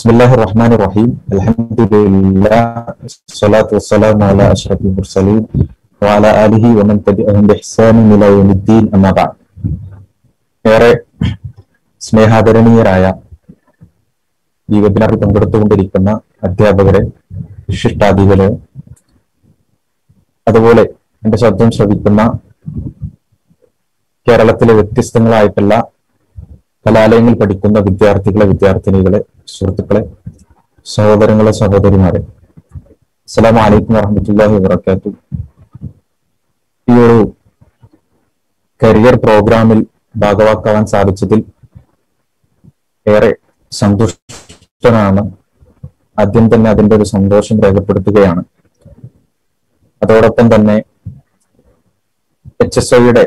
بسم الله الرحمن الرحيم الحمد لله الصلاة والسلام على أشرف المرسلين وعلى آله ومن تبعهم بإحسان إلى يوم الدين أما بعد ഏറെ സ്നേഹാദരണീയരായ ഈ വെബിനാറിൽ പങ്കെടുത്തുകൊണ്ടിരിക്കുന്ന അധ്യാപകരെ വിശിഷ്ടാതികളെ അതുപോലെ എന്റെ ശബ്ദം ശ്രവിക്കുന്ന കേരളത്തിലെ വ്യത്യസ്തങ്ങളായിട്ടുള്ള കലാലയങ്ങളിൽ പഠിക്കുന്ന വിദ്യാർത്ഥികളെ വിദ്യാർത്ഥിനികളെ സുഹൃത്തുക്കളെ സഹോദരങ്ങളെ സഹോദരിമാരെ അസ്സലാമു അലൈക്കും വറഹമത്തുള്ളാഹി വബറകാത്തു ഈ ഒരു കരിയർ പ്രോഗ്രാമിൽ ഭാഗവാക്കാവാൻ സാധിച്ചതിൽ ഏറെ സന്തുഷ്ടനാണ് ആദ്യം തന്നെ അതിന്റെ ഒരു സന്തോഷം രേഖപ്പെടുത്തുകയാണ് അതോടൊപ്പം തന്നെ എച്ച് എസ് ഒയുടെ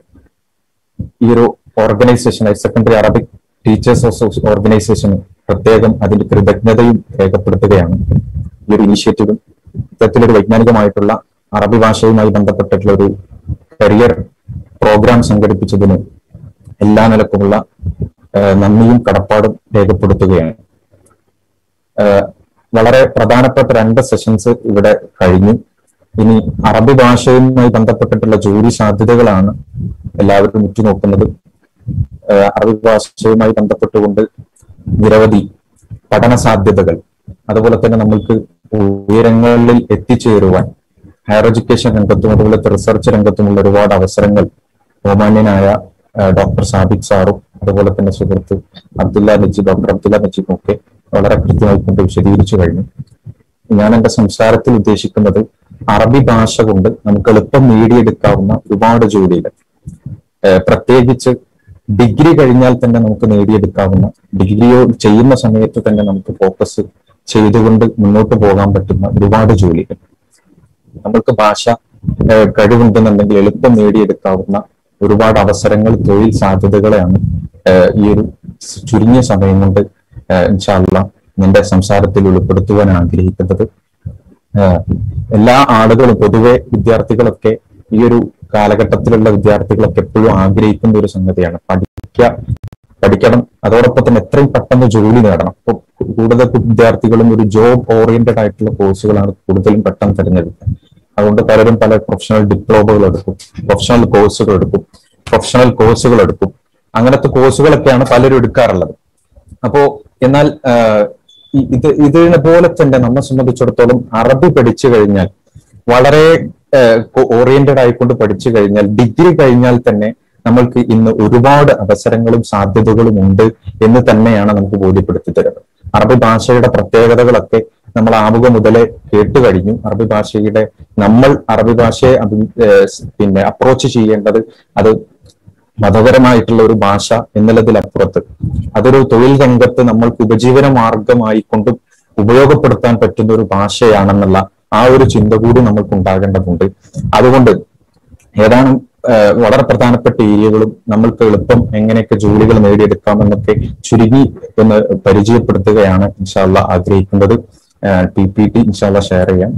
ഈ ഒരു organisation higher secondary Arabic teachers ഓർഗനൈസേഷന് പ്രത്യേകം അതിന്റെ കൃതജ്ഞതയും രേഖപ്പെടുത്തുകയാണ് ഈ ഒരു ഇനിഷ്യേറ്റീവും ഇത്തരത്തിലൊരു വൈജ്ഞാനികമായിട്ടുള്ള അറബി ഭാഷയുമായി ബന്ധപ്പെട്ടിട്ടുള്ള ഒരു കരിയർ പ്രോഗ്രാം സംഘടിപ്പിച്ചതിന് എല്ലാ നിലക്കുമുള്ള ഏഹ്, നന്ദിയും കടപ്പാടും രേഖപ്പെടുത്തുകയാണ് ഏഹ്, വളരെ പ്രധാനപ്പെട്ട രണ്ട് സെഷൻസ് ഇവിടെ കഴിഞ്ഞു ഇനി അറബി ഭാഷയുമായി ബന്ധപ്പെട്ടിട്ടുള്ള ജോലി സാധ്യതകളാണ് എല്ലാവരും ഉറ്റുനോക്കുന്നത് ഏഹ് അറബി ഭാഷയുമായി ബന്ധപ്പെട്ടുകൊണ്ട് നിരവധി പഠന സാധ്യതകൾ അതുപോലെ തന്നെ നമ്മൾക്ക് ഉയരങ്ങളിൽ എത്തിച്ചേരുവാൻ ഹയർ എഡ്യൂക്കേഷൻ രംഗത്തും അതുപോലെ റിസർച്ച് രംഗത്തുമുള്ള ഒരുപാട് അവസരങ്ങൾ ബഹുമാന്യനായ ഏഹ് ഡോക്ടർ സാദിഖ് സാറും അതുപോലെ തന്നെ സുഹൃത്ത് അബ്ദുല്ല നജീബ് ഡോക്ടർ അബ്ദുല്ല നജീബും ഒക്കെ വളരെ കൃത്യമായി കൊണ്ട് വിശദീകരിച്ചു കഴിഞ്ഞു ഞാൻ എന്റെ സംസാരത്തിൽ ഉദ്ദേശിക്കുന്നത് അറബി ഭാഷ കൊണ്ട് നമുക്ക് എളുപ്പം നേടിയെടുക്കാവുന്ന ഒരുപാട് ജോലികൾ ഏഹ് പ്രത്യേകിച്ച് ഡിഗ്രി കഴിഞ്ഞാൽ തന്നെ നമുക്ക് നേടിയെടുക്കാവുന്ന ഡിഗ്രിയോ ചെയ്യുന്ന സമയത്ത് തന്നെ നമുക്ക് ഫോക്കസ് ചെയ്തുകൊണ്ട് മുന്നോട്ട് പോകാൻ പറ്റുന്ന ഒരുപാട് ജോലികൾ നമ്മൾക്ക് ഭാഷ ഏഹ് കഴിവുണ്ടെന്നുണ്ടെങ്കിൽ എളുപ്പം നേടിയെടുക്കാവുന്ന ഒരുപാട് അവസരങ്ങൾ തൊഴിൽ സാധ്യതകളെയാണ് ഏഹ് ഈ ഒരു ചുരുങ്ങിയ സമയം കൊണ്ട് ഇൻഷാല്ല നിന്റെ സംസാരത്തിൽ ഉൾപ്പെടുത്തുവാൻ ആഗ്രഹിക്കുന്നത് ഏഹ് എല്ലാ ആളുകളും പൊതുവെ വിദ്യാർത്ഥികളൊക്കെ ഈ ഒരു കാലഘട്ടത്തിലുള്ള വിദ്യാർത്ഥികളൊക്കെ എപ്പോഴും ആഗ്രഹിക്കുന്ന ഒരു സംഗതിയാണ് പഠിക്കുക പഠിക്കണം അതോടൊപ്പം തന്നെ എത്രയും പെട്ടെന്ന് ജോലി നേടണം ഇപ്പൊ കൂടുതൽ വിദ്യാർത്ഥികളും ഒരു ജോബ് ഓറിയന്റഡ് ആയിട്ടുള്ള കോഴ്സുകളാണ് കൂടുതലും പെട്ടെന്ന് തിരഞ്ഞെടുക്കുക അതുകൊണ്ട് പലരും പല പ്രൊഫഷണൽ ഡിപ്ലോമകൾ എടുക്കും പ്രൊഫഷണൽ കോഴ്സുകൾ എടുക്കും പ്രൊഫഷണൽ കോഴ്സുകൾ എടുക്കും അങ്ങനത്തെ കോഴ്സുകളൊക്കെയാണ് പലരും എടുക്കാറുള്ളത് അപ്പോ എന്നാൽ ആഹ്, ഈ- ഇത് ഇതിനെ പോലെ തന്നെ നമ്മെ സംബന്ധിച്ചിടത്തോളം അറബി പഠിച്ചു കഴിഞ്ഞാൽ വളരെ ഓറിയന്റഡ് ആയിക്കൊണ്ട് പഠിച്ചു കഴിഞ്ഞാൽ ഡിഗ്രി കഴിഞ്ഞാൽ തന്നെ നമ്മൾക്ക് ഇന്ന് ഒരുപാട് അവസരങ്ങളും സാധ്യതകളും ഉണ്ട് എന്ന് തന്നെയാണ് നമുക്ക് ബോധ്യപ്പെടുത്തി തരുന്നത് അറബി ഭാഷയുടെ പ്രത്യേകതകളൊക്കെ നമ്മൾ ആമുഖം മുതലേ കേട്ടു കഴിഞ്ഞു അറബി ഭാഷയുടെ നമ്മൾ അറബി ഭാഷയെ അഭി- ഏഹ് പിന്നെ അപ്രോച്ച് ചെയ്യേണ്ടത് അത് മതപരമായിട്ടുള്ള ഒരു ഭാഷ എന്നുള്ളതിലപ്പുറത്ത് അതൊരു തൊഴിൽ രംഗത്ത് നമ്മൾക്ക് ഉപജീവന മാർഗമായി കൊണ്ട് ഉപയോഗപ്പെടുത്താൻ പറ്റുന്ന ഒരു ഭാഷയാണെന്നുള്ള ആ ഒരു ചിന്ത കൂടി നമ്മൾക്ക് ഉണ്ടാകേണ്ടതുണ്ട് അതുകൊണ്ട് ഏതാനും ഏഹ്, വളരെ പ്രധാനപ്പെട്ട ഏരിയകളും നമ്മൾക്ക് എളുപ്പം എങ്ങനെയൊക്കെ ജോലികൾ നേടിയെടുക്കാമെന്നൊക്കെ ചുരുങ്ങി ഒന്ന് പരിചയപ്പെടുത്തുകയാണ് ഇൻഷാല്ല ആഗ്രഹിക്കുന്നത് പി പി ടി ഇൻഷാല്ല ഷെയർ ചെയ്യാം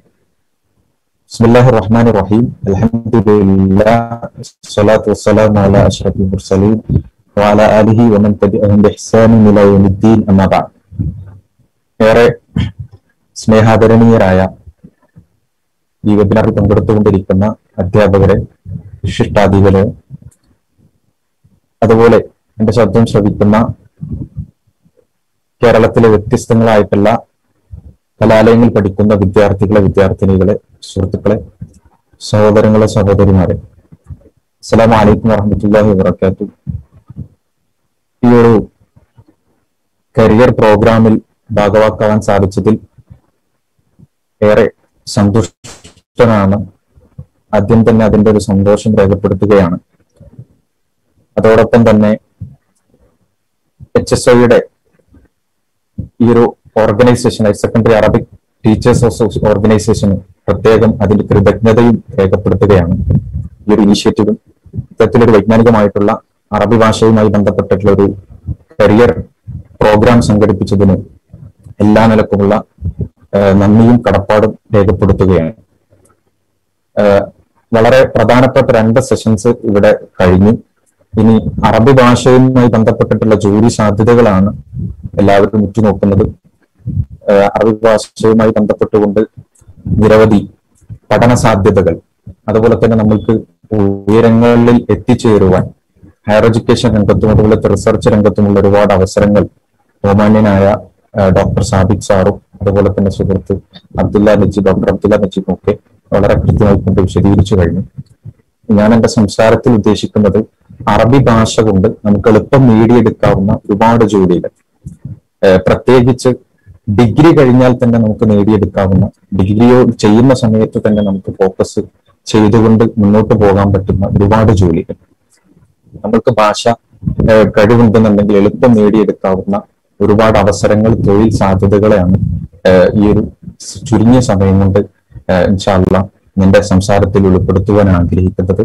بسم الله الرحمن الرحيم الحمد لله الصلاة والسلام على أشرف المرسلين وعلى آله ومن تبعهم بإحسان إلى يوم الدين أما بعد ഏറെ സ്നേഹാദരണീയരായ ഈ വെബിനാറിൽ പങ്കെടുത്തുകൊണ്ടിരിക്കുന്ന അധ്യാപകരെ വിശിഷ്ടാതികളെ അതുപോലെ എന്റെ ശബ്ദം ശ്രവിക്കുന്ന കേരളത്തിലെ വ്യത്യസ്തങ്ങളായിട്ടുള്ള കലാലയങ്ങളിൽ പഠിക്കുന്ന വിദ്യാർത്ഥികളെ വിദ്യാർത്ഥിനികളെ സുഹൃത്തുക്കളെ സഹോദരങ്ങളെ സഹോദരിമാരെ അസ്സലാമു അലൈക്കും വറഹമത്തുള്ളാഹി വബറകാത്തു ഈ ഒരു കരിയർ പ്രോഗ്രാമിൽ ഭാഗവാക്കാവാൻ സാധിച്ചതിൽ ഏറെ സന്തുഷ്ടനാണ് ആദ്യം തന്നെ അതിന്റെ ഒരു സന്തോഷം രേഖപ്പെടുത്തുകയാണ് അതോടൊപ്പം തന്നെ എച്ച് എസ് ഒയുടെ ഈ ഒരു organisation higher secondary Arabic teachers ഓർഗനൈസേഷന് പ്രത്യേകം അതിന്റെ കൃതജ്ഞതയും രേഖപ്പെടുത്തുകയാണ് ഈ ഒരു ഇനിഷ്യേറ്റീവും ഇത്തരത്തിലൊരു വൈജ്ഞാനികമായിട്ടുള്ള അറബി ഭാഷയുമായി ബന്ധപ്പെട്ടിട്ടുള്ള ഒരു കരിയർ പ്രോഗ്രാം സംഘടിപ്പിച്ചതിന് എല്ലാ നിലക്കുമുള്ള ഏഹ്, നന്ദിയും കടപ്പാടും രേഖപ്പെടുത്തുകയാണ് ഏഹ്, വളരെ പ്രധാനപ്പെട്ട രണ്ട് സെഷൻസ് ഇവിടെ കഴിഞ്ഞു ഇനി അറബി ഭാഷയുമായി ബന്ധപ്പെട്ടിട്ടുള്ള ജോലി സാധ്യതകളാണ് എല്ലാവരും ഉറ്റുനോക്കുന്നത് ഏഹ് അറബി ഭാഷയുമായി ബന്ധപ്പെട്ടുകൊണ്ട് നിരവധി പഠന സാധ്യതകൾ അതുപോലെ തന്നെ നമ്മൾക്ക് ഉയരങ്ങളിൽ എത്തിച്ചേരുവാൻ ഹയർ എഡ്യൂക്കേഷൻ രംഗത്തും അതുപോലെ റിസർച്ച് രംഗത്തുമുള്ള ഒരുപാട് അവസരങ്ങൾ ബഹുമാന്യനായ ഏഹ് ഡോക്ടർ സാബിക് സാറും അതുപോലെ തന്നെ സുഹൃത്ത് അബ്ദുല്ല നജീബ് ഡോക്ടർ അബ്ദുല്ല നജീബും ഒക്കെ വളരെ കൃത്യമായി കൊണ്ട് വിശദീകരിച്ചു കഴിഞ്ഞു ഞാൻ എന്റെ സംസാരത്തിൽ ഉദ്ദേശിക്കുന്നത് അറബി ഭാഷ കൊണ്ട് നമുക്ക് എളുപ്പം നേടിയെടുക്കാവുന്ന ഒരുപാട് ജോലികൾ ഏഹ് പ്രത്യേകിച്ച് ഡിഗ്രി കഴിഞ്ഞാൽ തന്നെ നമുക്ക് നേടിയെടുക്കാവുന്ന ഡിഗ്രിയോ ചെയ്യുന്ന സമയത്ത് തന്നെ നമുക്ക് ഫോക്കസ് ചെയ്തുകൊണ്ട് മുന്നോട്ട് പോകാൻ പറ്റുന്ന ഒരുപാട് ജോലികൾ നമ്മൾക്ക് ഭാഷ ഏഹ് കഴിവുണ്ടെന്നുണ്ടെങ്കിൽ എളുപ്പം നേടിയെടുക്കാവുന്ന ഒരുപാട് അവസരങ്ങൾ തൊഴിൽ സാധ്യതകളെയാണ് ഏഹ് ഈ ഒരു ചുരുങ്ങിയ സമയം കൊണ്ട് ഇൻഷാല്ല നിന്റെ സംസാരത്തിൽ ഉൾപ്പെടുത്തുവാൻ ആഗ്രഹിക്കുന്നത്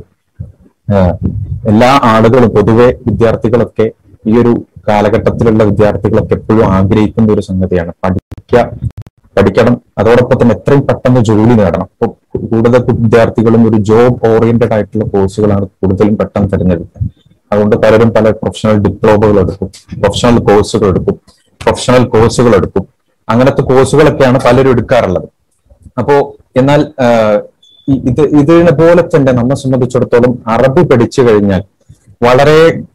ഏഹ് എല്ലാ ആളുകളും പൊതുവെ വിദ്യാർത്ഥികളൊക്കെ ഈ ഒരു കാലഘട്ടത്തിലുള്ള വിദ്യാർത്ഥികളൊക്കെ എപ്പോഴും ആഗ്രഹിക്കുന്ന ഒരു സംഗതിയാണ് പഠിക്കുക പഠിക്കണം അതോടൊപ്പം തന്നെ എത്രയും പെട്ടെന്ന് ജോലി നേടണം ഇപ്പൊ കൂടുതൽ വിദ്യാർത്ഥികളും ഒരു ജോബ് ഓറിയന്റഡ് ആയിട്ടുള്ള കോഴ്സുകളാണ് കൂടുതലും പെട്ടെന്ന് തിരഞ്ഞെടുക്കുക അതുകൊണ്ട് പലരും പല പ്രൊഫഷണൽ ഡിപ്ലോമകൾ എടുക്കും പ്രൊഫഷണൽ കോഴ്സുകൾ എടുക്കും പ്രൊഫഷണൽ കോഴ്സുകൾ എടുക്കും അങ്ങനത്തെ കോഴ്സുകളൊക്കെയാണ് പലരും എടുക്കാറുള്ളത് അപ്പോ എന്നാൽ ആഹ്, ഈ- ഇത് ഇതിനെ പോലെ തന്നെ നമ്മെ സംബന്ധിച്ചിടത്തോളം അറബി പഠിച്ചു കഴിഞ്ഞാൽ വളരെ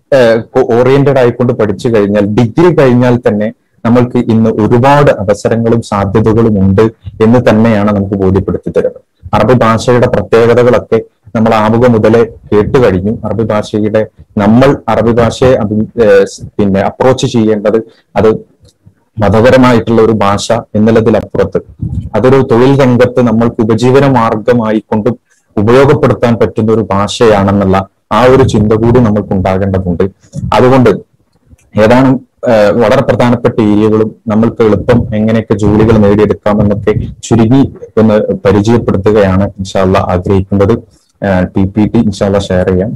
ഓറിയന്റഡ് ആയിക്കൊണ്ട് പഠിച്ചു കഴിഞ്ഞാൽ ഡിഗ്രി കഴിഞ്ഞാൽ തന്നെ നമ്മൾക്ക് ഇന്ന് ഒരുപാട് അവസരങ്ങളും സാധ്യതകളും ഉണ്ട് എന്ന് തന്നെയാണ് നമുക്ക് ബോധ്യപ്പെടുത്തി തരുന്നത് അറബി ഭാഷയുടെ പ്രത്യേകതകളൊക്കെ നമ്മൾ ആമുഖം മുതലേ കേട്ടു കഴിഞ്ഞു അറബി ഭാഷയുടെ നമ്മൾ അറബി ഭാഷയെ അഭി- ഏഹ് പിന്നെ അപ്രോച്ച് ചെയ്യേണ്ടത് അത് മതപരമായിട്ടുള്ള ഒരു ഭാഷ എന്നുള്ളതിലപ്പുറത്ത് അതൊരു തൊഴിൽ രംഗത്ത് നമ്മൾക്ക് ഉപജീവന മാർഗമായി കൊണ്ട് ഉപയോഗപ്പെടുത്താൻ പറ്റുന്ന ഒരു ഭാഷയാണെന്നുള്ള ആ ഒരു ചിന്ത കൂടി നമ്മൾക്ക് ഉണ്ടാകേണ്ടതുണ്ട് അതുകൊണ്ട് ഏതാനും ഏഹ്, വളരെ പ്രധാനപ്പെട്ട ഏരിയകളും നമ്മൾക്ക് എളുപ്പം എങ്ങനെയൊക്കെ ജോലികൾ നേടിയെടുക്കാമെന്നൊക്കെ ചുരുങ്ങി ഒന്ന് പരിചയപ്പെടുത്തുകയാണ് ഇൻഷാല്ല ആഗ്രഹിക്കുന്നത് ടി പി ടി ഇൻഷാല്ല ഷെയർ ചെയ്യാം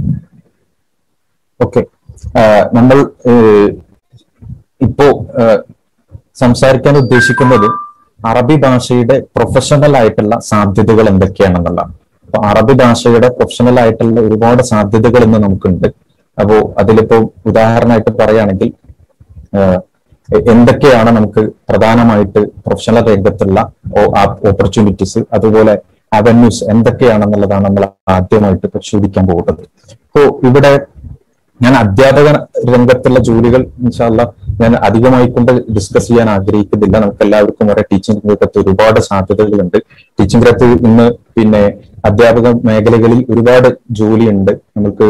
ഓക്കെ നമ്മൾ ഏഹ്, ഇപ്പോ ഏഹ്, സംസാരിക്കാൻ ഉദ്ദേശിക്കുന്നത് അറബി ഭാഷയുടെ പ്രൊഫഷണൽ ആയിട്ടുള്ള സാധ്യതകൾ എന്തൊക്കെയാണെന്നുള്ളതാണ് അപ്പൊ അറബി ഭാഷയുടെ പ്രൊഫഷണൽ ആയിട്ടുള്ള ഒരുപാട് സാധ്യതകൾ ഇന്ന് നമുക്കുണ്ട് അപ്പോ അതിലിപ്പോ ഉദാഹരണമായിട്ട് പറയുകയാണെങ്കിൽ ഏഹ്, എ- എന്തൊക്കെയാണ് നമുക്ക് പ്രധാനമായിട്ട് പ്രൊഫഷണൽ രംഗത്തുള്ള ഓപ്പർച്യൂണിറ്റീസ് അതുപോലെ അവന്യൂസ് എന്തൊക്കെയാണെന്നുള്ളതാണ് നമ്മൾ ആദ്യമായിട്ട് പരിശോധിക്കാൻ പോകുന്നത് ഇപ്പോ ഇവിടെ ഞാൻ അധ്യാപക രംഗത്തുള്ള ജോലികൾ ഇൻഷാല്ല ഞാൻ അധികമായി കൊണ്ട് ഡിസ്കസ് ചെയ്യാൻ ആഗ്രഹിക്കുന്നില്ല നമുക്ക് എല്ലാവർക്കും ഒരേ ടീച്ചിങ് രംഗത്ത് ഒരുപാട് സാധ്യതകളുണ്ട് ടീച്ചിങ് രംഗത്ത് ഇന്ന് പിന്നെ അധ്യാപക മേഖലകളിൽ ഒരുപാട് ജോലിയുണ്ട് നമുക്ക്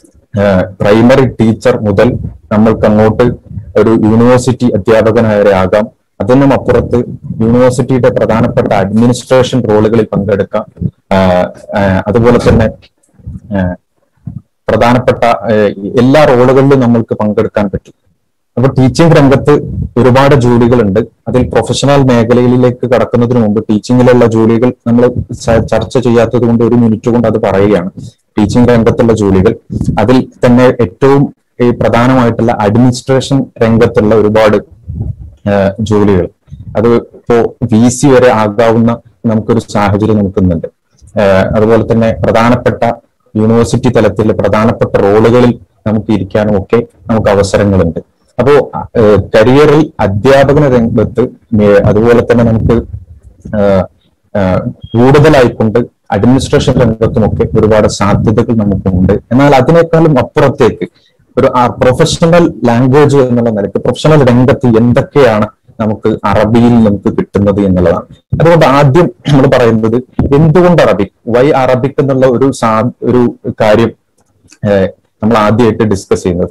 പ്രൈമറി ടീച്ചർ മുതൽ നമ്മൾക്ക് അങ്ങോട്ട് ഒരു യൂണിവേഴ്സിറ്റി അധ്യാപകനായ വരെ ആകാം അതിനും അപ്പുറത്ത് യൂണിവേഴ്സിറ്റിയുടെ പ്രധാനപ്പെട്ട അഡ്മിനിസ്ട്രേഷൻ റോളുകളിൽ പങ്കെടുക്കാം ആഹ് ആഹ് അതുപോലെ തന്നെ ആഹ് പ്രധാനപ്പെട്ട ഏഹ്, എല്ലാ റോളുകളിലും നമ്മൾക്ക് പങ്കെടുക്കാൻ പറ്റും അപ്പൊ ടീച്ചിങ് രംഗത്ത് ഒരുപാട് ജോലികളുണ്ട് അതിൽ പ്രൊഫഷണൽ മേഖലയിലേക്ക് കടക്കുന്നതിന് മുമ്പ് ടീച്ചിങ്ങിലുള്ള ജോലികൾ നമ്മൾ ച- ചർച്ച ചെയ്യാത്തത് കൊണ്ട് ഒരു മിനിറ്റ് കൊണ്ട് അത് പറയുകയാണ് ടീച്ചിങ് രംഗത്തുള്ള ജോലികൾ അതിൽ തന്നെ ഏറ്റവും ഈ പ്രധാനമായിട്ടുള്ള അഡ്മിനിസ്ട്രേഷൻ രംഗത്തുള്ള ഒരുപാട് ഏഹ്, ജോലികൾ അത് ഇപ്പോ വി സി വരെ ആകാവുന്ന നമുക്കൊരു സാഹചര്യം നമുക്കുന്നുണ്ട് ഏഹ്, അതുപോലെ തന്നെ പ്രധാനപ്പെട്ട യൂണിവേഴ്സിറ്റി തലത്തിൽ പ്രധാനപ്പെട്ട റോളുകളിൽ നമുക്ക് ഇരിക്കാനും ഒക്കെ നമുക്ക് അവസരങ്ങളുണ്ട് അപ്പോ ഏഹ്, കരിയറിൽ അധ്യാപന രംഗത്ത് മേ- അതുപോലെ തന്നെ നമുക്ക് ഏഹ്, ഏഹ്, കൂടുതലായിക്കൊണ്ട് അഡ്മിനിസ്ട്രേഷൻ രംഗത്തുമൊക്കെ ഒരുപാട് സാധ്യതകൾ നമുക്കുണ്ട് എന്നാൽ അതിനേക്കാളും അപ്പുറത്തേക്ക് ഒരു പ്രൊഫഷണൽ ലാംഗ്വേജ് എന്നുള്ള നിലയ്ക്ക് പ്രൊഫഷണൽ രംഗത്ത് എന്തൊക്കെയാണ് നമുക്ക് അറബിയിൽ നമുക്ക് കിട്ടുന്നത് എന്നുള്ളതാണ് അതുകൊണ്ട് ആദ്യം നമ്മൾ പറയുന്നത് എന്തുകൊണ്ട് അറബിക് വൈ അറബിക് എന്നുള്ള ഒരു സാ ഒരു കാര്യം ഏഹ്, നമ്മൾ ആദ്യമായിട്ട് ഡിസ്കസ് ചെയ്യുന്നത്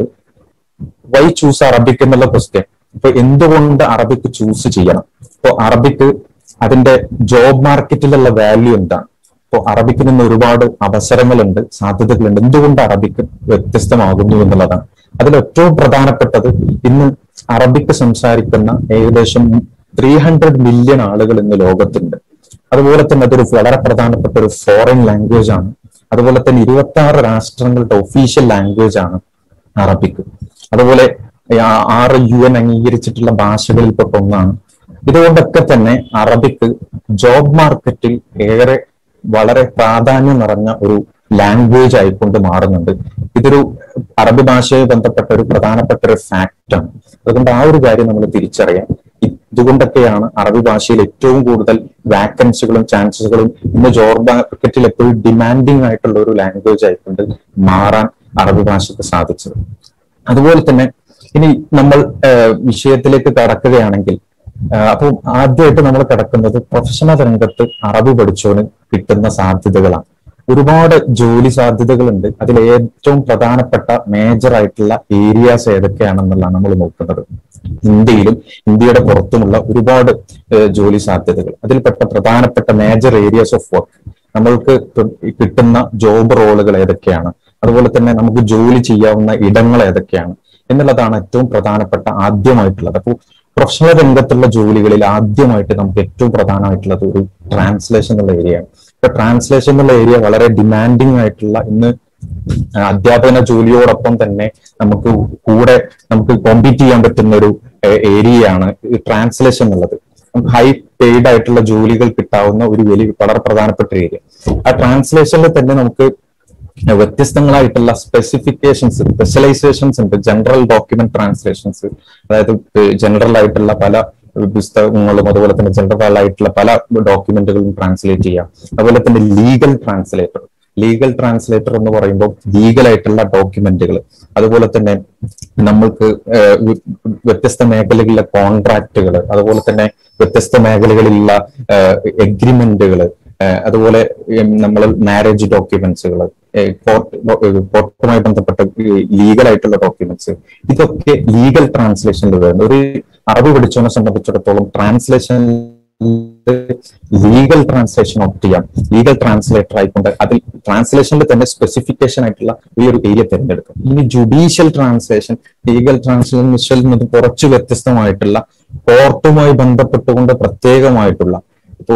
വൈ ചൂസ് അറബിക് എന്നുള്ള ക്വസ്റ്റ്യൻ ഇപ്പൊ എന്തുകൊണ്ട് അറബിക് ചൂസ് ചെയ്യണം ഇപ്പൊ അറബിക്ക് അതിന്റെ ജോബ് മാർക്കറ്റിലുള്ള വാല്യൂ എന്താണ് ഇപ്പൊ അറബിക്ക് നിന്ന് ഒരുപാട് അവസരങ്ങളുണ്ട് സാധ്യതകളുണ്ട് എന്തുകൊണ്ട് അറബിക്ക് വ്യത്യസ്തമാകുന്നു എന്നുള്ളതാണ് അതിൽ ഏറ്റവും പ്രധാനപ്പെട്ടത് ഇന്ന് അറബിക്ക് സംസാരിക്കുന്ന ഏകദേശം ത്രീ ഹൺഡ്രഡ് മില്യൺ ആളുകൾ ഇന്ന് ലോകത്തുണ്ട് അതുപോലെ തന്നെ അതൊരു വളരെ പ്രധാനപ്പെട്ട ഒരു ഫോറിൻ ലാംഗ്വേജ് ആണ് അതുപോലെ തന്നെ ഇരുപത്തി ആറ് രാഷ്ട്രങ്ങളുടെ ഒഫീഷ്യൽ ലാംഗ്വേജ് ആണ് അറബിക് അതുപോലെ ഈ ആ- ആറ് യു എൻ അംഗീകരിച്ചിട്ടുള്ള ഭാഷകളിൽപ്പെട്ട ഒന്നാണ് ഇതുകൊണ്ടൊക്കെ തന്നെ അറബിക്ക് ജോബ് മാർക്കറ്റിൽ ഏറെ വളരെ പ്രാധാന്യം നിറഞ്ഞ ഒരു ലാംഗ്വേജ് ആയിക്കൊണ്ട് മാറുന്നുണ്ട് ഇതൊരു അറബി ഭാഷയെ ബന്ധപ്പെട്ട ഒരു പ്രധാനപ്പെട്ട ഒരു ഫാക്റ്റാണ് അതുകൊണ്ട് ആ ഒരു കാര്യം നമ്മൾ തിരിച്ചറിയാം ഇതുകൊണ്ടൊക്കെയാണ് അറബി ഭാഷയിൽ ഏറ്റവും കൂടുതൽ വാക്കൻസികളും ചാൻസസുകളും ഇന്ന് ജോബ് മാർക്കറ്റിൽ എപ്പോഴും ഡിമാൻഡിങ് ആയിട്ടുള്ള ഒരു ലാംഗ്വേജ് ആയിക്കൊണ്ട് മാറാൻ അറബി ഭാഷയ്ക്ക് സാധിച്ചത് അതുപോലെ തന്നെ ഇനി നമ്മൾ ഏഹ്, വിഷയത്തിലേക്ക് കടക്കുകയാണെങ്കിൽ ആഹ് അപ്പോൾ ആദ്യമായിട്ട് നമ്മൾ കിടക്കുന്നത് പ്രൊഫഷണൽ രംഗത്ത് അറബി പഠിച്ചവന് കിട്ടുന്ന സാധ്യതകളാണ് ഒരുപാട് ജോലി സാധ്യതകളുണ്ട് അതിൽ ഏറ്റവും പ്രധാനപ്പെട്ട മേജർ ആയിട്ടുള്ള ഏരിയാസ് ഏതൊക്കെയാണെന്നുള്ളതാണ് നമ്മൾ നോക്കുന്നത് ഇന്ത്യയിലും ഇന്ത്യയുടെ പുറത്തുമുള്ള ഒരുപാട് ഏഹ്, ജോലി സാധ്യതകൾ അതിൽപ്പെട്ട പ്രധാനപ്പെട്ട മേജർ ഏരിയാസ് ഓഫ് വർക്ക് നമ്മൾക്ക് കി- കിട്ടുന്ന ജോബ് റോളുകൾ ഏതൊക്കെയാണ് അതുപോലെ തന്നെ നമുക്ക് ജോലി ചെയ്യാവുന്ന ഇടങ്ങൾ ഏതൊക്കെയാണ് എന്നുള്ളതാണ് ഏറ്റവും പ്രധാനപ്പെട്ട ആദ്യമായിട്ടുള്ളത് അപ്പോൾ പ്രൊഫഷണൽ രംഗത്തുള്ള ജോലികളിൽ ആദ്യമായിട്ട് നമുക്ക് ഏറ്റവും പ്രധാനമായിട്ടുള്ളത് ഒരു ട്രാൻസ്ലേഷൻ എന്നുള്ള ഏരിയയാണ് ഇപ്പൊ ട്രാൻസ്ലേഷൻ എന്നുള്ള ഏരിയ വളരെ ഡിമാൻഡിങ് ആയിട്ടുള്ള ഇന്ന് അധ്യാപന ജോലിയോടൊപ്പം തന്നെ നമുക്ക് കൂടെ നമുക്ക് കോമ്പീറ്റ് ചെയ്യാൻ പറ്റുന്ന ഒരു ഏരിയയാണ് ഈ ട്രാൻസ്ലേഷൻ എന്നുള്ളത് നമുക്ക് ഹൈ പെയ്ഡ് ആയിട്ടുള്ള ജോലികൾ കിട്ടാവുന്ന ഒരു വലിയ വളരെ പ്രധാനപ്പെട്ട ഏരിയ ആ ട്രാൻസ്ലേഷനിൽ തന്നെ നമുക്ക് വ്യത്യസ്തങ്ങളായിട്ടുള്ള സ്പെസിഫിക്കേഷൻസ് സ്പെഷ്യലൈസേഷൻസ് ഉണ്ട് ജനറൽ ഡോക്യുമെന്റ് ട്രാൻസ്ലേഷൻസ് അതായത് ജനറൽ ആയിട്ടുള്ള പല പുസ്തകങ്ങളും അതുപോലെ തന്നെ ജനറൽ ആയിട്ടുള്ള പല ഡോക്യുമെന്റുകളും ട്രാൻസ്ലേറ്റ് ചെയ്യാം അതുപോലെ തന്നെ ലീഗൽ ട്രാൻസ്ലേറ്റർ ലീഗൽ ട്രാൻസ്ലേറ്റർ എന്ന് പറയുമ്പോൾ ലീഗൽ ആയിട്ടുള്ള ഡോക്യുമെന്റുകൾ അതുപോലെ തന്നെ നമ്മൾക്ക് ഏഹ്, വ്യ- വ്യത്യസ്ത മേഖലകളിലെ കോൺട്രാക്റ്റുകൾ അതുപോലെ തന്നെ വ്യത്യസ്ത മേഖലകളിലുള്ള എഗ്രിമെന്റുകൾ അതുപോലെ നമ്മൾ മാരേജ് ഡോക്യുമെന്റ്സുകൾ കോർട്ടുമായി ബന്ധപ്പെട്ട ലീഗൽ ആയിട്ടുള്ള ഡോക്യുമെന്റ്സ് ഇതൊക്കെ ലീഗൽ ട്രാൻസ്ലേഷനിൽ വരുന്നത് ഒരു അറിവ് പഠിച്ചവനെ സംബന്ധിച്ചിടത്തോളം ട്രാൻസ്ലേഷൻ ലീഗൽ ട്രാൻസ്ലേഷൻ ഓപ്റ്റ് ചെയ്യാം ലീഗൽ ട്രാൻസ്ലേറ്റർ ആയിക്കൊണ്ട് അതിൽ ട്രാൻസ്ലേഷനിൽ തന്നെ സ്പെസിഫിക്കേഷൻ ആയിട്ടുള്ള ഈ ഒരു ഏരിയ തിരഞ്ഞെടുക്കും ഇനി ജുഡീഷ്യൽ ട്രാൻസ്ലേഷൻ ലീഗൽ ട്രാൻസ്ലേഷനിൽ നിന്ന് കുറച്ച് വ്യത്യസ്തമായിട്ടുള്ള കോർട്ടുമായി ബന്ധപ്പെട്ടുകൊണ്ട് പ്രത്യേകമായിട്ടുള്ള ഇപ്പോ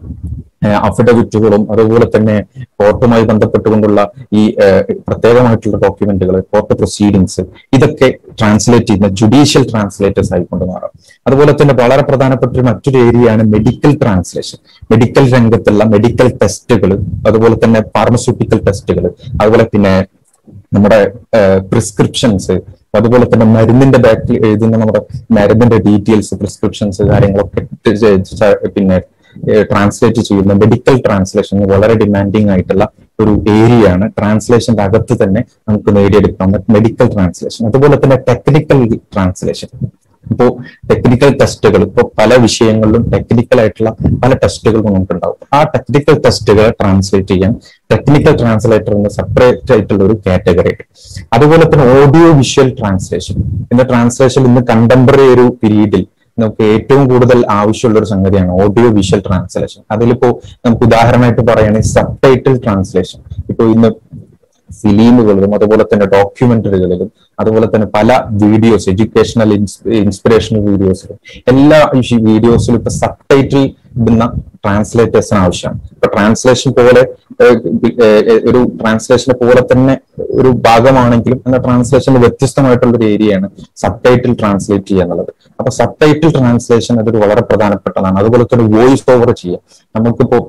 അഫിഡവിറ്റുകളും അതുപോലെ തന്നെ കോർട്ടുമായി ബന്ധപ്പെട്ടുകൊണ്ടുള്ള ഈ ഏഹ്, പ്രത്യേകമായിട്ടുള്ള ഡോക്യുമെന്റുകൾ കോർട്ട് പ്രൊസീഡിങ്സ് ഇതൊക്കെ ട്രാൻസ്ലേറ്റ് ചെയ്യുന്ന ജുഡീഷ്യൽ ട്രാൻസ്ലേറ്റേഴ്സ് ആയിക്കൊണ്ട് മാറാം അതുപോലെ തന്നെ വളരെ പ്രധാനപ്പെട്ട ഒരു മറ്റൊരു ഏരിയയാണ് മെഡിക്കൽ ട്രാൻസ്ലേഷൻ മെഡിക്കൽ രംഗത്തുള്ള മെഡിക്കൽ ടെസ്റ്റുകൾ അതുപോലെ തന്നെ ഫാർമസ്യൂട്ടിക്കൽ ടെസ്റ്റുകൾ അതുപോലെ പിന്നെ നമ്മുടെ പ്രിസ്ക്രിപ്ഷൻസ് അതുപോലെ തന്നെ മരുന്നിന്റെ ബാക്കിൽ എഴുതുന്ന നമ്മുടെ മരുന്നിന്റെ ഡീറ്റെയിൽസ് പ്രിസ്ക്രിപ്ഷൻസ് കാര്യങ്ങളൊക്കെ ചെ- ചെ- പിന്നെ ട്രാൻസ്ലേറ്റ് ചെയ്യുന്ന മെഡിക്കൽ ട്രാൻസ്ലേഷൻ വളരെ ഡിമാൻഡിങ് ആയിട്ടുള്ള ഒരു ഏരിയയാണ് ട്രാൻസ്ലേഷന്റെ അകത്ത് തന്നെ നമുക്ക് നേടിയെടുക്കാവുന്ന മെഡിക്കൽ ട്രാൻസ്ലേഷൻ അതുപോലെ തന്നെ ടെക്നിക്കൽ ട്രാൻസ്ലേഷൻ ഇപ്പോ ടെക്നിക്കൽ ടെസ്റ്റുകൾ ഇപ്പോ പല വിഷയങ്ങളിലും ടെക്നിക്കൽ ആയിട്ടുള്ള പല ടെസ്റ്റുകൾ നമുക്കുണ്ടാവും ആ ടെക്നിക്കൽ ടെസ്റ്റുകൾ ട്രാൻസ്ലേറ്റ് ചെയ്യാൻ ടെക്നിക്കൽ ട്രാൻസ്ലേറ്റർ എന്ന് സെപ്പറേറ്റ് ആയിട്ടുള്ള ഒരു കാറ്റഗറി അതുപോലെ തന്നെ ഓഡിയോ വിഷ്വൽ ട്രാൻസ്ലേഷൻ ഇന്ന് ട്രാൻസ്ലേഷൻ ഇന്ന് കണ്ടംപററി ഒരു പീരീഡിൽ നമുക്ക് ഏറ്റവും കൂടുതൽ ആവശ്യമുള്ള ഒരു സംഗതിയാണ് ഓഡിയോ വിഷ്വൽ ട്രാൻസ്ലേഷൻ അതിലിപ്പോ നമുക്ക് ഉദാഹരണമായിട്ട് പറയുകയാണെങ്കിൽ സബ് ടൈറ്റിൽ ട്രാൻസ്ലേഷൻ ഇപ്പൊ ഇന്ന് ഫിലിമുകളിലും അതുപോലെ തന്നെ ഡോക്യുമെന്ററികളിലും അതുപോലെ തന്നെ പല വീഡിയോസ് എഡ്യൂക്കേഷണൽ ഇൻസ്പിറേഷണൽ വീഡിയോസിലും എല്ലാ വീഡിയോസിലും ഇപ്പൊ സബ് ടൈറ്റിൽ ഇടുന്ന ട്രാൻസ്ലേറ്റേഴ്സിന് ആവശ്യമാണ് ഇപ്പൊ ട്രാൻസ്ലേഷൻ പോലെ ഏഹ്, ഏഹ്, ഒരു ട്രാൻസ്ലേഷനെ പോലെ തന്നെ ഒരു ഭാഗമാണെങ്കിലും എന്ന ട്രാൻസ്ലേഷനിൽ വ്യത്യസ്തമായിട്ടുള്ള ഒരു ഏരിയയാണ് സബ് ടൈറ്റിൽ ട്രാൻസ്ലേറ്റ് ചെയ്യുക എന്നുള്ളത് അപ്പൊ സബ് ടൈറ്റിൽ ട്രാൻസ്ലേഷൻ അതൊരു വളരെ പ്രധാനപ്പെട്ടതാണ് അതുപോലെ തന്നെ വോയിസ് ഓവർ ചെയ്യാം നമുക്കിപ്പോ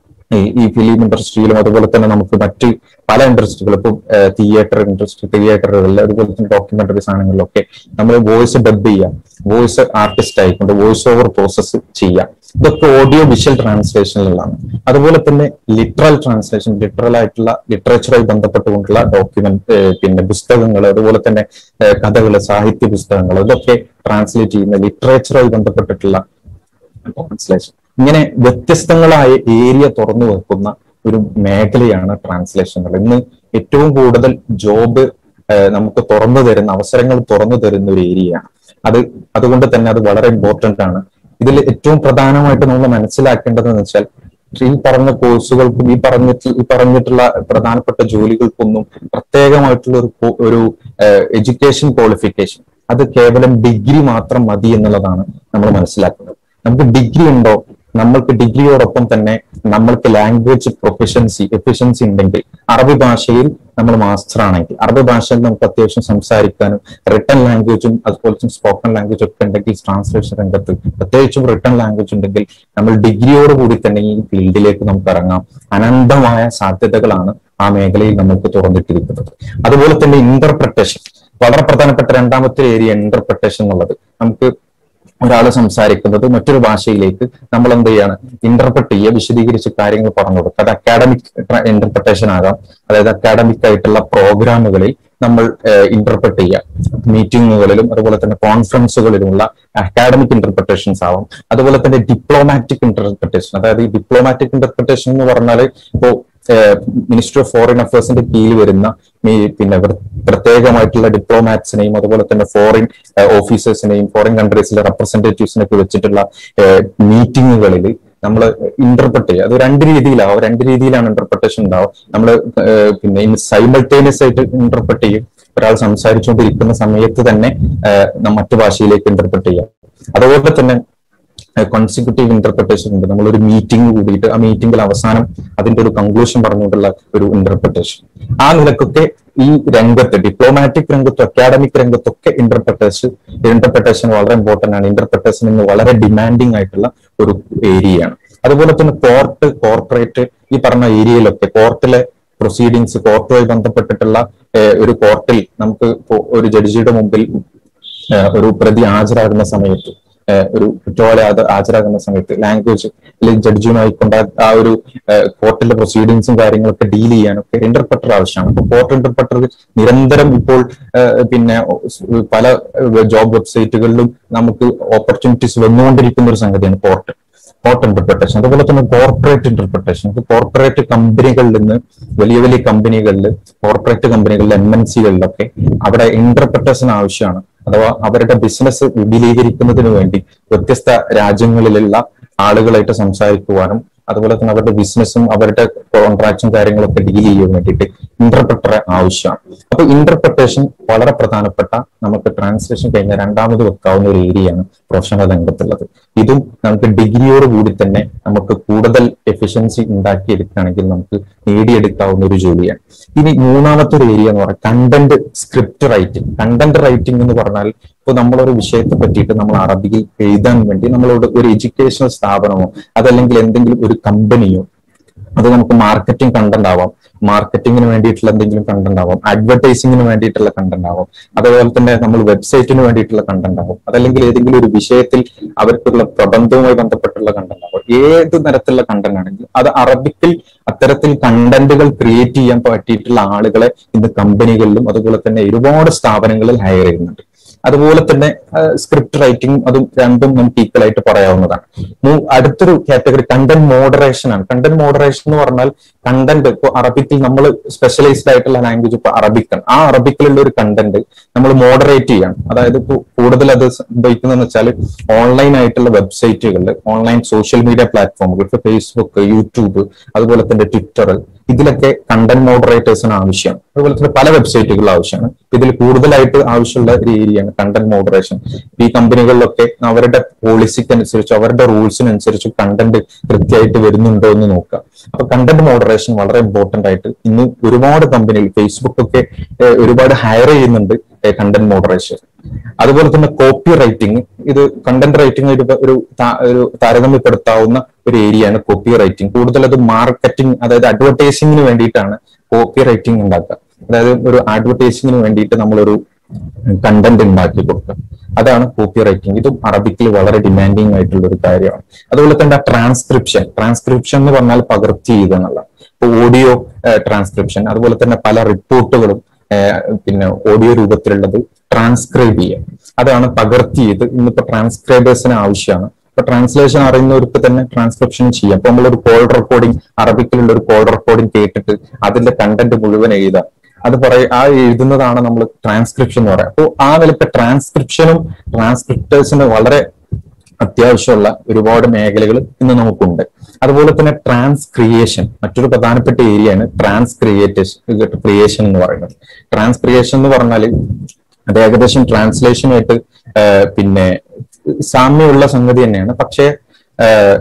ഈ ഈ ഫിലിം ഇൻഡസ്ട്രിയിലും അതുപോലെ തന്നെ നമുക്ക് മറ്റ് പല ഇൻഡസ്ട്രികൾ ഇപ്പൊ തിയേറ്റർ ഇൻഡസ്ട്രി തിയേറ്ററുകളിൽ അതുപോലെ തന്നെ ഡോക്യുമെന്ററീസ് ആണെങ്കിലൊക്കെ നമ്മൾ വോയിസ് ഡബ് ചെയ്യാം വോയിസ് ആർട്ടിസ്റ്റ് ആയിക്കൊണ്ട് വോയിസ് ഓവർ പ്രോസസ്സ് ചെയ്യാം ഇതൊക്കെ ഓഡിയോ വിഷ്വൽ ട്രാൻസ്ലേഷനിലാണ് അതുപോലെ തന്നെ ലിറ്ററൽ ട്രാൻസ്ലേഷൻ ലിറ്ററൽ ആയിട്ടുള്ള ലിറ്ററേച്ചറുമായി ബന്ധപ്പെട്ടുകൊണ്ടുള്ള ഡോക്യുമെന്റ് പിന്നെ പുസ്തകങ്ങൾ അതുപോലെ തന്നെ കഥകൾ സാഹിത്യ പുസ്തകങ്ങൾ ഇതൊക്കെ ട്രാൻസ്ലേറ്റ് ചെയ്യുന്ന ലിറ്ററേച്ചറുമായി ബന്ധപ്പെട്ടിട്ടുള്ള ട്രാൻസ്ലേഷൻ ഇങ്ങനെ വ്യത്യസ്തങ്ങളായ ഏരിയ തുറന്നു വെക്കുന്ന ഒരു മേഖലയാണ് ട്രാൻസ്ലേഷനുകൾ ഇന്ന് ഏറ്റവും കൂടുതൽ ജോബ് നമുക്ക് തുറന്നു തരുന്ന അവസരങ്ങൾ തുറന്നു തരുന്ന ഒരു ഏരിയയാണ് അത് അതുകൊണ്ട് തന്നെ അത് വളരെ ഇമ്പോർട്ടന്റ് ആണ് ഇതിൽ ഏറ്റവും പ്രധാനമായിട്ട് നമ്മൾ മനസ്സിലാക്കേണ്ടതെന്ന് വെച്ചാൽ ഈ പറഞ്ഞ കോഴ്സുകൾക്കും ഈ പറഞ്ഞിട്ട് ഈ പറഞ്ഞിട്ടുള്ള പ്രധാനപ്പെട്ട ജോലികൾക്കൊന്നും പ്രത്യേകമായിട്ടുള്ള ഒരു കോ- ഒരു എഡ്യൂക്കേഷൻ ക്വാളിഫിക്കേഷൻ അത് കേവലം ഡിഗ്രി മാത്രം മതി എന്നുള്ളതാണ് നമ്മൾ മനസ്സിലാക്കുന്നത് നമുക്ക് ഡിഗ്രി ഉണ്ടോ നമ്മൾക്ക് ഡിഗ്രിയോടൊപ്പം തന്നെ നമ്മൾക്ക് ലാംഗ്വേജ് പ്രൊഫഷൻസി എഫിഷ്യൻസി ഉണ്ടെങ്കിൽ അറബി ഭാഷയിൽ നമ്മൾ മാസ്റ്റർ ആണെങ്കിൽ അറബി ഭാഷയിൽ നമുക്ക് അത്യാവശ്യം സംസാരിക്കാനും റിട്ടൺ ലാംഗ്വേജും അതുപോലെ തന്നെ സ്പോക്കൺ ലാംഗ്വേജ് ഒക്കെ ഉണ്ടെങ്കിൽ ട്രാൻസ്ലേഷൻ രംഗത്ത് പ്രത്യേകിച്ചും റിട്ടൺ ലാംഗ്വേജ് ഉണ്ടെങ്കിൽ നമ്മൾ ഡിഗ്രിയോട് കൂടി തന്നെ ഈ ഫീൽഡിലേക്ക് നമുക്ക് ഇറങ്ങാം അനന്തമായ സാധ്യതകളാണ് ആ മേഖലയിൽ നമുക്ക് തുറന്നിട്ടിരിക്കുന്നത് അതുപോലെ തന്നെ ഇന്റർപ്രിട്ടേഷൻ വളരെ പ്രധാനപ്പെട്ട രണ്ടാമത്തെ ഏരിയ ഇന്റർപ്രിട്ടേഷൻ എന്നുള്ളത് നമുക്ക് ഒരാൾ സംസാരിക്കുന്നത് മറ്റൊരു ഭാഷയിലേക്ക് നമ്മൾ എന്ത് ചെയ്യാണ് ഇന്റർപ്രറ്റ് ചെയ്യുക വിശദീകരിച്ച് കാര്യങ്ങൾ പറഞ്ഞു കൊടുക്കുക അത് അക്കാഡമിക് ഇന്റർപ്രിട്ടേഷൻ ആകാം അതായത് അക്കാഡമിക് ആയിട്ടുള്ള പ്രോഗ്രാമുകളിൽ നമ്മൾ ഇന്റർപ്രറ്റ് ചെയ്യുക മീറ്റിങ്ങുകളിലും അതുപോലെ തന്നെ കോൺഫറൻസുകളിലുമുള്ള അക്കാഡമിക് ഇന്റർപ്രിട്ടേഷൻസ് ആവാം അതുപോലെ തന്നെ ഡിപ്ലോമാറ്റിക് ഇന്റർപ്രിട്ടേഷൻ അതായത് ഈ ഡിപ്ലോമാറ്റിക് ഇന്റർപ്രിട്ടേഷൻ എന്ന് പറഞ്ഞാൽ ഇപ്പോ മിനിസ്റ്റർ ഓഫ് ഫോറിൻ അഫയേഴ്സിന്റെ കീഴിൽ വരുന്ന ഈ പിന്നെ പ്ര- പ്രത്യേകമായിട്ടുള്ള ഡിപ്ലോമാറ്റ്സിനെയും അതുപോലെ തന്നെ ഫോറിൻ ഓഫീസേഴ്സിനെയും ഫോറിൻ കൺട്രീസിലെ റെപ്രസെന്റേറ്റീവ്സിനൊക്കെ വെച്ചിട്ടുള്ള മീറ്റിങ്ങുകളിൽ നമ്മൾ ഇന്റർപ്രറ്റ് ചെയ്യുക അത് രണ്ട് രീതിയിലാവും രണ്ട് രീതിയിലാണ് ഇന്റർപ്രിട്ടേഷൻ ഉണ്ടാവും നമ്മൾ പിന്നെ സൈമൾട്ടേനിയസ് ആയിട്ട് ഇന്റർപ്രറ്റ് ചെയ്യും ഒരാൾ സംസാരിച്ചുകൊണ്ടിരിക്കുന്ന സമയത്ത് തന്നെ ഏഹ്, ന- മറ്റു ഭാഷയിലേക്ക് ഇന്റർപ്രറ്റ് ചെയ്യാം അതുപോലെ തന്നെ കോൺസിക്യൂട്ടീവ് ഇന്റർപ്രിട്ടേഷൻ ഉണ്ട് നമ്മൾ ഒരു മീറ്റിംഗ് കൂടിയിട്ട് ആ മീറ്റിംഗിൽ അവസാനം അതിന്റെ ഒരു കൺക്ലൂഷൻ പറഞ്ഞുകൊണ്ടുള്ള ഒരു ഇന്റർപ്രിട്ടേഷൻ ആ നിലക്കൊക്കെ ഈ രംഗത്ത് ഡിപ്ലോമാറ്റിക് രംഗത്തും അക്കാഡമിക് രംഗത്തൊക്കെ ഇന്റർപ്രിട്ടേഷൻ ഇന്റർപ്രിട്ടേഷൻ വളരെ ഇമ്പോർട്ടന്റ് ആണ് ഇന്റർപ്രിട്ടേഷൻ ഇന്ന് വളരെ ഡിമാൻഡിങ് ആയിട്ടുള്ള ഒരു ഏരിയയാണ് അതുപോലെ തന്നെ കോർട്ട് കോർപ്പറേറ്റ് ഈ പറഞ്ഞ ഏരിയയിലൊക്കെ കോർട്ടിലെ പ്രൊസീഡിങ്സ് കോർട്ടുമായി ബന്ധപ്പെട്ടിട്ടുള്ള ഏഹ്, ഒരു കോർട്ടിൽ നമുക്ക് ഇപ്പോ ഒരു ജഡ്ജിയുടെ മുമ്പിൽ ഏഹ്, ഒരു പ്രതി ഹാജരാകുന്ന സമയത്ത് ഏഹ്, ഒരു കുറ്റവാളി ഹാജ- ഹാജരാകുന്ന സമയത്ത് ലാംഗ്വേജ് അല്ലെങ്കിൽ ജഡ്ജിയുമായി കൊണ്ട് ആ ഒരു ഏഹ്, കോർട്ടിലെ പ്രൊസീഡിങ്സും കാര്യങ്ങളൊക്കെ ഡീൽ ചെയ്യാനൊക്കെ ഇന്റർപ്രറ്റർ ആവശ്യമാണ് അപ്പൊ കോർട്ട് ഇന്റർപ്രറ്റർ നിരന്തരം ഇപ്പോൾ ഏഹ്, പിന്നെ പല ജോബ് വെബ്സൈറ്റുകളിലും നമുക്ക് ഓപ്പർച്യൂണിറ്റീസ് വന്നുകൊണ്ടിരിക്കുന്ന ഒരു സംഗതിയാണ് കോർട്ട് കോർട്ട് ഇന്റർപ്രിട്ടേഷൻ അതുപോലെ തന്നെ കോർപ്പറേറ്റ് ഇന്റർപ്രിട്ടേഷൻ കോർപ്പറേറ്റ് കമ്പനികളിൽ നിന്ന് വലിയ വലിയ കമ്പനികളിൽ കോർപ്പറേറ്റ് കമ്പനികളിൽ എം എൻ സികളിലൊക്കെ അവിടെ ഇന്റർപ്രിട്ടേഷൻ ആവശ്യമാണ് അഥവാ അവരുടെ ബിസിനസ് വിപുലീകരിക്കുന്നതിന് വേണ്ടി വ്യത്യസ്ത രാജ്യങ്ങളിലുള്ള ആളുകളായിട്ട് സംസാരിക്കുവാനും അതുപോലെ തന്നെ അവരുടെ ബിസിനസ്സും അവരുടെ കോൺട്രാക്റ്റും കാര്യങ്ങളൊക്കെ ഡീൽ ചെയ്യാൻ വേണ്ടിയിട്ട് ഇന്റർപ്രറ്ററെ ആവശ്യമാണ് അപ്പൊ ഇന്റർപ്രിട്ടേഷൻ വളരെ പ്രധാനപ്പെട്ട നമുക്ക് ട്രാൻസ്ലേഷൻ കഴിഞ്ഞ രണ്ടാമത് വെക്കാവുന്ന ഒരു ഏരിയയാണ് പ്രൊഫഷണൽ രംഗത്തുള്ളത് ഇതും നമുക്ക് ഡിഗ്രിയോട് കൂടി തന്നെ നമുക്ക് കൂടുതൽ എഫിഷ്യൻസി ഉണ്ടാക്കിയെടുക്കുകയാണെങ്കിൽ നമുക്ക് നേടിയെടുക്കാവുന്ന ഒരു ജോലിയാണ് ഇനി മൂന്നാമത്തെ ഒരു ഏരിയ എന്ന് പറഞ്ഞാൽ content script writing content writing എന്ന് പറഞ്ഞാൽ ഇപ്പൊ നമ്മളൊരു വിഷയത്തെ പറ്റിയിട്ട് നമ്മൾ അറബിയിൽ എഴുതാൻ വേണ്ടി നമ്മളോട് ഒരു എഡ്യൂക്കേഷണൽ സ്ഥാപനമോ അതല്ലെങ്കിൽ എന്തെങ്കിലും ഒരു കമ്പനിയോ അത് നമുക്ക് മാർക്കറ്റിംഗ് കണ്ടന്റ് ആവാം മാർക്കറ്റിംഗിന് വേണ്ടിയിട്ടുള്ള എന്തെങ്കിലും കണ്ടന്റ് ആവാം അഡ്വർടൈസിംഗിന് വേണ്ടിയിട്ടുള്ള കണ്ടന്റ് ആവാം അതുപോലെ തന്നെ നമ്മൾ വെബ്സൈറ്റിന് വേണ്ടിയിട്ടുള്ള കണ്ടന്റ് ആവാം അതല്ലെങ്കിൽ ഏതെങ്കിലും ഒരു വിഷയത്തിൽ അവർക്കുള്ള പ്രബന്ധവുമായി ബന്ധപ്പെട്ടുള്ള കണ്ടന്റ് ആവാം ഏത് തരത്തിലുള്ള കണ്ടന്റ് ആണെങ്കിലും അത് അറബിക്കിൽ അത്തരത്തിൽ കണ്ടന്റുകൾ ക്രിയേറ്റ് ചെയ്യാൻ പറ്റിയിട്ടുള്ള ആളുകളെ ഇന്ന് കമ്പനികളിലും അതുപോലെ തന്നെ ഒരുപാട് സ്ഥാപനങ്ങളിൽ ഹയർ ചെയ്യുന്നുണ്ട് അതുപോലെ തന്നെ സ്ക്രിപ്റ്റ് റൈറ്റിംഗ് അതും രണ്ടും നമുക്ക് ഈക്വൽ ആയിട്ട് പറയാവുന്നതാണ് മൂ- അടുത്തൊരു കാറ്റഗറി കണ്ടന്റ് മോഡറേഷൻ ആണ് കണ്ടന്റ് മോഡറേഷൻ എന്ന് പറഞ്ഞാൽ കണ്ടന്റ് ഇപ്പോൾ അറബിക്കിൽ നമ്മൾ സ്പെഷ്യലൈസ്ഡ് ആയിട്ടുള്ള ലാംഗ്വേജ് ഇപ്പൊ അറബിക്കാണ് ആ അറബിക്കിലുള്ള ഒരു കണ്ടന്റ് നമ്മൾ മോഡറേറ്റ് ചെയ്യണം അതായത് ഇപ്പോൾ കൂടുതൽ അത് സംഭവിക്കുന്നതെന്ന് വെച്ചാൽ ഓൺലൈൻ ആയിട്ടുള്ള വെബ്സൈറ്റുകളിൽ ഓൺലൈൻ സോഷ്യൽ മീഡിയ പ്ലാറ്റ്ഫോമുകൾ ഇപ്പൊ ഫേസ്ബുക്ക് യൂട്യൂബ് അതുപോലെ തന്നെ ട്വിറ്റർ ഇതിലൊക്കെ കണ്ടന്റ് മോഡറേറ്റേഴ്സിന് ആവശ്യമാണ് അതുപോലെ തന്നെ പല വെബ്സൈറ്റുകൾ ആവശ്യമാണ് ഇതിൽ കൂടുതലായിട്ട് ആവശ്യമുള്ള ഒരു ഏരിയയാണ് കണ്ടന്റ് മോഡറേഷൻ ഈ കമ്പനികളിലൊക്കെ അവരുടെ പോളിസിക്ക് അനുസരിച്ച് അവരുടെ റൂൾസിനനുസരിച്ച് കണ്ടന്റ് കൃത്യമായിട്ട് വരുന്നുണ്ടോ എന്ന് നോക്കുക അപ്പൊ കണ്ടന്റ് മോഡറേഷൻ വളരെ ഇമ്പോർട്ടന്റ് ആയിട്ട് ഇന്ന് ഒരുപാട് കമ്പനികൾ ഫേസ്ബുക്ക് ഒക്കെ ഏഹ്, ഒരുപാട് ഹയർ ചെയ്യുന്നുണ്ട് കണ്ടന്റ് മോഡറേഷൻ അതുപോലെ തന്നെ കോപ്പി റൈറ്റിംഗ് ഇത് കണ്ടന്റ് റൈറ്റിംഗ് ഒരു ഒരു താ- ഒരു താരതമ്യപ്പെടുത്താവുന്ന ഒരു ഏരിയയാണ് കോപ്പി റൈറ്റിംഗ് കൂടുതൽ അത് മാർക്കറ്റിംഗ് അതായത് അഡ്വർടൈസിംഗിന് വേണ്ടിയിട്ടാണ് കോപ്പി റൈറ്റിംഗ് ഉണ്ടാക്കുക അതായത് ഒരു അഡ്വർടൈസിംഗിന് വേണ്ടിയിട്ട് നമ്മളൊരു കണ്ടന്റ് ഉണ്ടാക്കി കൊടുക്കുക അതാണ് കോപ്പി റൈറ്റിംഗ് ഇതും അറബിക്കിൽ വളരെ ഡിമാൻഡിങ് ആയിട്ടുള്ള ഒരു കാര്യമാണ് അതുപോലെ തന്നെ ട്രാൻസ്ക്രിപ്ഷൻ ട്രാൻസ്ക്രിപ്ഷൻ എന്ന് പറഞ്ഞാൽ പകർത്തി ചെയ്യുക എന്നുള്ള ഇപ്പൊ ഓഡിയോ ട്രാൻസ്ക്രിപ്ഷൻ അതുപോലെ തന്നെ പല റിപ്പോർട്ടുകളും പിന്നെ ഓഡിയോ രൂപത്തിലുള്ളത് ട്രാൻസ്ക്രൈബ് ചെയ്യുക അതാണ് പകർത്തി ചെയ്ത് ഇന്നിപ്പോ ട്രാൻസ്ക്രൈബേഴ്സിന് ആവശ്യമാണ് ഇപ്പൊ ട്രാൻസ്ലേഷൻ അറിയുന്നവർക്ക് തന്നെ ട്രാൻസ്ക്രിപ്ഷൻ ചെയ്യാം അപ്പൊ നമ്മളൊരു കോൾ റെക്കോർഡിംഗ് അറബിക്കിലുള്ള ഒരു കോൾ റെക്കോർഡിംഗ് കേട്ടിട്ട് അതിന്റെ കണ്ടന്റ് മുഴുവൻ എഴുതാം അത് പറയ ആ എഴുതുന്നതാണ് നമ്മൾ ട്രാൻസ്ക്രിപ്ഷൻ എന്ന് പറയാം അപ്പോൾ ആ നിലക്ക് ട്രാൻസ്ക്രിപ്ഷനും ട്രാൻസ്ക്രിപ്റ്റേഴ്സിന് വളരെ അത്യാവശ്യമുള്ള ഒരുപാട് മേഖലകൾ ഇന്ന് നമുക്കുണ്ട് അതുപോലെ തന്നെ ട്രാൻസ് ക്രിയേഷൻ മറ്റൊരു പ്രധാനപ്പെട്ട ഏരിയയാണ് ട്രാൻസ് ക്രിയേറ്റേഷൻ ക്രിയേഷൻ എന്ന് പറയുന്നത് ട്രാൻസ് ക്രിയേഷൻ എന്ന് പറഞ്ഞാൽ അത് ഏകദേശം ട്രാൻസ്ലേഷനുമായിട്ട് പിന്നെ സാമ്യമുള്ള സംഗതി തന്നെയാണ് പക്ഷേ ആഹ്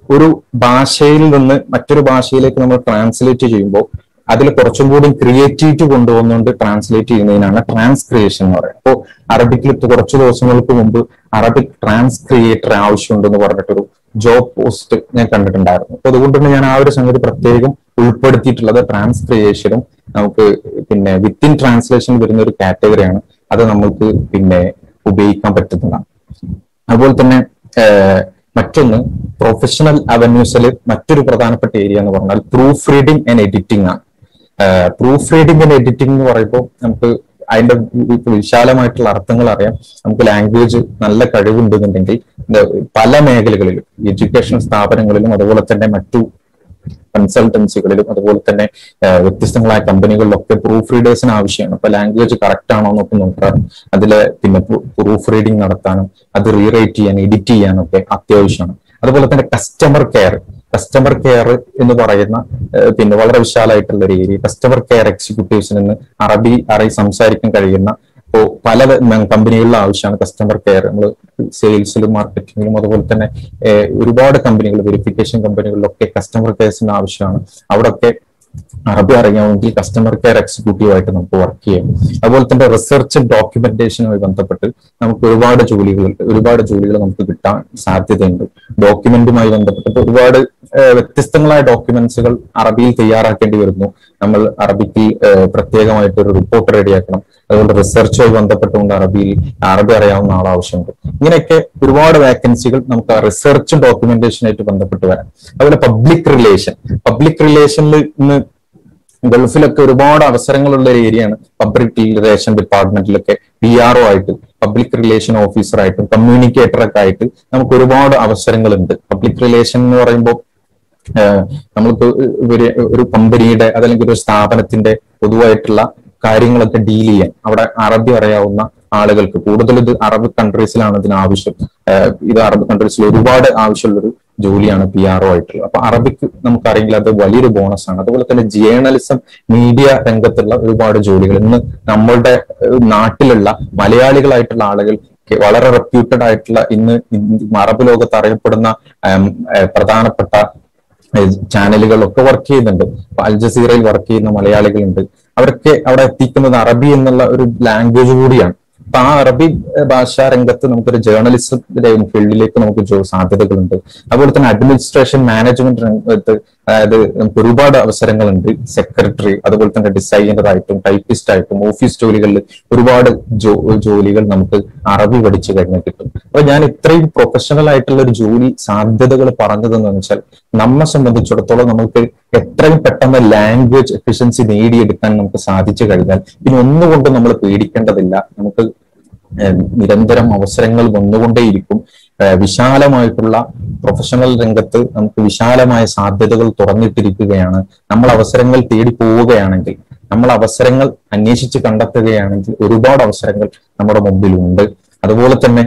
ഒരു ഭാഷയിൽ നിന്ന് മറ്റൊരു ഭാഷയിലേക്ക് നമ്മൾ ട്രാൻസ്ലേറ്റ് ചെയ്യുമ്പോൾ അതിൽ കുറച്ചും കൂടി ക്രിയേറ്റിവിറ്റി കൊണ്ടുവന്നുകൊണ്ട് ട്രാൻസ്ലേറ്റ് ചെയ്യുന്നതിനാണ് ട്രാൻസ്ക്രിയേഷൻ എന്ന് പറയുന്നത് അപ്പോൾ അറബിക്കിൽ ഇപ്പൊ കുറച്ച് ദിവസങ്ങൾക്ക് മുമ്പ് അറബിക് ട്രാൻസ്ക്രിയേറ്റർ ആവശ്യമുണ്ടെന്ന് പറഞ്ഞിട്ടൊരു ജോബ് പോസ്റ്റ് ഞാൻ കണ്ടിട്ടുണ്ടായിരുന്നു അപ്പൊ അതുകൊണ്ട് തന്നെ ഞാൻ ആ ഒരു സംഗതി പ്രത്യേകം ഉൾപ്പെടുത്തിയിട്ടുള്ളത് ട്രാൻസ്ക്രിയേഷനും നമുക്ക് പിന്നെ വിത്തിൻ ട്രാൻസ്ലേഷൻ വരുന്ന ഒരു കാറ്റഗറിയാണ് അത് നമുക്ക് പിന്നെ ഉപയോഗിക്കാൻ പറ്റുന്നതാണ് അതുപോലെ തന്നെ ഏഹ്, മറ്റൊന്ന് പ്രൊഫഷണൽ അവന്യൂസിൽ മറ്റൊരു പ്രധാനപ്പെട്ട ഏരിയ എന്ന് പറഞ്ഞാൽ പ്രൂഫ് റീഡിംഗ് ആൻഡ് എഡിറ്റിംഗ് ആണ് പ്രൂഫ് റീഡിംഗ് ആൻഡ് എഡിറ്റിംഗ് എന്ന് പറയുമ്പോൾ നമുക്ക് അതിന്റെ വി- വിശാലമായിട്ടുള്ള അർത്ഥങ്ങൾ അറിയാം നമുക്ക് ലാംഗ്വേജ് നല്ല കഴിവുണ്ടെന്നുണ്ടെങ്കിൽ ഇത് പല മേഖലകളിലും എഡ്യൂക്കേഷൻ സ്ഥാപനങ്ങളിലും അതുപോലെ തന്നെ മറ്റു കൺസൾട്ടൻസികളിലും അതുപോലെ തന്നെ ആ, വ്യത്യസ്തങ്ങളായ കമ്പനികളിലൊക്കെ പ്രൂഫ് റീഡേഴ്സിന് ആവശ്യമാണ് അപ്പൊ ലാംഗ്വേജ് കറക്റ്റ് ആണോ എന്നൊക്കെ നോക്കാനും അതില് പിന്നെ പ്രൂഫ് റീഡിംഗ് നടത്താനും അത് റീറൈറ്റ് ചെയ്യാൻ എഡിറ്റ് ചെയ്യാനൊക്കെ അത്യാവശ്യമാണ് അതുപോലെ തന്നെ കസ്റ്റമർ കെയർ കസ്റ്റമർ കെയർ എന്ന് പറയുന്ന ആ, പിന്നെ വളരെ വിശാലമായിട്ടുള്ള ഒരു ഏരിയ കസ്റ്റമർ കെയർ എക്സിക്യൂട്ടീവ്സിൽ നിന്ന് അറബി അറി സംസാരിക്കാൻ കഴിയുന്ന ഇപ്പോ പല കമ്പനികളിലും ആവശ്യമാണ് കസ്റ്റമർ കെയർ നമ്മൾ സെയിൽസിലും മാർക്കറ്റിംഗിലും അതുപോലെ തന്നെ ഏഹ്, ഒരുപാട് കമ്പനികൾ വെരിഫിക്കേഷൻ കമ്പനികളിലൊക്കെ കസ്റ്റമർ കെയർസിന് ആവശ്യമാണ് അവിടെയൊക്കെ അറബി അറിയാമെങ്കിൽ കസ്റ്റമർ കെയർ എക്സിക്യൂട്ടീവ് ആയിട്ട് നമുക്ക് വർക്ക് ചെയ്യാം അതുപോലെ തന്നെ റിസർച്ച് ഡോക്യുമെന്റേഷനുമായി ബന്ധപ്പെട്ട് നമുക്ക് ഒരുപാട് ജോലികൾ ഒരുപാട് ജോലികൾ നമുക്ക് കിട്ടാൻ സാധ്യതയുണ്ട് ഡോക്യുമെന്റുമായി ബന്ധപ്പെട്ട് ഒരുപാട് ഏഹ്, വ്യത്യസ്തങ്ങളായ ഡോക്യുമെന്റ്സുകൾ അറബിയിൽ തയ്യാറാക്കേണ്ടി വരുന്നു നമ്മൾ അറബിക്കിൽ ഏഹ്, പ്രത്യേകമായിട്ട് ഒരു റിപ്പോർട്ട് റെഡിയാക്കണം അതുപോലെ റിസർച്ചുമായി ബന്ധപ്പെട്ടുകൊണ്ട് അറബിയിൽ അറബി അറിയാവുന്ന ആൾ ആവശ്യമുണ്ട് ഇങ്ങനെയൊക്കെ ഒരുപാട് വേക്കൻസികൾ നമുക്ക് ആ റിസർച്ചും ഡോക്യുമെന്റേഷനായിട്ട് ബന്ധപ്പെട്ട് വരാം അതുപോലെ പബ്ലിക് റിലേഷൻ പബ്ലിക് റിലേഷനിൽ ഇന്ന് ഗൾഫിലൊക്കെ ഒരുപാട് അവസരങ്ങളുള്ള ഒരു ഏരിയയാണ് പബ്ലിക് റിലേഷൻ ഡിപ്പാർട്ട്മെന്റിലൊക്കെ പി ആർ ആയിട്ട് പബ്ലിക് റിലേഷൻ ഓഫീസറായിട്ടും കമ്മ്യൂണിക്കേറ്ററൊക്കെ ആയിട്ട് നമുക്ക് ഒരുപാട് അവസരങ്ങളുണ്ട് പബ്ലിക് റിലേഷൻ എന്ന് പറയുമ്പോൾ ഏഹ് നമ്മൾക്ക് ഒരു ഒരു കമ്പനിയുടെ അതല്ലെങ്കിൽ ഒരു സ്ഥാപനത്തിന്റെ പൊതുവായിട്ടുള്ള കാര്യങ്ങളൊക്കെ ഡീൽ ചെയ്യാൻ അവിടെ അറബി അറിയാവുന്ന ആളുകൾക്ക് കൂടുതൽ ഇത് അറബ് കൺട്രീസിലാണ് ഇതിന് ആവശ്യം ഏഹ് ഇത് അറബ് കൺട്രീസിൽ ഒരുപാട് ആവശ്യമുള്ളൊരു ജോലിയാണ് പി ആർ ഒ ആയിട്ടുള്ളത് അപ്പൊ അറബിക്ക് നമുക്കറിയെങ്കിൽ അത് വലിയൊരു ബോണസ് ആണ് അതുപോലെ തന്നെ ജേർണലിസം മീഡിയ രംഗത്തുള്ള ഒരുപാട് ജോലികൾ ഇന്ന് നമ്മളുടെ ഏഹ് നാട്ടിലുള്ള മലയാളികളായിട്ടുള്ള ആളുകൾ ക്ക് വളരെ റെപ്യൂട്ടഡ് ആയിട്ടുള്ള ഇന്ന് ഇന്ത്യ- അറബ് ലോകത്ത് അറിയപ്പെടുന്ന ഏം, ഏഹ് പ്രധാനപ്പെട്ട ചാനലുകളിലൊക്കെ വർക്ക് ചെയ്യുന്നുണ്ട് ഇപ്പൊ അൽ ജസീറയിൽ വർക്ക് ചെയ്യുന്ന മലയാളികളുണ്ട് അവരൊക്കെ അവിടെ എത്തിക്കുന്നത് അറബി എന്നുള്ള ഒരു ലാംഗ്വേജ് കൂടിയാണ് അപ്പൊ ആ അറബി ഏഹ്, ഭാഷാ രംഗത്ത് നമുക്കൊരു ജേർണലിസം ഫീൽഡിലേക്ക് നമുക്ക് ജോ- സാധ്യതകളുണ്ട് അതുപോലെ തന്നെ അഡ്മിനിസ്ട്രേഷൻ മാനേജ്മെന്റ് രംഗത്ത് അതായത് നമുക്ക് ഒരുപാട് അവസരങ്ങളുണ്ട് സെക്രട്ടറി അതുപോലെ തന്നെ ഡിസൈനർ ആയിട്ടും ടൈപ്പിസ്റ്റ് ആയിട്ടും ഓഫീസ് ജോലികളിൽ ഒരുപാട് ജോ- ജോലികൾ നമുക്ക് അറബി പഠിച്ചു കഴിഞ്ഞാൽ കിട്ടും അപ്പൊ ഞാൻ ഇത്രയും പ്രൊഫഷണൽ ആയിട്ടുള്ള ഒരു ജോലി സാധ്യതകൾ പറഞ്ഞതെന്ന് വെച്ചാൽ നമ്മെ സംബന്ധിച്ചിടത്തോളം നമുക്ക് എത്രയും പെട്ടെന്ന് ലാംഗ്വേജ് എഫിഷ്യൻസി നേടിയെടുക്കാൻ നമുക്ക് സാധിച്ചു കഴിഞ്ഞാൽ പിന്നെ ഒന്നുകൊണ്ടും നമ്മൾ പേടിക്കേണ്ടതില്ല നമുക്ക് ഏഹ് നിരന്തരം അവസരങ്ങൾ വന്നുകൊണ്ടേയിരിക്കും ഏഹ് വിശാലമായിട്ടുള്ള പ്രൊഫഷണൽ രംഗത്ത് നമുക്ക് വിശാലമായ സാധ്യതകൾ തുറന്നിട്ടിരിക്കുകയാണ് നമ്മൾ അവസരങ്ങൾ തേടി പോവുകയാണെങ്കിൽ നമ്മൾ അവസരങ്ങൾ അന്വേഷിച്ച് കണ്ടെത്തുകയാണെങ്കിൽ ഒരുപാട് അവസരങ്ങൾ നമ്മുടെ മുമ്പിലുണ്ട് അതുപോലെ തന്നെ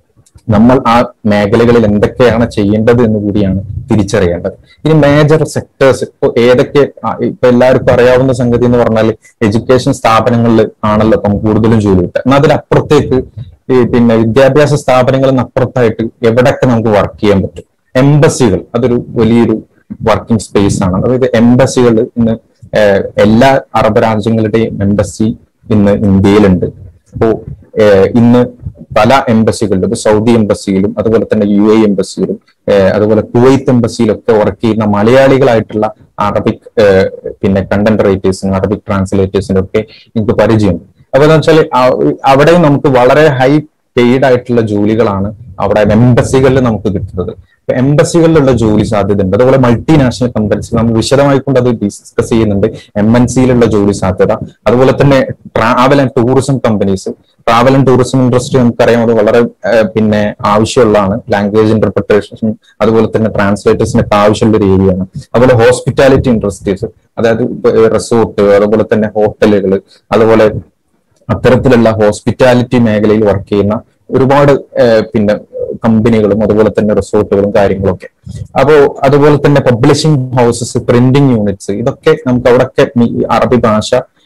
നമ്മൾ ആ മേഖലകളിൽ എന്തൊക്കെയാണ് ചെയ്യേണ്ടത് എന്ന് കൂടിയാണ് തിരിച്ചറിയേണ്ടത് ഇനി മേജർ സെക്ടേഴ്സ് ഇപ്പൊ ഏതൊക്കെ ആ, ഇപ്പൊ എല്ലാവർക്കും അറിയാവുന്ന സംഗതി എന്ന് പറഞ്ഞാൽ എഡ്യൂക്കേഷൻ സ്ഥാപനങ്ങളിൽ ആണല്ലോ ഇപ്പം കൂടുതലും ജോലി കിട്ടുക എന്നാൽ അതിലപ്പുറത്തേക്ക് ഈ പിന്നെ വിദ്യാഭ്യാസ സ്ഥാപനങ്ങളിൽ നിന്ന് അപ്പുറത്തായിട്ട് എവിടെയൊക്കെ നമുക്ക് വർക്ക് ചെയ്യാൻ പറ്റും എംബസികൾ അതൊരു വലിയൊരു വർക്കിംഗ് സ്പേസ് ആണ് അതായത് എംബസികൾ ഇന്ന് ഏഹ്, എല്ലാ അറബ് രാജ്യങ്ങളുടെയും എംബസി ഇന്ന് ഇന്ത്യയിലുണ്ട് അപ്പോ ഏഹ്, ഇന്ന് പല എംബസികളിലും ഇപ്പൊ സൗദി എംബസിയിലും അതുപോലെ തന്നെ യു എ എംബസിയിലും ഏഹ്, അതുപോലെ കുവൈത്ത് എംബസിയിലൊക്കെ വർക്ക് ചെയ്യുന്ന മലയാളികളായിട്ടുള്ള അറബിക് ഏഹ്, പിന്നെ കണ്ടന്റ് റൈറ്റേഴ്സിനും അറബിക് ട്രാൻസ്ലേറ്റേഴ്സിനും ഒക്കെ എനിക്ക് പരിചയമുണ്ട് അപ്പൊ എന്താ വെച്ചാൽ അവിടെയും നമുക്ക് വളരെ ഹൈ പെയ്ഡ് ആയിട്ടുള്ള ജോലികളാണ് അവിടെ എംബസികളിൽ നമുക്ക് കിട്ടുന്നത് അപ്പൊ എംബസികളിലുള്ള ജോലി സാധ്യത ഉണ്ട് അതുപോലെ മൾട്ടിനാഷണൽ കമ്പനീസ് നമ്മൾ വിശദമായി കൊണ്ട് അത് ഡിസ്കസ് ചെയ്യുന്നുണ്ട് എം എൻ സിയിലുള്ള ജോലി സാധ്യത അതുപോലെ തന്നെ travel and tourism companies travel and tourism industry നമുക്കറിയാം അത് വളരെ ഏഹ്, പിന്നെ ആവശ്യമുള്ളതാണ് ലാംഗ്വേജ് ഇന്റർപ്രിട്ടേഷൻ അതുപോലെ തന്നെ ട്രാൻസ്ലേറ്റേഴ്സിനൊക്കെ ആവശ്യമുള്ള ഒരു ഏരിയയാണ് അതുപോലെ ഹോസ്പിറ്റാലിറ്റി ഇൻഡസ്ട്രീസ് അതായത് റിസോർട്ട് അതുപോലെ തന്നെ ഹോട്ടലുകൾ അതുപോലെ അത്തരത്തിലുള്ള ഹോസ്പിറ്റാലിറ്റി മേഖലയിൽ വർക്ക് ചെയ്യുന്ന ഒരുപാട് ഏഹ്, പിന്നെ കമ്പനികളും അതുപോലെ തന്നെ റിസോർട്ടുകളും കാര്യങ്ങളൊക്കെ അപ്പോ അതുപോലെ തന്നെ പബ്ലിഷിംഗ് ഹൗസസ് പ്രിന്റിംഗ് യൂണിറ്റ്സ് ഇതൊക്കെ നമുക്ക് അവിടെയൊക്കെ മി- അറബി ഭാഷ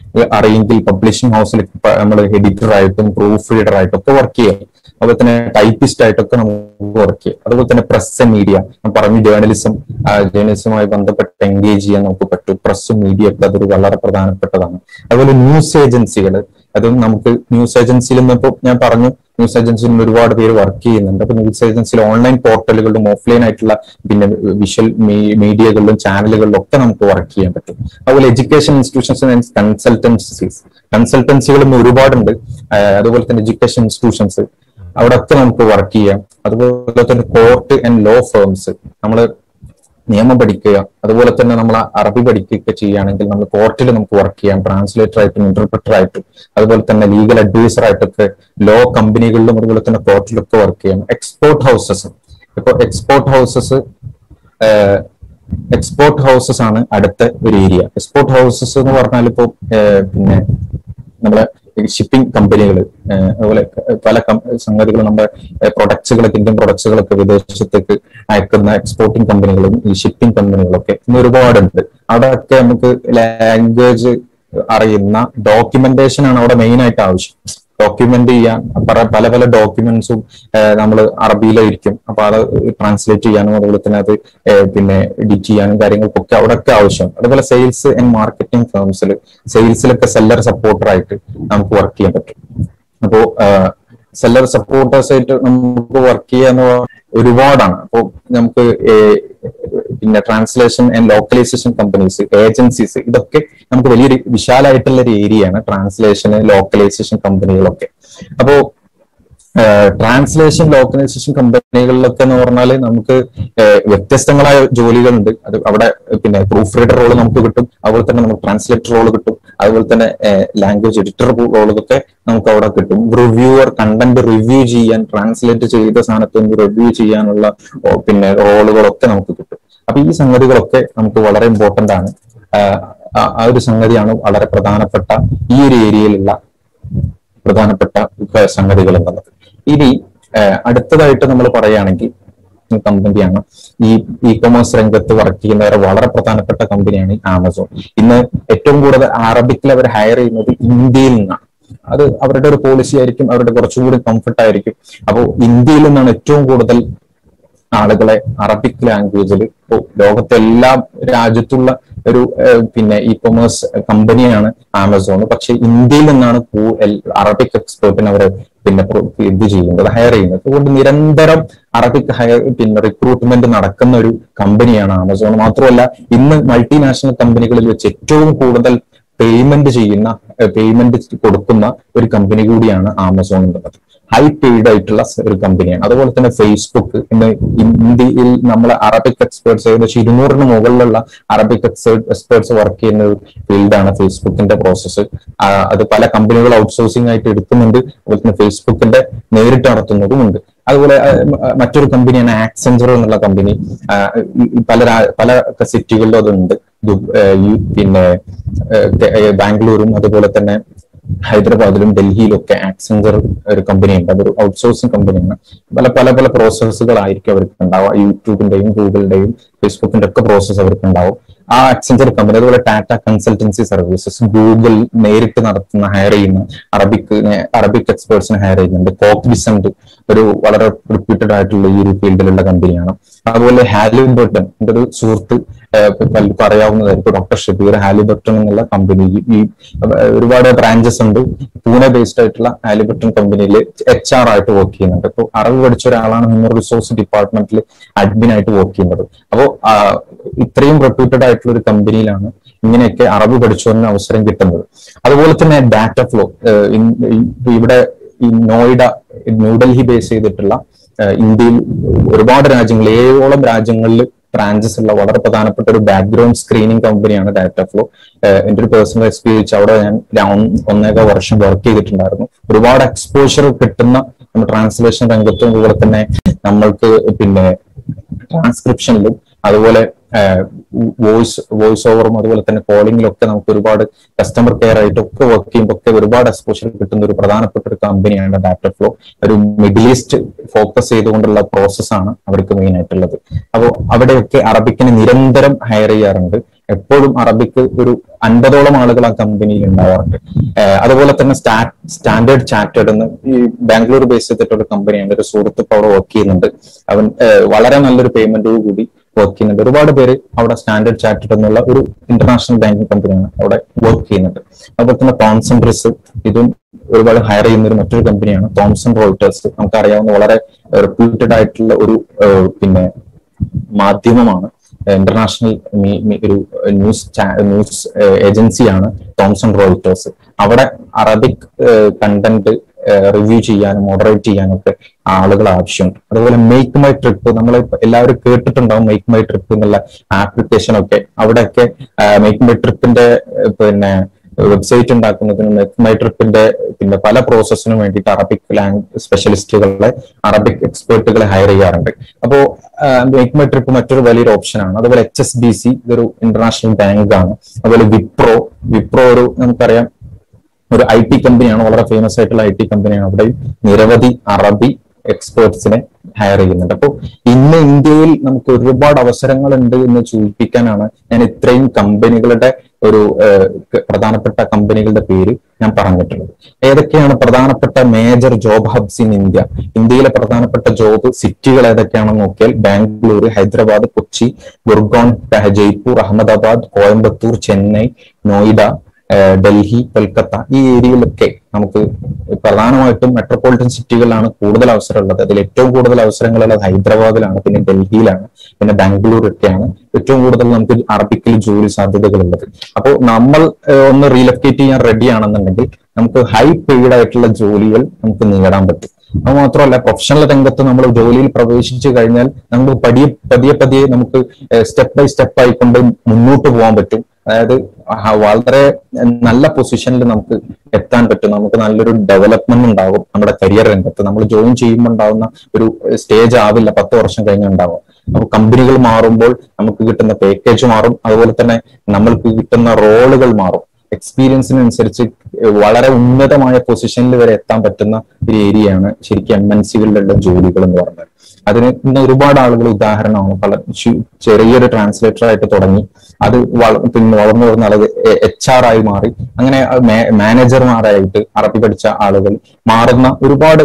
അറിയെങ്കിൽ പബ്ലിഷിംഗ് ഹൗസിൽ നമ്മൾ എഡിറ്റർ ആയിട്ടും പ്രൂഫ് റീഡർ ആയിട്ടും ഒക്കെ വർക്ക് ചെയ്യാം അതുപോലെ തന്നെ ടൈപ്പിസ്റ്റ് ആയിട്ടൊക്കെ നമുക്ക് വർക്ക് ചെയ്യാം അതുപോലെ തന്നെ പ്രസ് മീഡിയ ഞാൻ പറഞ്ഞു ജേർണലിസം ജേർണലിസവുമായി ബന്ധപ്പെട്ട് എൻഗേജ് ചെയ്യാൻ നമുക്ക് പറ്റും പ്രസ്സും മീഡിയ ഒക്കെ അതൊരു വളരെ പ്രധാനപ്പെട്ടതാണ് അതുപോലെ ന്യൂസ് ഏജൻസികൾ അതും നമുക്ക് ന്യൂസ് ഏജൻസിയിൽ നിന്നിപ്പോ ഞാൻ പറഞ്ഞു ന്യൂസ് ഏജൻസിയിൽ നിന്ന് ഒരുപാട് പേര് വർക്ക് ചെയ്യുന്നുണ്ട് അപ്പൊ ന്യൂസ് ഏജൻസിയിൽ ഓൺലൈൻ പോർട്ടലുകളിലും ഓഫ്ലൈൻ ആയിട്ടുള്ള പിന്നെ വിഷ്വൽ മീഡിയകളിലും ചാനലുകളിലും ഒക്കെ നമുക്ക് വർക്ക് ചെയ്യാൻ പറ്റും അതുപോലെ എഡ്യൂക്കേഷൻ ഇൻസ്റ്റിറ്റ്യൂഷൻസ് ആൻഡ് കൺസൾട്ടൻസീസ് കൺസൾട്ടൻസികളും ഒരുപാടുണ്ട് ആഹ് അതുപോലെ തന്നെ എഡ്യൂക്കേഷൻ ഇൻസ്റ്റിറ്റ്യൂഷൻസ് അവിടെ ഒക്കെ നമുക്ക് വർക്ക് ചെയ്യാം അതുപോലെ തന്നെ കോർട്ട് ആൻഡ് ലോ ഫേംസ് നമ്മൾ നിയമം പഠിക്കുക അതുപോലെ തന്നെ നമ്മൾ അറബി പഠിക്കുകയൊക്കെ ചെയ്യുകയാണെങ്കിൽ നമ്മൾ കോർട്ടിൽ നമുക്ക് വർക്ക് ചെയ്യാം ട്രാൻസ്ലേറ്റർ ആയിട്ടും ഇന്റർപ്രറ്റർ ആയിട്ടും അതുപോലെ തന്നെ ലീഗൽ അഡ്വൈസർ ആയിട്ടൊക്കെ ലോ കമ്പനികളിലും അതുപോലെ തന്നെ കോർട്ടിലൊക്കെ വർക്ക് ചെയ്യാം എക്സ്പോർട്ട് ഹൗസസ് ഇപ്പൊ എക്സ്പോർട്ട് ഹൗസസ് എക്സ്പോർട്ട് ഹൗസസ് ആണ് അടുത്ത ഒരു ഏരിയ എക്സ്പോർട്ട് ഹൗസസ് എന്ന് പറഞ്ഞാൽ ഇപ്പോൾ പിന്നെ നമ്മളെ ഷിപ്പിംഗ് കമ്പനികൾ അതുപോലെ പല സംഗതികളും നമ്മുടെ പ്രൊഡക്ട്സുകളൊക്കെ ഇന്ത്യൻ പ്രൊഡക്ട്സുകളൊക്കെ വിദേശത്തേക്ക് അയക്കുന്ന എക്സ്പോർട്ടിംഗ് കമ്പനികളും ഈ ഷിപ്പിംഗ് കമ്പനികളൊക്കെ ഇന്ന് ഒരുപാടുണ്ട് അവിടെയൊക്കെ നമുക്ക് ലാംഗ്വേജ് അറിയുന്ന ഡോക്യുമെന്റേഷൻ ആണ് അവിടെ മെയിൻ ആയിട്ട് ആവശ്യം ഡോക്യുമെന്റ് ചെയ്യാൻ പല പല പല ഡോക്യുമെന്റ്സും നമ്മൾ അറബിയിലായിരിക്കും അപ്പൊ അത് ട്രാൻസ്ലേറ്റ് ചെയ്യാനും അതുപോലെ തന്നെ അത് പിന്നെ എഡിറ്റ് ചെയ്യാനും കാര്യങ്ങൾക്കൊക്കെ അവിടെയൊക്കെ ആവശ്യം അതുപോലെ സെയിൽസ് ആൻഡ് മാർക്കറ്റിംഗ് ഫേംസിൽ സെയിൽസിലൊക്കെ സെല്ലർ സപ്പോർട്ടറായിട്ട് നമുക്ക് വർക്ക് ചെയ്യാൻ പറ്റും അപ്പോ സെല്ലർ സപ്പോർട്ടേഴ്സ് ആയിട്ട് നമുക്ക് വർക്ക് ചെയ്യാന്ന് ഒരുപാടാണ് അപ്പോൾ നമുക്ക് പിന്നെ translation and localisation companies agencies ഇതൊക്കെ നമുക്ക് വലിയൊരു വിശാലമായിട്ടുള്ള ഒരു ഏരിയയാണ് ട്രാൻസ്ലേഷൻ ലോക്കലൈസേഷൻ കമ്പനികളൊക്കെ അപ്പോ ട്രാൻസ്ലേഷൻ ലോക്കലൈസേഷൻ കമ്പനികളിലൊക്കെ എന്ന് പറഞ്ഞാൽ നമുക്ക് വ്യത്യസ്തങ്ങളായ ജോലികളുണ്ട് അത് അവിടെ പിന്നെ പ്രൂഫ് റീഡർ റോള് നമുക്ക് കിട്ടും അതുപോലെ തന്നെ നമുക്ക് ട്രാൻസ്ലേറ്റർ റോള് കിട്ടും അതുപോലെ തന്നെ ലാംഗ്വേജ് എഡിറ്റർ റോളൊക്കെ നമുക്ക് അവിടെ കിട്ടും റിവ്യൂവർ കണ്ടന്റ് റിവ്യൂ ചെയ്യാൻ ട്രാൻസ്ലേറ്റ് ചെയ്ത സാധനത്ത് നിന്ന് റിവ്യൂ ചെയ്യാനുള്ള പിന്നെ റോളുകളൊക്കെ നമുക്ക് കിട്ടും അപ്പൊ ഈ സംഗതികളൊക്കെ നമുക്ക് വളരെ ഇമ്പോർട്ടന്റ് ആണ് ആ ഒരു സംഗതിയാണ് വളരെ പ്രധാനപ്പെട്ട ഈ ഒരു ഏരിയയിലുള്ള പ്രധാനപ്പെട്ട സംഗതികൾ എന്നുള്ളത് ഇനി അടുത്തതായിട്ട് നമ്മൾ പറയുകയാണെങ്കിൽ കമ്പനിയാണ് ഈ ഇ കൊമേഴ്സ് രംഗത്ത് വർക്ക് ചെയ്യുന്ന വളരെ പ്രധാനപ്പെട്ട കമ്പനിയാണ് ആമസോൺ ഇന്ന് ഏറ്റവും കൂടുതൽ അറബിക്കിൽ അവർ ഹയർ ചെയ്യുന്നത് ഇന്ത്യയിൽ നിന്നാണ് അത് അവരുടെ ഒരു പോളിസി ആയിരിക്കും അവരുടെ കുറച്ചുകൂടി കംഫർട്ട് ആയിരിക്കും അപ്പോൾ ഇന്ത്യയിൽ നിന്നാണ് ഏറ്റവും കൂടുതൽ ആളുകളെ അറബിക് ലാംഗ്വേജിൽ ലോകത്തെ എല്ലാ രാജ്യത്തുള്ള ഒരു പിന്നെ ഇ കൊമേഴ്സ് കമ്പനിയാണ് ആമസോൺ പക്ഷെ ഇന്ത്യയിൽ നിന്നാണ് അറബിക് എക്സ്പേർട്ടിനെ അവരെ പിന്നെ ഇത് ചെയ്യുന്നത് ഹയർ ചെയ്യുന്നത് അതുകൊണ്ട് നിരന്തരം അറബിക് ഹയർ പിന്നെ റിക്രൂട്ട്മെന്റ് നടക്കുന്ന ഒരു കമ്പനിയാണ് ആമസോൺ മാത്രമല്ല ഇന്ന് മൾട്ടിനാഷണൽ കമ്പനികളിൽ വെച്ച് ഏറ്റവും കൂടുതൽ പേയ്മെന്റ് ചെയ്യുന്ന പേയ്മെന്റ് കൊടുക്കുന്ന ഒരു കമ്പനി കൂടിയാണ് ആമസോൺ എന്നുള്ളത് ഹൈ പെയ്ഡ് ആയിട്ടുള്ള ഒരു കമ്പനിയാണ് അതുപോലെ തന്നെ ഫേസ്ബുക്ക് ഇന്ന് ഇന്ത്യയിൽ നമ്മളെ അറബിക് എക്സ്പേർട്സ് ഏകദേശം ഇരുന്നൂറിന് മുകളിലുള്ള അറബിക് എക്സ്പേർട്സ് വർക്ക് ചെയ്യുന്ന ഒരു ഫീൽഡാണ് ഫേസ്ബുക്കിന്റെ പ്രോസസ്സ് അത് പല കമ്പനികൾ ഔട്ട്സോഴ്സിംഗ് ആയിട്ട് എടുക്കുന്നുണ്ട് അതുപോലെ തന്നെ ഫേസ്ബുക്കിന്റെ നേരിട്ട് നടത്തുന്നതുമുണ്ട് അതുപോലെ മറ്റൊരു കമ്പനിയാണ് ആക്സെഞ്ചർ എന്നുള്ള കമ്പനി പല പല സിറ്റികളിലും അതുണ്ട് പിന്നെ ബാംഗ്ലൂരും അതുപോലെ തന്നെ ഹൈദരാബാദിലും ഡൽഹിയിലും ഒക്കെ ആക്സെഞ്ചർ ഒരു കമ്പനിയുണ്ട് അതൊരു ഔട്ട്സോഴ്സിംഗ് കമ്പനിയാണ് പല പല പല പ്രോസസ്സുകളായിരിക്കും അവർക്ക് ഉണ്ടാവുക യൂട്യൂബിന്റെയും ഗൂഗിളിന്റെയും ഫേസ്ബുക്കിന്റെ ഒക്കെ പ്രോസസ്സ് അവർക്ക് ഉണ്ടാവും ആ അക്സെഞ്ചർ കമ്പനി അതുപോലെ ടാറ്റ കൺസൾട്ടൻസി സർവീസസ് ഗൂഗിൾ നേരിട്ട് നടത്തുന്ന ഹയർ ചെയ്യുന്ന അറബിക് അറബിക് എക്സ്പേർട്സിനെ ഹയർ ചെയ്യുന്നുണ്ട് കോക്വിസന്റ് ഒരു വളരെ റിപ്യൂട്ടഡ് ആയിട്ടുള്ള ഈ ഒരു ഫീൽഡിലുള്ള കമ്പനിയാണ് അതുപോലെ ഹാലിബർട്ടൺ എന്റെ ഒരു സുഹൃത്ത് പലർക്കും അറിയാവുന്നതായിരിക്കും ഡോക്ടർ ഷബീർ ഹാലിബർട്ടൺ എന്നുള്ള കമ്പനി ഈ ഒരുപാട് ബ്രാഞ്ചസ് ഉണ്ട് പൂനെ ബേസ്ഡ് ആയിട്ടുള്ള ഹാലിബർട്ടൺ കമ്പനിയിൽ എച്ച് ആർ ആയിട്ട് വർക്ക് ചെയ്യുന്നുണ്ട് ഇപ്പോൾ അറിവ് പഠിച്ച ഒരാളാണ് ഹ്യൂമൻ റിസോഴ്സ് ഡിപ്പാർട്ട്മെന്റിൽ അഡ്മിൻ ആയിട്ട് വർക്ക് ചെയ്യുന്നത് അപ്പോൾ ഇത്രയും റെപ്യൂട്ടഡ് ആയിട്ടുള്ള ഒരു കമ്പനിയിലാണ് ഇങ്ങനെയൊക്കെ അറിവ് പഠിച്ചതിന് അവസരം കിട്ടുന്നത് അതുപോലെ തന്നെ ഡാറ്റ ഫ്ലോ ഇവിടെ ഈ നോയിഡ ന്യൂഡൽഹി ബേസ് ചെയ്തിട്ടുള്ള ഇന്ത്യയിൽ ഒരുപാട് രാജ്യങ്ങൾ ഏഴോളം രാജ്യങ്ങളിൽ ബ്രാഞ്ചസ് ഉള്ള വളരെ പ്രധാനപ്പെട്ട ഒരു ബാക്ക്ഗ്രൗണ്ട് സ്ക്രീനിങ് കമ്പനിയാണ് ഡാറ്റ ഫ്ലോ എന്റെ ഒരു പേഴ്സണൽ എക്സ്പീരിയൻസ് അവിടെ ഞാൻ ഒന്നേക വർഷം വർക്ക് ചെയ്തിട്ടുണ്ടായിരുന്നു ഒരുപാട് എക്സ്പോഷർ കിട്ടുന്ന നമ്മുടെ ട്രാൻസ്ലേഷൻ രംഗത്തും അതുപോലെ തന്നെ നമ്മൾക്ക് പിന്നെ ട്രാൻസ്ക്രിപ്ഷനിലും അതുപോലെ വോയിസ് വോയിസ് ഓവറും അതുപോലെ തന്നെ കോളിംഗിലും ഒക്കെ നമുക്ക് ഒരുപാട് കസ്റ്റമർ കെയർ ആയിട്ടും ഒക്കെ വർക്ക് ചെയ്യുമ്പോൾ ഒക്കെ ഒരുപാട് എക്സ്പോഷർ കിട്ടുന്ന ഒരു പ്രധാനപ്പെട്ട ഒരു കമ്പനിയാണ് ഡാറ്റ ഫ്ലോ ഒരു മിഡിൽ ഈസ്റ്റ് ഫോക്കസ് ചെയ്തുകൊണ്ടുള്ള പ്രോസസ്സാണ് അവർക്ക് മെയിൻ ആയിട്ടുള്ളത് അപ്പോൾ അവിടെയൊക്കെ അറബിക്കിന് നിരന്തരം ഹയർ ചെയ്യാറുണ്ട് എപ്പോഴും അറബിക്ക് ഒരു അൻപതോളം ആളുകൾ ആ കമ്പനിയിൽ ഉണ്ടാവാറുണ്ട് ഏഹ് അതുപോലെ തന്നെ സ്റ്റാ സ്റ്റാൻഡേർഡ് ചാർട്ടേഡ് എന്ന് ഈ ബാംഗ്ലൂർ ബേസ് ചെയ്തിട്ടുള്ള കമ്പനിയാണ് ഒരു സുഹൃത്ത് ഇപ്പോൾ അവിടെ വർക്ക് ചെയ്യുന്നുണ്ട് അവൻ ഏഹ് വളരെ നല്ലൊരു പേയ്മെന്റോട് കൂടി വർക്ക് ചെയ്യുന്നുണ്ട് ഒരുപാട് പേര് അവിടെ സ്റ്റാൻഡേർഡ് ചാർട്ടേഡ് എന്നുള്ള ഒരു ഇന്റർനാഷണൽ ബാങ്കിങ് കമ്പനിയാണ് അവിടെ വർക്ക് ചെയ്യുന്നുണ്ട് അതുപോലെ തന്നെ തോംസൺ ബ്രിസ് ഇതും ഒരുപാട് ഹയർ ചെയ്യുന്ന ഒരു മറ്റൊരു കമ്പനിയാണ് തോംസൺ റോയിട്ടേഴ്സ് നമുക്കറിയാവുന്ന വളരെ റെപ്യൂട്ടഡ് ആയിട്ടുള്ള ഒരു ഏഹ് പിന്നെ മാധ്യമമാണ് ഇന്റർനാഷണൽ ഒരു ന്യൂസ് ന്യൂസ് ഏജൻസിയാണ് തോംസൺ റോയിട്ടേഴ്സ് അവിടെ അറബിക് കണ്ടന്റ് റിവ്യൂ ചെയ്യാനും മോഡറേറ്റ് ചെയ്യാനും ഒക്കെ ആളുകൾ ആവശ്യമുണ്ട് അതുപോലെ മേക്ക് മൈ ട്രിപ്പ് നമ്മൾ എല്ലാവരും കേട്ടിട്ടുണ്ടാവും മേക്ക് മൈ ട്രിപ്പ് എന്നുള്ള ആപ്ലിക്കേഷൻ ഒക്കെ അവിടെയൊക്കെ മേക്ക് മൈ ട്രിപ്പിന്റെ പിന്നെ വെബ്സൈറ്റ് ഉണ്ടാക്കുന്നതിനും മേക്ക് മൈ ട്രിപ്പിന്റെ പിന്നെ പല പ്രോസസ്സിനും വേണ്ടിയിട്ട് അറബിക് ലാംഗ്വേജ് സ്പെഷ്യലിസ്റ്റുകളെ അറബിക് എക്സ്പേർട്ടുകളെ ഹയർ ചെയ്യാറുണ്ട് അപ്പോ മേക്ക് മൈ ട്രിപ്പ് മറ്റൊരു വലിയൊരു ഓപ്ഷനാണ് അതുപോലെ എച്ച് എസ് ബി സി ഇതൊരു ഇന്റർനാഷണൽ ബാങ്ക് ആണ് അതുപോലെ വിപ്രോ വിപ്രോ ഒരു നമുക്കറിയാം ഒരു ഐ ടി കമ്പനിയാണ് വളരെ ഫേമസ് ആയിട്ടുള്ള ഐ ടി കമ്പനിയാണ് അവിടെ നിരവധി അറബി എക്സ്പേർട്സിനെ ഹയർ ചെയ്യുന്നുണ്ട് അപ്പോൾ ഇന്ന് ഇന്ത്യയിൽ നമുക്ക് ഒരുപാട് അവസരങ്ങളുണ്ട് എന്ന് സൂചിപ്പിക്കാനാണ് ഞാൻ ഇത്രയും കമ്പനികളുടെ ഒരു ഏഹ്, ക- പ്രധാനപ്പെട്ട കമ്പനികളുടെ പേര് ഞാൻ പറഞ്ഞിട്ടുള്ളത് ഏതൊക്കെയാണ് പ്രധാനപ്പെട്ട major job hubs in India ഇന്ത്യയിലെ പ്രധാനപ്പെട്ട ജോബ് സിറ്റികൾ ഏതൊക്കെയാണെന്ന് നോക്കിയാൽ ബാംഗ്ലൂർ ഹൈദരാബാദ് കൊച്ചി ഗുർഗോൺ ജയ്പൂർ അഹമ്മദാബാദ് കോയമ്പത്തൂർ ചെന്നൈ നോയിഡ ഏഹ് ഡൽഹി കൊൽക്കത്ത ഈ ഏരിയയിലൊക്കെ നമുക്ക് പ്രധാനമായിട്ടും മെട്രോപൊളിറ്റൻ സിറ്റികളിലാണ് കൂടുതൽ അവസരമുള്ളത് അതിൽ ഏറ്റവും കൂടുതൽ അവസരങ്ങളുള്ളത് ഹൈദരാബാദിലാണ് പിന്നെ ഡൽഹിയിലാണ് പിന്നെ ബാംഗ്ലൂരൊക്കെയാണ് ഏറ്റവും കൂടുതൽ നമുക്ക് അറബിക്കിൽ ജോലി സാധ്യതകളുള്ളത് അപ്പോൾ നമ്മൾ ഏഹ് ഒന്ന് റീലൊക്കേറ്റ് ചെയ്യാൻ റെഡി ആണെന്നുണ്ടെങ്കിൽ നമുക്ക് ഹൈ പെയ്ഡ് ആയിട്ടുള്ള ജോലികൾ നമുക്ക് നേടാൻ പറ്റും അത് മാത്രമല്ല പ്രൊഫഷണൽ രംഗത്ത് നമ്മൾ ജോലിയിൽ പ്രവേശിച്ചു കഴിഞ്ഞാൽ നമുക്ക് പതിയെ പതിയെ പതിയെ നമുക്ക് സ്റ്റെപ്പ് ബൈ സ്റ്റെപ്പ് ആയിക്കൊണ്ട് മുന്നോട്ട് പോകാൻ പറ്റും അതായത് ആ വളരെ നല്ല പൊസിഷനിൽ നമുക്ക് എത്താൻ പറ്റും നമുക്ക് നല്ലൊരു ഡെവലപ്മെന്റ് ഉണ്ടാകും നമ്മുടെ കരിയർ രംഗത്ത് നമ്മൾ ജോയിൻ ചെയ്യുമ്പോൾ ഉണ്ടാകുന്ന ഒരു സ്റ്റേജ് ആവില്ല പത്ത് വർഷം കഴിഞ്ഞുണ്ടാവും അപ്പൊ കമ്പനികൾ മാറുമ്പോൾ നമുക്ക് കിട്ടുന്ന പാക്കേജ് മാറും അതുപോലെ തന്നെ നമ്മൾക്ക് കിട്ടുന്ന റോളുകൾ മാറും എക്സ്പീരിയൻസിനനുസരിച്ച് വളരെ ഉന്നതമായ പൊസിഷനിൽ വരെ എത്താൻ പറ്റുന്ന ഒരു ഏരിയയാണ് ശരിക്കും എം എൻ സികളിലുള്ള ജോലികൾ എന്ന് പറഞ്ഞത് അതിന് ഇന്ന് ഒരുപാട് ആളുകൾ ഉദാഹരണമാണ് പല ചു- ചെറിയൊരു ട്രാൻസ്ലേറ്റർ ആയിട്ട് തുടങ്ങി അത് വള- പിന്നെ വളർന്നു വരുന്ന ആളുകൾ എച്ച് ആർ ആയി മാറി അങ്ങനെ മാനേജർമാരായിട്ട് അറബി പഠിച്ച ആളുകൾ മാറുന്ന ഒരുപാട്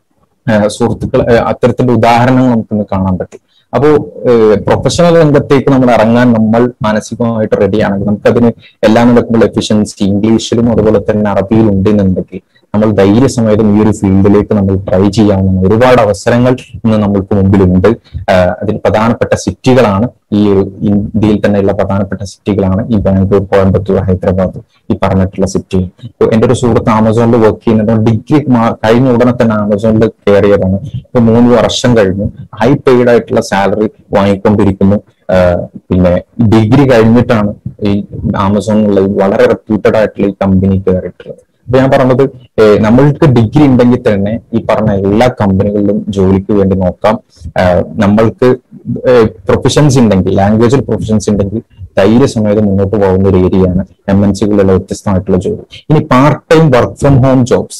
ഏഹ് സുഹൃത്തുക്കൾ ഏഹ് അത്തരത്തിലുള്ള ഉദാഹരണങ്ങൾ നമുക്കിന്ന് കാണാൻ പറ്റും അപ്പോ പ്രൊഫഷണൽ രംഗത്തേക്ക് നമ്മൾ ഇറങ്ങാൻ നമ്മൾ മാനസികമായിട്ട് റെഡി ആണെങ്കിൽ നമുക്കതിന് എല്ലാ നിലക്കുള്ള എഫിഷ്യൻസി ഇംഗ്ലീഷിലും അതുപോലെ തന്നെ അറബിയിലും ഉണ്ട് എന്നുണ്ടെങ്കിൽ നമ്മൾ ധൈര്യസമേതം ഈ ഒരു ഫീൽഡിലേക്ക് നമ്മൾ ട്രൈ ചെയ്യാവുന്ന ഒരുപാട് അവസരങ്ങൾ ഇന്ന് നമ്മൾക്ക് മുമ്പിലുണ്ട് ആഹ് അതിൽ പ്രധാനപ്പെട്ട സിറ്റികളാണ് ഈ ഒരു ഇന്ത്യയിൽ തന്നെയുള്ള പ്രധാനപ്പെട്ട സിറ്റികളാണ് ഈ ബാംഗ്ലൂർ കോയമ്പത്തൂർ ഹൈദരാബാദ് ഈ പറഞ്ഞിട്ടുള്ള സിറ്റി ഇപ്പൊ എന്റെ ഒരു സുഹൃത്ത് ആമസോണിൽ വർക്ക് ചെയ്യുന്നുണ്ട് ഡിഗ്രി കഴിഞ്ഞ ഉടനെ തന്നെ ആമസോണിൽ കയറിയതാണ് ഇപ്പൊ മൂന്ന് വർഷം കഴിഞ്ഞു ഹൈ പെയ്ഡ് ആയിട്ടുള്ള സാലറി വാങ്ങിക്കൊണ്ടിരിക്കുന്നു ആഹ് പിന്നെ ഡിഗ്രി കഴിഞ്ഞിട്ടാണ് ഈ ആമസോണിലുള്ള ഈ വളരെ റെപ്യൂട്ടഡ് ആയിട്ടുള്ള ഈ കമ്പനി കയറിയിട്ടുള്ളത് അപ്പൊ ഞാൻ പറഞ്ഞത് ഏഹ് നമ്മൾക്ക് ഡിഗ്രി ഉണ്ടെങ്കിൽ തന്നെ ഈ പറഞ്ഞ എല്ലാ കമ്പനികളിലും ജോലിക്ക് വേണ്ടി നോക്കാം ആഹ് നമ്മൾക്ക് പ്രൊഫഷൻസി ഉണ്ടെങ്കിൽ ലാംഗ്വേജിൽ പ്രൊഫഷൻസി ഉണ്ടെങ്കിൽ ധൈര്യസമേതം മുന്നോട്ട് പോകുന്ന ഒരു ഏരിയയാണ് എം എൻ സികളിലുള്ള വ്യത്യസ്തമായിട്ടുള്ള ജോലി ഇനി part time work from home jobs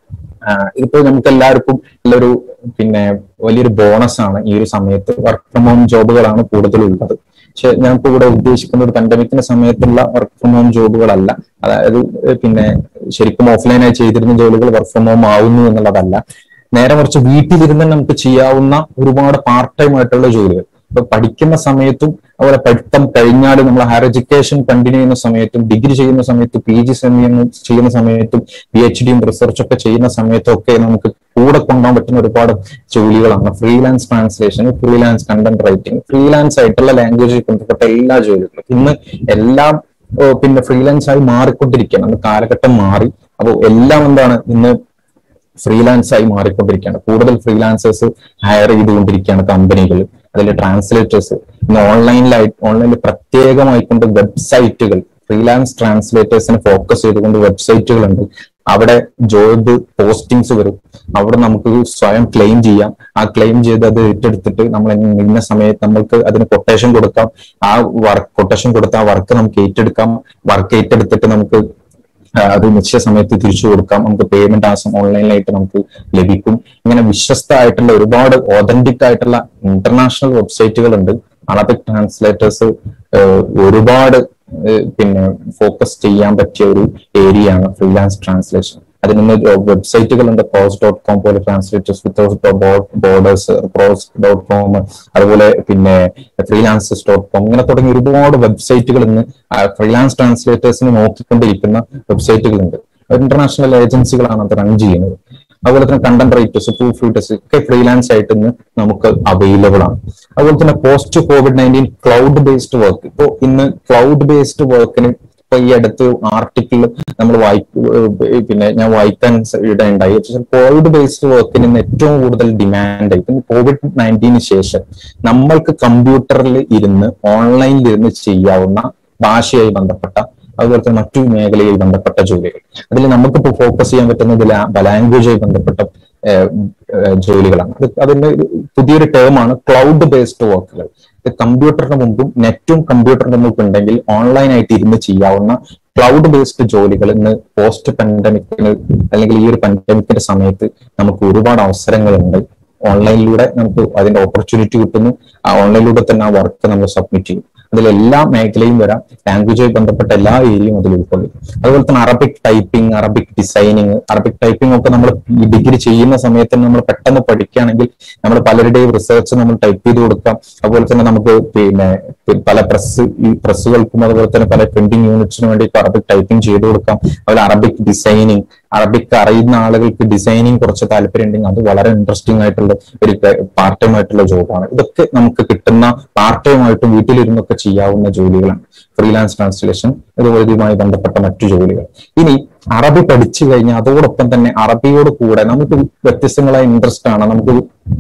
ഇതിപ്പോ നമുക്ക് എല്ലാവർക്കും ഉള്ളൊരു പിന്നെ വലിയൊരു ബോണസ് ആണ് ഈ ഒരു സമയത്ത് വർക്ക് ഫ്രം ഹോം ജോബുകളാണ് കൂടുതലുള്ളത് പക്ഷെ ഞങ്ങൾക്ക് ഇവിടെ ഉദ്ദേശിക്കുന്ന ഒരു പാൻഡമിക്കിന്റെ സമയത്തുള്ള വർക്ക് ഫ്രം ഹോം ജോബുകളല്ല അതായത് ഏഹ് പിന്നെ ശരിക്കും ഓഫ്ലൈനായി ചെയ്തിരുന്ന ജോലികൾ വർക്ക് ഫ്രം ഹോം ആവുന്നു എന്നുള്ളതല്ല നേരെ മറിച്ച് വീട്ടിലിരുന്ന് നമുക്ക് ചെയ്യാവുന്ന ഒരുപാട് പാർട്ട് ടൈം ആയിട്ടുള്ള ജോലികൾ ഇപ്പൊ പഠിക്കുന്ന സമയത്തും അതുപോലെ പഠിത്തം കഴിഞ്ഞാൽ നമ്മൾ ഹയർ എഡ്യൂക്കേഷൻ കണ്ടിന്യൂ ചെയ്യുന്ന സമയത്തും ഡിഗ്രി ചെയ്യുന്ന സമയത്തും പി ജി ചെയ്യുന്ന സമയത്തും പി എച്ച് ഡിയും റിസർച്ച് ഒക്കെ ചെയ്യുന്ന സമയത്തും ഒക്കെ നമുക്ക് കൂടെ കൊണ്ടുപോകാൻ പറ്റുന്ന ഒരുപാട് ജോലികളാണ് freelance translation freelance content writing freelance ആയിട്ടുള്ള ലാംഗ്വേജിൽ ബന്ധപ്പെട്ട എല്ലാ ജോലികളും ഇന്ന് എല്ലാം ഓ, പിന്നെ ഫ്രീലാൻസ് ആയി മാറിക്കൊണ്ടിരിക്കുകയാണ് നമ്മുടെ കാലഘട്ടം മാറി അപ്പോൾ എല്ലാം എന്താണ് ഇന്ന് ഫ്രീലാൻസ് ആയി മാറിക്കൊണ്ടിരിക്കുകയാണ് കൂടുതൽ ഫ്രീലാൻസേഴ്സ് ഹയർ ചെയ്തുകൊണ്ടിരിക്കുകയാണ് കമ്പനികൾ അതിൽ ട്രാൻസ്ലേറ്റേഴ്സ് ഇന്ന് ഓൺലൈനിലായി ഓൺലൈനിൽ പ്രത്യേകമായിക്കൊണ്ട് വെബ്സൈറ്റുകൾ ഫ്രീലാൻസ് ട്രാൻസ്ലേറ്റേഴ്സിനെ ഫോക്കസ് ചെയ്തുകൊണ്ട് വെബ്സൈറ്റുകളുണ്ട് അവിടെ ജോബ് പോസ്റ്റിങ്സ് വരും അവിടെ നമുക്ക് സ്വയം ക്ലെയിം ചെയ്യാം ആ ക്ലെയിം ചെയ്ത് അത് ഏറ്റെടുത്തിട്ട് നമ്മൾ ഇന്ന സമയത്ത് നമ്മൾക്ക് അതിന് കൊട്ടേഷൻ കൊടുക്കാം ആ വർക്ക് കൊട്ടേഷൻ കൊടുത്ത ആ വർക്ക് നമുക്ക് ഏറ്റെടുക്കാം വർക്ക് ഏറ്റെടുത്തിട്ട് നമുക്ക് ആ, അത് നിശ്ചയ സമയത്ത് തിരിച്ചു കൊടുക്കാം നമുക്ക് പേയ്മെന്റ് ആസം ഓൺലൈനിലായിട്ട് നമുക്ക് ലഭിക്കും ഇങ്ങനെ വിശ്വസ്തമായിട്ടുള്ള ഒരുപാട് ഓതന്റിക് ആയിട്ടുള്ള ഇന്റർനാഷണൽ വെബ്സൈറ്റുകൾ ഉണ്ട് അറബിക് ട്രാൻസ്ലേറ്റേഴ്സ് ഒരുപാട് ഏഹ് പിന്നെ ഫോക്കസ് ചെയ്യാൻ പറ്റിയ ഒരു ഏരിയ ആണ് ഫ്രീലാൻസ് ട്രാൻസ്ലേഷൻ അതിൽ നിന്ന് വെബ്സൈറ്റുകളുണ്ട് പ്രോസ് ഡോട്ട് കോം പോലെ translators without borders ProZ dot com അതുപോലെ പിന്നെ ഫ്രീലാൻസസ് ഡോട്ട് കോം ഇങ്ങനെ തുടങ്ങി ഒരുപാട് വെബ്സൈറ്റുകൾ ഇന്ന് ഫ്രീലാൻസ് ട്രാൻസ്ലേറ്റേഴ്സിന് നോക്കിക്കൊണ്ടിരിക്കുന്ന വെബ്സൈറ്റുകളുണ്ട് ഇന്റർനാഷണൽ ഏജൻസികളാണ് അത് റൺ ചെയ്യുന്നത് അതുപോലെ തന്നെ കണ്ടന്റ് റൈറ്റേഴ്സ് പ്രൂഫ് റൈറ്റേഴ്സ് ഒക്കെ ഫ്രീലാൻസ് ആയിട്ട് ഇന്ന് നമുക്ക് അവൈലബിൾ ആണ് അതുപോലെ തന്നെ post COVID nineteen cloud based work ഇപ്പോൾ ഇന്ന് ക്ലൗഡ് ബേസ്ഡ് വർക്കിന് ഇപ്പൊ ഈ അടുത്ത് ആർട്ടിക്കിൾ നമ്മൾ വായി പിന്നെ ഞാൻ വായിക്കാൻ ഇടയുണ്ടായി കോവിഡ് ബേസ്ഡ് വർക്കിന് ഇന്ന് ഏറ്റവും കൂടുതൽ ഡിമാൻഡ് ഇപ്പം കോവിഡ് നയൻറ്റീന് ശേഷം നമ്മൾക്ക് കമ്പ്യൂട്ടറിൽ ഇരുന്ന് ഓൺലൈനിൽ ഇരുന്ന് ചെയ്യാവുന്ന ഭാഷയായി ബന്ധപ്പെട്ട അതുപോലെ തന്നെ മറ്റു മേഖലയിൽ ബന്ധപ്പെട്ട ജോലികൾ അതിൽ നമുക്കിപ്പോൾ ഫോക്കസ് ചെയ്യാൻ പറ്റുന്നത് ലാംഗ്വേജുമായി ബന്ധപ്പെട്ട ഏഹ്, ഏഹ്, ജോലികളാണ് അത് അതിന്റെ ഒരു പുതിയൊരു ടേമാണ് ക്ലൗഡ് ബേസ്ഡ് വർക്കുകൾ ഇത് കമ്പ്യൂട്ടറിന് മുമ്പും നെറ്റും കമ്പ്യൂട്ടറിന് മുമ്പ് ഉണ്ടെങ്കിൽ ഓൺലൈൻ ആയിട്ട് ഇരുന്ന് ചെയ്യാവുന്ന ക്ലൗഡ് ബേസ്ഡ് ജോലികൾ ഇന്ന് പോസ്റ്റ് പാൻഡമിക്കിന് അല്ലെങ്കിൽ ഈ ഒരു പാൻഡമിക്കിന്റെ സമയത്ത് നമുക്ക് ഒരുപാട് അവസരങ്ങളുണ്ട് ഓൺലൈനിലൂടെ നമുക്ക് അതിന്റെ ഓപ്പർച്യൂണിറ്റി കിട്ടുന്നു ആ ഓൺലൈനിലൂടെ തന്നെ ആ വർക്ക് നമ്മൾ സബ്മിറ്റ് ചെയ്യും അതിൽ എല്ലാ മേഖലയും വരാം ലാംഗ്വേജുമായി ബന്ധപ്പെട്ട എല്ലാ ഏരിയയും അതിൽ ഉൾക്കൊള്ളും അതുപോലെ തന്നെ Arabic typing Arabic designing Arabic typing ഒക്കെ നമ്മൾ ഈ ഡിഗ്രി ചെയ്യുന്ന സമയത്ത് നമ്മൾ പെട്ടെന്ന് പഠിക്കുകയാണെങ്കിൽ നമ്മൾ പലരുടെയും റിസർച്ച് നമ്മൾ ടൈപ്പ് ചെയ്ത് കൊടുക്കാം അതുപോലെ തന്നെ നമുക്ക് പിന്നെ പല പ്രസ് ഈ പ്രസ്സുകൾക്കും അതുപോലെ തന്നെ പല പ്രിന്റിംഗ് യൂണിറ്റ്സിന് വേണ്ടി അറബിക് ടൈപ്പിംഗ് ചെയ്ത് കൊടുക്കാം അതുപോലെ അറബിക് ഡിസൈനിങ് അറബിക് അറിയുന്ന ആളുകൾക്ക് ഡിസൈനിങ് കുറച്ച് താല്പര്യം ഉണ്ടെങ്കിൽ അത് വളരെ ഇൻട്രസ്റ്റിംഗ് ആയിട്ടുള്ള ഒരു പാർട്ട് ടൈം ആയിട്ടുള്ള ജോബാണ് ഇതൊക്കെ നമുക്ക് കിട്ടുന്ന പാർട്ട് ടൈം ആയിട്ടും വീട്ടിലിരുന്നൊക്കെ ചെയ്യാവുന്ന ജോലികളാണ് ഫ്രീലാൻസ് ട്രാൻസ്ലേഷൻ അതുപോലെ ഇതുമായി ബന്ധപ്പെട്ട മറ്റു ജോലികൾ ഇനി അറബി പഠിച്ചു കഴിഞ്ഞാൽ അതോടൊപ്പം തന്നെ അറബിയോട് കൂടെ നമുക്ക് വ്യത്യസ്തങ്ങളായ ഇൻട്രസ്റ്റ് ആണ് നമുക്ക്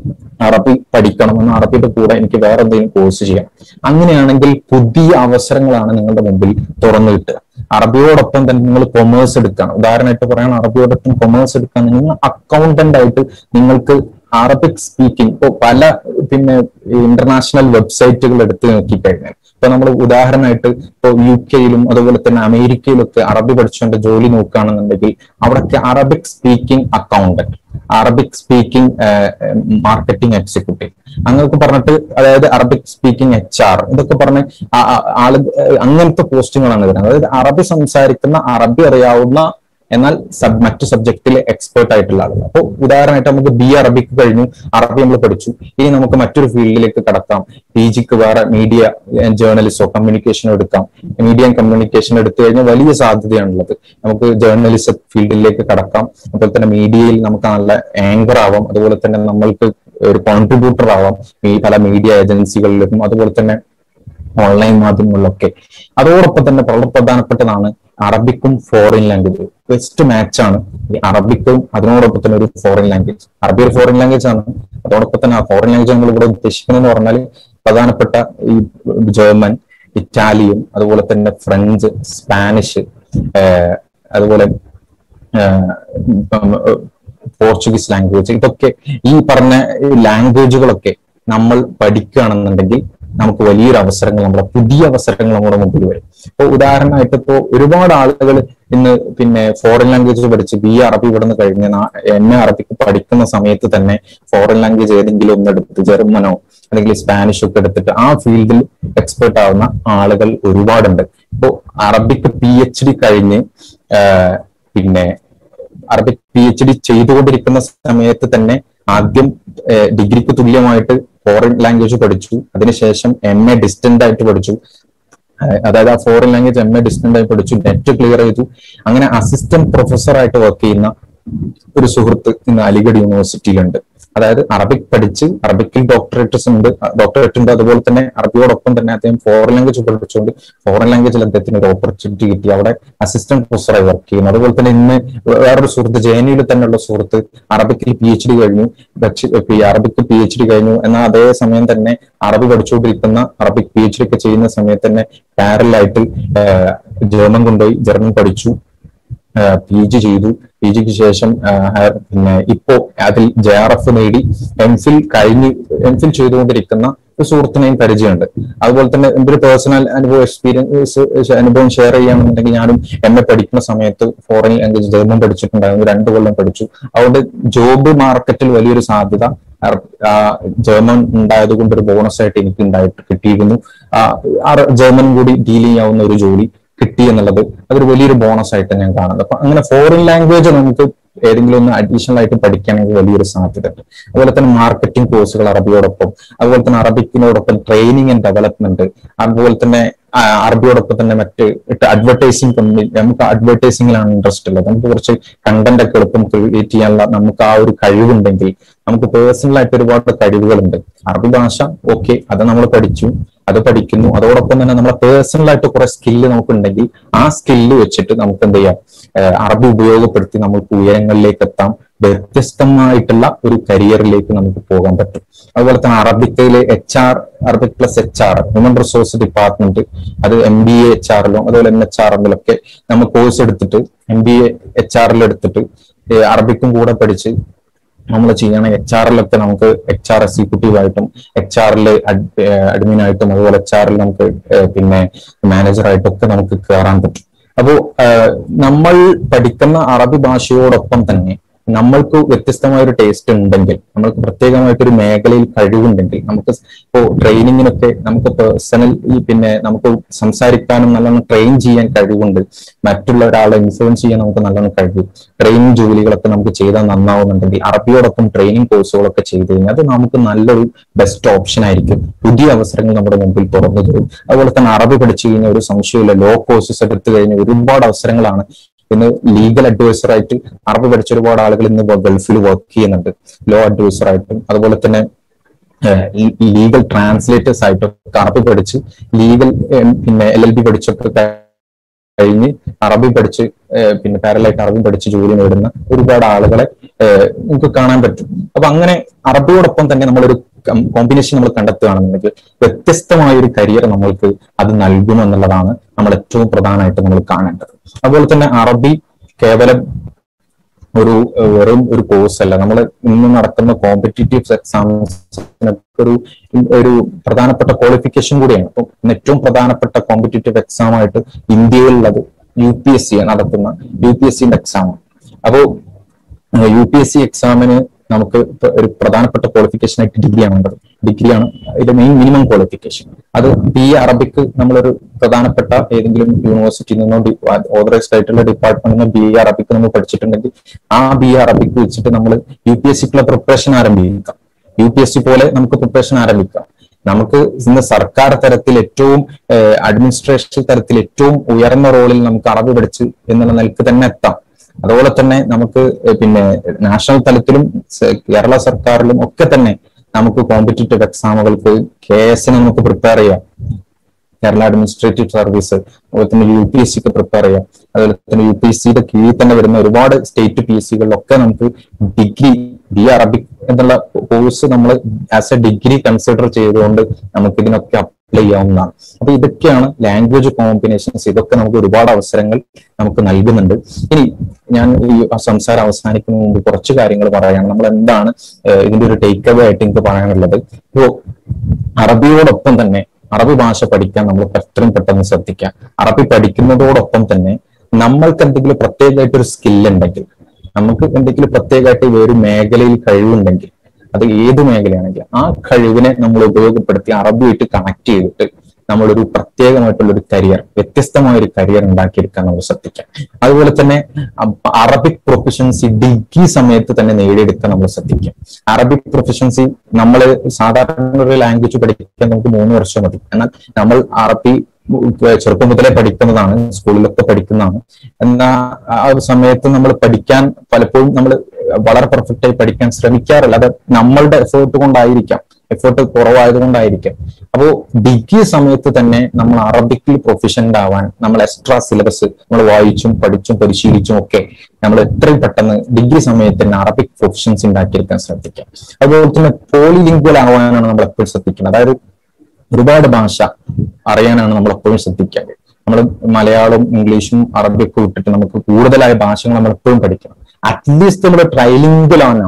അറബി പഠിക്കണമെന്ന് അറബിയുടെ കൂടെ എനിക്ക് വേറെ എന്തെങ്കിലും കോഴ്സ് ചെയ്യാം അങ്ങനെയാണെങ്കിൽ പുതിയ അവസരങ്ങളാണ് നിങ്ങളുടെ മുമ്പിൽ തുറന്നു കിട്ടുക അറബിയോടൊപ്പം തന്നെ നിങ്ങൾ കൊമേഴ്സ് എടുക്കണം ഉദാഹരണമായിട്ട് പറയാൻ അറബിയോടൊപ്പം കൊമേഴ്സ് എടുക്കാൻ നിങ്ങൾ അക്കൗണ്ടന്റ് ആയിട്ട് നിങ്ങൾക്ക് അറബിക് സ്പീക്കിംഗ് ഇപ്പോൾ പല പിന്നെ ഇന്റർനാഷണൽ വെബ്സൈറ്റുകൾ എടുത്ത് നോക്കിക്കഴിഞ്ഞാൽ ഇപ്പൊ നമ്മൾ ഉദാഹരണമായിട്ട് ഇപ്പോൾ യു കെയിലും അതുപോലെ തന്നെ അമേരിക്കയിലൊക്കെ അറബി പഠിച്ചുകൊണ്ട് ജോലി നോക്കുകയാണെന്നുണ്ടെങ്കിൽ അവിടൊക്കെ Arabic speaking accountant Arabic speaking marketing executive അങ്ങനെയൊക്കെ പറഞ്ഞിട്ട് അതായത് അറബിക് സ്പീക്കിംഗ് എച്ച് ആർ ഇതൊക്കെ പറഞ്ഞ് ആ- ആ- ആള് അങ്ങനത്തെ പോസ്റ്റുകളാണ് വരുന്നത് അതായത് അറബി സംസാരിക്കുന്ന അറബി അറിയാവുന്ന എന്നാൽ സബ് മറ്റു സബ്ജക്റ്റിൽ എക്സ്പേർട്ട് ആയിട്ടുള്ള ആളുകൾ അപ്പോൾ ഉദാഹരണമായിട്ട് നമുക്ക് ബി അറബിക്ക് കഴിഞ്ഞു അറബി നമ്മൾ പഠിച്ചു ഇനി നമുക്ക് മറ്റൊരു ഫീൽഡിലേക്ക് കടക്കാം പി ജിക്ക് വേറെ മീഡിയ ജേർണലിസ്റ്റോ കമ്മ്യൂണിക്കേഷനോ എടുക്കാം മീഡിയ ആൻഡ് കമ്മ്യൂണിക്കേഷൻ എടുത്തു കഴിഞ്ഞാൽ വലിയ സാധ്യതയാണുള്ളത് നമുക്ക് ജേർണലിസം ഫീൽഡിലേക്ക് കടക്കാം അതുപോലെ തന്നെ മീഡിയയിൽ നമുക്ക് നല്ല ആങ്കർ ആവാം അതുപോലെ തന്നെ നമ്മൾക്ക് ഒരു കോൺട്രിബ്യൂട്ടർ ആവാം ഈ പല മീഡിയ ഏജൻസികളിലും അതുപോലെ തന്നെ ഓൺലൈൻ മാധ്യമങ്ങളിലൊക്കെ അതോടൊപ്പം തന്നെ വളരെ പ്രധാനപ്പെട്ടതാണ് അറബിക്കും ഫോറിൻ ലാംഗ്വേജ് ബെസ്റ്റ് മാച്ച് ആണ് ഈ അറബിക്കും അതിനോടൊപ്പം തന്നെ ഒരു ഫോറിൻ ലാംഗ്വേജ് അറബി ഒരു ഫോറിൻ ലാംഗ്വേജ് ആണ് അതോടൊപ്പം തന്നെ ആ ഫോറിൻ ലാംഗ്വേജ് നമ്മൾ ഇവിടെ ഉദ്ദേശിക്കുന്നതെന്ന് പറഞ്ഞാൽ പ്രധാനപ്പെട്ട ഈ ജർമ്മൻ ഇറ്റാലിയൻ അതുപോലെ തന്നെ ഫ്രഞ്ച് സ്പാനിഷ് ഏഹ് അതുപോലെ ഏഹ് ഇപ്പം, ഏഹ് പോർച്ചുഗീസ് ലാംഗ്വേജ് ഇതൊക്കെ ഈ പറഞ്ഞ ലാംഗ്വേജുകളൊക്കെ നമ്മൾ പഠിക്കുകയാണെന്നുണ്ടെങ്കിൽ നമുക്ക് വലിയൊരു അവസരങ്ങൾ നമ്മുടെ പുതിയ അവസരങ്ങൾ നമ്മുടെ മുമ്പിൽ വരും ഇപ്പൊ ഉദാഹരണമായിട്ട് ഇപ്പോ ഒരുപാട് ആളുകൾ ഇന്ന് പിന്നെ ഫോറിൻ ലാംഗ്വേജ് പഠിച്ച് ബി അറബി ഇവിടുന്ന് കഴിഞ്ഞ് എം എ അറബിക്ക് പഠിക്കുന്ന സമയത്ത് തന്നെ ഫോറിൻ ലാംഗ്വേജ് ഏതെങ്കിലും ഒന്ന് എടുത്ത് ജർമ്മനോ അല്ലെങ്കിൽ സ്പാനിഷോ ഒക്കെ എടുത്തിട്ട് ആ ഫീൽഡിൽ എക്സ്പെർട്ട് ആവുന്ന ആളുകൾ ഒരുപാടുണ്ട് ഇപ്പോ അറബിക്ക് പി എച്ച് ഡി കഴിഞ്ഞ് ആഹ് പിന്നെ അറബിക് പി എച്ച് ഡി ചെയ്തുകൊണ്ടിരിക്കുന്ന സമയത്ത് തന്നെ ആദ്യം ഏഹ്, ഡിഗ്രിക്ക് തുല്യമായിട്ട് ഫോറിൻ ലാംഗ്വേജ് പഠിച്ചു അതിനുശേഷം എം എ ഡിസ്റ്റന്റ് ആയിട്ട് പഠിച്ചു ഏഹ്, അതായത് ആ foreign language M A distant ആയി പഠിച്ചു നെറ്റ് ക്ലിയർ ചെയ്തു അങ്ങനെ അസിസ്റ്റന്റ് പ്രൊഫസർ ആയിട്ട് വർക്ക് ചെയ്യുന്ന ഒരു സുഹൃത്ത് ഇന്ന് അലിഗഡ് യൂണിവേഴ്സിറ്റിയിലുണ്ട് അതായത് അറബിക് പഠിച്ച് അറബിക്കിൽ ഡോക്ടറേറ്റ്സ് ഉണ്ട് ഡോക്ടറേറ്റ് ഉണ്ട് അതുപോലെ തന്നെ അറബിയോടൊപ്പം തന്നെ അദ്ദേഹം ഫോറിൻ ലാംഗ്വേജ് പഠിച്ചുകൊണ്ട് ഫോറിൻ ലാംഗ്വേജിൽ അദ്ദേഹത്തിന് ഒരു ഓപ്പർച്യൂണിറ്റി കിട്ടി അവിടെ അസിസ്റ്റന്റ് പ്രൊഫസറായി വർക്ക് ചെയ്യുന്നു അതുപോലെ തന്നെ ഇന്ന് വേറൊരു സുഹൃത്ത് ജെഎൻയുയിൽ തന്നെയുള്ള സുഹൃത്ത് അറബിക്കിൽ പി എച്ച് ഡി കഴിഞ്ഞു പക്ഷി- ഈ അറബിക്ക് പി എച്ച് ഡി കഴിഞ്ഞു എന്നാൽ അതേ സമയം തന്നെ അറബി പഠിച്ചുകൊണ്ടിരിക്കുന്ന അറബിക് പി എച്ച് ഡി ഒക്കെ ചെയ്യുന്ന സമയത്ത് തന്നെ പാരലായിട്ട് ജർമ്മൻ കൊണ്ടുപോയി ജർമ്മൻ പഠിച്ചു പി ജി ചെയ്തു പി ജിക്ക് ശേഷം ആ, പിന്നെ ഇപ്പോ അതിൽ ജെ ആർ എഫ് നേടി എം ഫിൽ കഴിഞ്ഞ് എം ഫിൽ ചെയ്തുകൊണ്ടിരിക്കുന്ന ഒരു സുഹൃത്തിനെയും പരിചയമുണ്ട് അതുപോലെ തന്നെ എന്റെ ഒരു പേഴ്സണൽ അനുഭവം എക്സ്പീരിയൻസ് അനുഭവം ഷെയർ ചെയ്യുകയാണെന്നുണ്ടെങ്കിൽ ഞാനും എം എ പഠിക്കുന്ന സമയത്ത് ഫോറിൻ ലാംഗ്വേജ് ജർമ്മൻ പഠിച്ചിട്ടുണ്ടായിരുന്നു രണ്ടു കൊല്ലം പഠിച്ചു അതുകൊണ്ട് ജോബ് മാർക്കറ്റിൽ വലിയൊരു സാധ്യത അർ- ആ ജർമ്മൻ ഉണ്ടായത് കൊണ്ട് ഒരു ബോണസ് ആയിട്ട് എനിക്ക് ഉണ്ടായിട്ട് കിട്ടിയിരുന്നു ആ, ആ ജർമ്മൻ കൂടി ഡീൽ ചെയ്യാവുന്ന ഒരു ജോലി കിട്ടി എന്നുള്ളത് അതൊരു വലിയൊരു ബോണസ് ആയിട്ട് ഞാൻ കാണുന്നത് അപ്പൊ അങ്ങനെ ഫോറിൻ ലാംഗ്വേജ് നമുക്ക് ഏതെങ്കിലും ഒന്ന് അഡീഷണൽ ആയിട്ട് പഠിക്കുകയാണെങ്കിൽ വലിയൊരു സാധ്യത ഉണ്ട് അതുപോലെ തന്നെ മാർക്കറ്റിംഗ് കോഴ്സുകൾ അറബിയോടൊപ്പം അതുപോലെ തന്നെ അറബിക്കിനോടൊപ്പം ട്രെയിനിങ് ആൻഡ് ഡെവലപ്മെന്റ് അതുപോലെ തന്നെ ആ, അറബിയോടൊപ്പം തന്നെ മറ്റ് അഡ്വർടൈസിംഗ് കമ്പനി നമുക്ക് അഡ്വർടൈസിംഗിലാണ് ഇൻട്രസ്റ്റ് ഉള്ളത് നമുക്ക് കുറച്ച് കണ്ടന്റ് ഒക്കെ എളുപ്പം ക്രിയേറ്റ് ചെയ്യാനുള്ള നമുക്ക് ആ ഒരു കഴിവുണ്ടെങ്കിൽ നമുക്ക് പേഴ്സണൽ ആയിട്ട് ഒരുപാട് കഴിവുകളുണ്ട് അറബി ഭാഷ ഓക്കെ അത് നമ്മൾ പഠിച്ചു അത് പഠിക്കുന്നു അതോടൊപ്പം തന്നെ നമ്മളെ പേഴ്സണൽ ആയിട്ട് കുറെ സ്കില്ല് നമുക്കുണ്ടെങ്കിൽ ആ സ്കില്ല് വെച്ചിട്ട് നമുക്ക് എന്ത് ചെയ്യാം ഏഹ് അറബി ഉപയോഗപ്പെടുത്തി നമുക്ക് ഉയരങ്ങളിലേക്ക് എത്താം വ്യത്യസ്തമായിട്ടുള്ള ഒരു കരിയറിലേക്ക് നമുക്ക് പോകാൻ പറ്റും അതുപോലെ തന്നെ അറബിക്കയിലെ H R Arabic plus H R human resource department അത് എം ബി എ എച്ച് ആറിലും അതുപോലെ എം എച്ച് ആർ എമ്മിലൊക്കെ നമ്മൾ കോഴ്സ് എടുത്തിട്ട് എം ബി എ എച്ച് ആറിൽ എടുത്തിട്ട് ഏഹ് അറബിക്കും കൂടെ പഠിച്ച് നമ്മൾ ചെയ്യണ എച്ച് ആറിലൊക്കെ നമുക്ക് എച്ച് ആർ എക്സിക്യൂട്ടീവ് ആയിട്ടും എച്ച് ആറിൽ അഡ്മിൻ ആയിട്ടും അതുപോലെ എച്ച് ആറിൽ നമുക്ക് ഏഹ് പിന്നെ മാനേജർ ഒക്കെ നമുക്ക് കയറാൻ പറ്റും അപ്പോ ഏഹ് നമ്മൾ പഠിക്കുന്ന അറബി ഭാഷയോടൊപ്പം തന്നെ നമ്മൾക്ക് വ്യത്യസ്തമായ ഒരു ടേസ്റ്റ് ഉണ്ടെങ്കിൽ നമ്മൾക്ക് പ്രത്യേകമായിട്ട് ഒരു മേഖലയിൽ കഴിവുണ്ടെങ്കിൽ നമുക്ക് ഇപ്പോ ട്രെയിനിങ്ങിനൊക്കെ നമുക്ക് പേഴ്സണൽ ഈ പിന്നെ നമുക്ക് സംസാരിക്കാനും നല്ലോണം ട്രെയിൻ ചെയ്യാൻ കഴിവുണ്ട് മറ്റുള്ള ഒരാളെ ഇൻഫ്ലുവൻസ് ചെയ്യാൻ നമുക്ക് നല്ലോണം കഴിവ് ട്രെയിനിങ് ജോലികളൊക്കെ നമുക്ക് ചെയ്താൽ നന്നാവുന്നുണ്ടെങ്കിൽ അറബിയോടൊപ്പം ട്രെയിനിങ് കോഴ്സുകളൊക്കെ ചെയ്ത് കഴിഞ്ഞാൽ അത് നമുക്ക് നല്ലൊരു ബെസ്റ്റ് ഓപ്ഷൻ ആയിരിക്കും പുതിയ അവസരങ്ങൾ നമ്മുടെ മുമ്പിൽ തുറന്നു തരും അതുപോലെ തന്നെ അറബി പഠിച്ചു കഴിഞ്ഞാൽ ഒരു സംശയമില്ല ലോ കോഴ്സസ് എടുത്തു കഴിഞ്ഞാൽ ഒരുപാട് അവസരങ്ങളാണ് ഇന്ന് ലീഗൽ അഡ്വൈസർ ആയിട്ട് അറബി പഠിച്ച ഒരുപാട് ആളുകൾ ഇന്ന് ഗൾഫിൽ വർക്ക് ചെയ്യുന്നുണ്ട് ലോ അഡ്വൈസർ ആയിട്ടും അതുപോലെ തന്നെ ലീഗൽ ട്രാൻസ്ലേറ്റേഴ്സ് ആയിട്ടൊക്കെ അറബി പഠിച്ച് ലീഗൽ പിന്നെ എൽ എൽ ബി പഠിച്ചൊക്കെ കഴിഞ്ഞ് അറബി പഠിച്ച് ഏഹ് പിന്നെ പാരലായിട്ട് അറബി പഠിച്ച് ജോലി നേടുന്ന ഒരുപാട് ആളുകളെ ഏഹ് നമുക്ക് കാണാൻ പറ്റും അപ്പൊ അങ്ങനെ അറബിയോടൊപ്പം തന്നെ നമ്മളൊരു കോമ്പിനേഷൻ നമ്മൾ കണ്ടെത്തുകയാണെന്നുണ്ടെങ്കിൽ വ്യത്യസ്തമായ ഒരു കരിയർ നമ്മൾക്ക് അത് നൽകുമെന്നുള്ളതാണ് നമ്മൾ ഏറ്റവും പ്രധാനമായിട്ട് നമ്മൾ കാണേണ്ടത് അതുപോലെ തന്നെ അറബി കേവലം ഒരു ഏഹ് വെറും ഒരു കോഴ്സ് അല്ല നമ്മൾ ഇന്ന് നടക്കുന്ന കോമ്പറ്റീറ്റീവ് എക്സാംസിനൊക്കെ ഒരു ഒരു പ്രധാനപ്പെട്ട ക്വാളിഫിക്കേഷൻ കൂടിയാണ് അപ്പം ഇന്ന് ഏറ്റവും പ്രധാനപ്പെട്ട കോമ്പറ്റീറ്റീവ് എക്സാം ആയിട്ട് ഇന്ത്യയിലുള്ളത് യു പി എസ് സി നടത്തുന്ന യു പി എസ് സിന്റെ എക്സാമാണ് അപ്പോ യു പി എസ് സി എക്സാമിന് നമുക്ക് ഇപ്പൊ ഒരു പ്രധാനപ്പെട്ട ക്വാളിഫിക്കേഷൻ ആയിട്ട് ഡിഗ്രിയാണ് വേണ്ടത് ഡിഗ്രിയാണ് ഇത് മെയിൻ മിനിമം ക്വാളിഫിക്കേഷൻ അത് ബി എ അറബിക്ക് നമ്മളൊരു പ്രധാനപ്പെട്ട ഏതെങ്കിലും യൂണിവേഴ്സിറ്റിയിൽ നിന്നോ ഓതറൈസ്ഡ് ആയിട്ടുള്ള ഡിപ്പാർട്ട്മെന്റിൽ നിന്ന് ബി എ അറബിക്ക് നമ്മൾ പഠിച്ചിട്ടുണ്ടെങ്കിൽ ആ ബി എ അറബിക്ക് വെച്ചിട്ട് നമ്മൾ യു പി എസ് സിക്കുള്ള പ്രിപ്പറേഷൻ ആരംഭിക്കാം യു പി എസ് സി പോലെ നമുക്ക് പ്രിപ്പറേഷൻ ആരംഭിക്കാം നമുക്ക് ഇന്ന് സർക്കാർ തലത്തിൽ ഏറ്റവും അഡ്മിനിസ്ട്രേഷൻ തലത്തിൽ ഏറ്റവും ഉയർന്ന റോളിൽ നമുക്ക് അറബി പഠിച്ച് എന്നുള്ള നിലക്ക് തന്നെ എത്താം അതുപോലെ തന്നെ നമുക്ക് പിന്നെ നാഷണൽ തലത്തിലും സ- കേരള സർക്കാരിലും ഒക്കെ തന്നെ നമുക്ക് കോമ്പറ്റീറ്റീവ് എക്സാമുകൾക്ക് കെ എസിന് നമുക്ക് പ്രിപ്പയർ ചെയ്യാം കേരള അഡ്മിനിസ്ട്രേറ്റീവ് സർവീസ് അതുപോലെ തന്നെ യു പി എസ് സിക്ക് പ്രിപ്പയർ ചെയ്യാം അതുപോലെ തന്നെ യു പി എസ് സിയുടെ കീഴിൽ തന്നെ വരുന്ന ഒരുപാട് സ്റ്റേറ്റ് പി എസ് സികളിലൊക്കെ നമുക്ക് ഡിഗ്രി ബി അറബിക് എന്നുള്ള കോഴ്സ് നമ്മൾ ആസ് എ ഡിഗ്രി കൺസിഡർ ചെയ്തുകൊണ്ട് നമുക്ക് ഇതിനൊക്കെ അപ്ലൈ ചെയ്യാവുന്നതാണ് അപ്പൊ ഇതൊക്കെയാണ് ലാംഗ്വേജ് കോമ്പിനേഷൻസ് ഇതൊക്കെ നമുക്ക് ഒരുപാട് അവസരങ്ങൾ നമുക്ക് നൽകുന്നുണ്ട് ഇനി ഞാൻ ഈ സംസാരം അവസാനിക്കുന്ന മുമ്പ് കുറച്ച് കാര്യങ്ങൾ പറയാം നമ്മൾ എന്താണ് ഏഹ് ഇതിന്റെ ഒരു ടേക്ക് അവേ ആയിട്ട് എനിക്ക് പറയാനുള്ളത് ഇപ്പോ അറബിയോടൊപ്പം തന്നെ അറബി ഭാഷ പഠിക്കാൻ നമ്മൾ എത്രയും പെട്ടെന്ന് ശ്രദ്ധിക്കുക അറബി പഠിക്കുന്നതോടൊപ്പം തന്നെ നമ്മൾക്ക് എന്തെങ്കിലും പ്രത്യേകമായിട്ട് ഒരു സ്കിൽ ഉണ്ടെങ്കിൽ നമുക്ക് എന്തെങ്കിലും പ്രത്യേകമായിട്ട് ഈ ഒരു മേഖലയിൽ കഴിവുണ്ടെങ്കിൽ അത് ഏത് മേഖലയാണെങ്കിലും ആ കഴിവിനെ നമ്മൾ ഉപയോഗപ്പെടുത്തി അറബിയായിട്ട് കണക്ട് ചെയ്തിട്ട് നമ്മളൊരു പ്രത്യേകമായിട്ടുള്ള ഒരു കരിയർ വ്യത്യസ്തമായ ഒരു കരിയർ ഉണ്ടാക്കിയെടുക്കാൻ നമ്മൾ ശ്രദ്ധിക്കാം അതുപോലെ തന്നെ അ- അറബിക് പ്രൊഫഷൻസി ഡിഗ്രി സമയത്ത് തന്നെ നേടിയെടുക്കാൻ നമ്മൾ ശ്രദ്ധിക്കാം അറബിക് പ്രൊഫഷൻസി നമ്മൾ സാധാരണ ഒരു ലാംഗ്വേജ് പഠിക്കാൻ നമുക്ക് മൂന്ന് വർഷം മതി എന്നാൽ നമ്മൾ അറബി ചെറുപ്പം മുതലേ പഠിക്കുന്നതാണ് സ്കൂളിലൊക്കെ പഠിക്കുന്നതാണ് എന്നാൽ ആ ഒരു സമയത്ത് നമ്മൾ പഠിക്കാൻ പലപ്പോഴും നമ്മൾ വളരെ പെർഫെക്റ്റ് ആയി പഠിക്കാൻ ശ്രമിക്കാറില്ല അത് നമ്മളുടെ എഫേർട്ട് കൊണ്ടായിരിക്കാം എഫേർട്ട് കുറവായത് കൊണ്ടായിരിക്കാം അപ്പോ ഡിഗ്രി സമയത്ത് തന്നെ നമ്മൾ അറബിക്കിൽ പ്രൊഫഷൻ്റ് ആവാൻ നമ്മൾ എക്സ്ട്രാ സിലബസ് നമ്മൾ വായിച്ചും പഠിച്ചും പരിശീലിച്ചും ഒക്കെ നമ്മൾ എത്രയും പെട്ടെന്ന് ഡിഗ്രി സമയത്ത് തന്നെ അറബിക് പ്രൊഫഷൻസ് ഉണ്ടാക്കിയെടുക്കാൻ ശ്രദ്ധിക്കാം അതുപോലെ തന്നെ പോളിലിംഗ്വൽ ആവാനാണ് നമ്മൾ എപ്പോഴും ശ്രദ്ധിക്കുന്നത് അതായത് ഒരുപാട് ഭാഷ അറിയാനാണ് നമ്മൾ എപ്പോഴും ശ്രദ്ധിക്കേണ്ടത് നമ്മൾ മലയാളവും ഇംഗ്ലീഷും അറബിയൊക്കെ വിട്ടിട്ട് നമുക്ക് കൂടുതലായ ഭാഷകൾ നമ്മൾ എപ്പോഴും പഠിക്കണം അറ്റ്ലീസ്റ്റ് നമ്മൾ ട്രൈലിംഗിലാണ്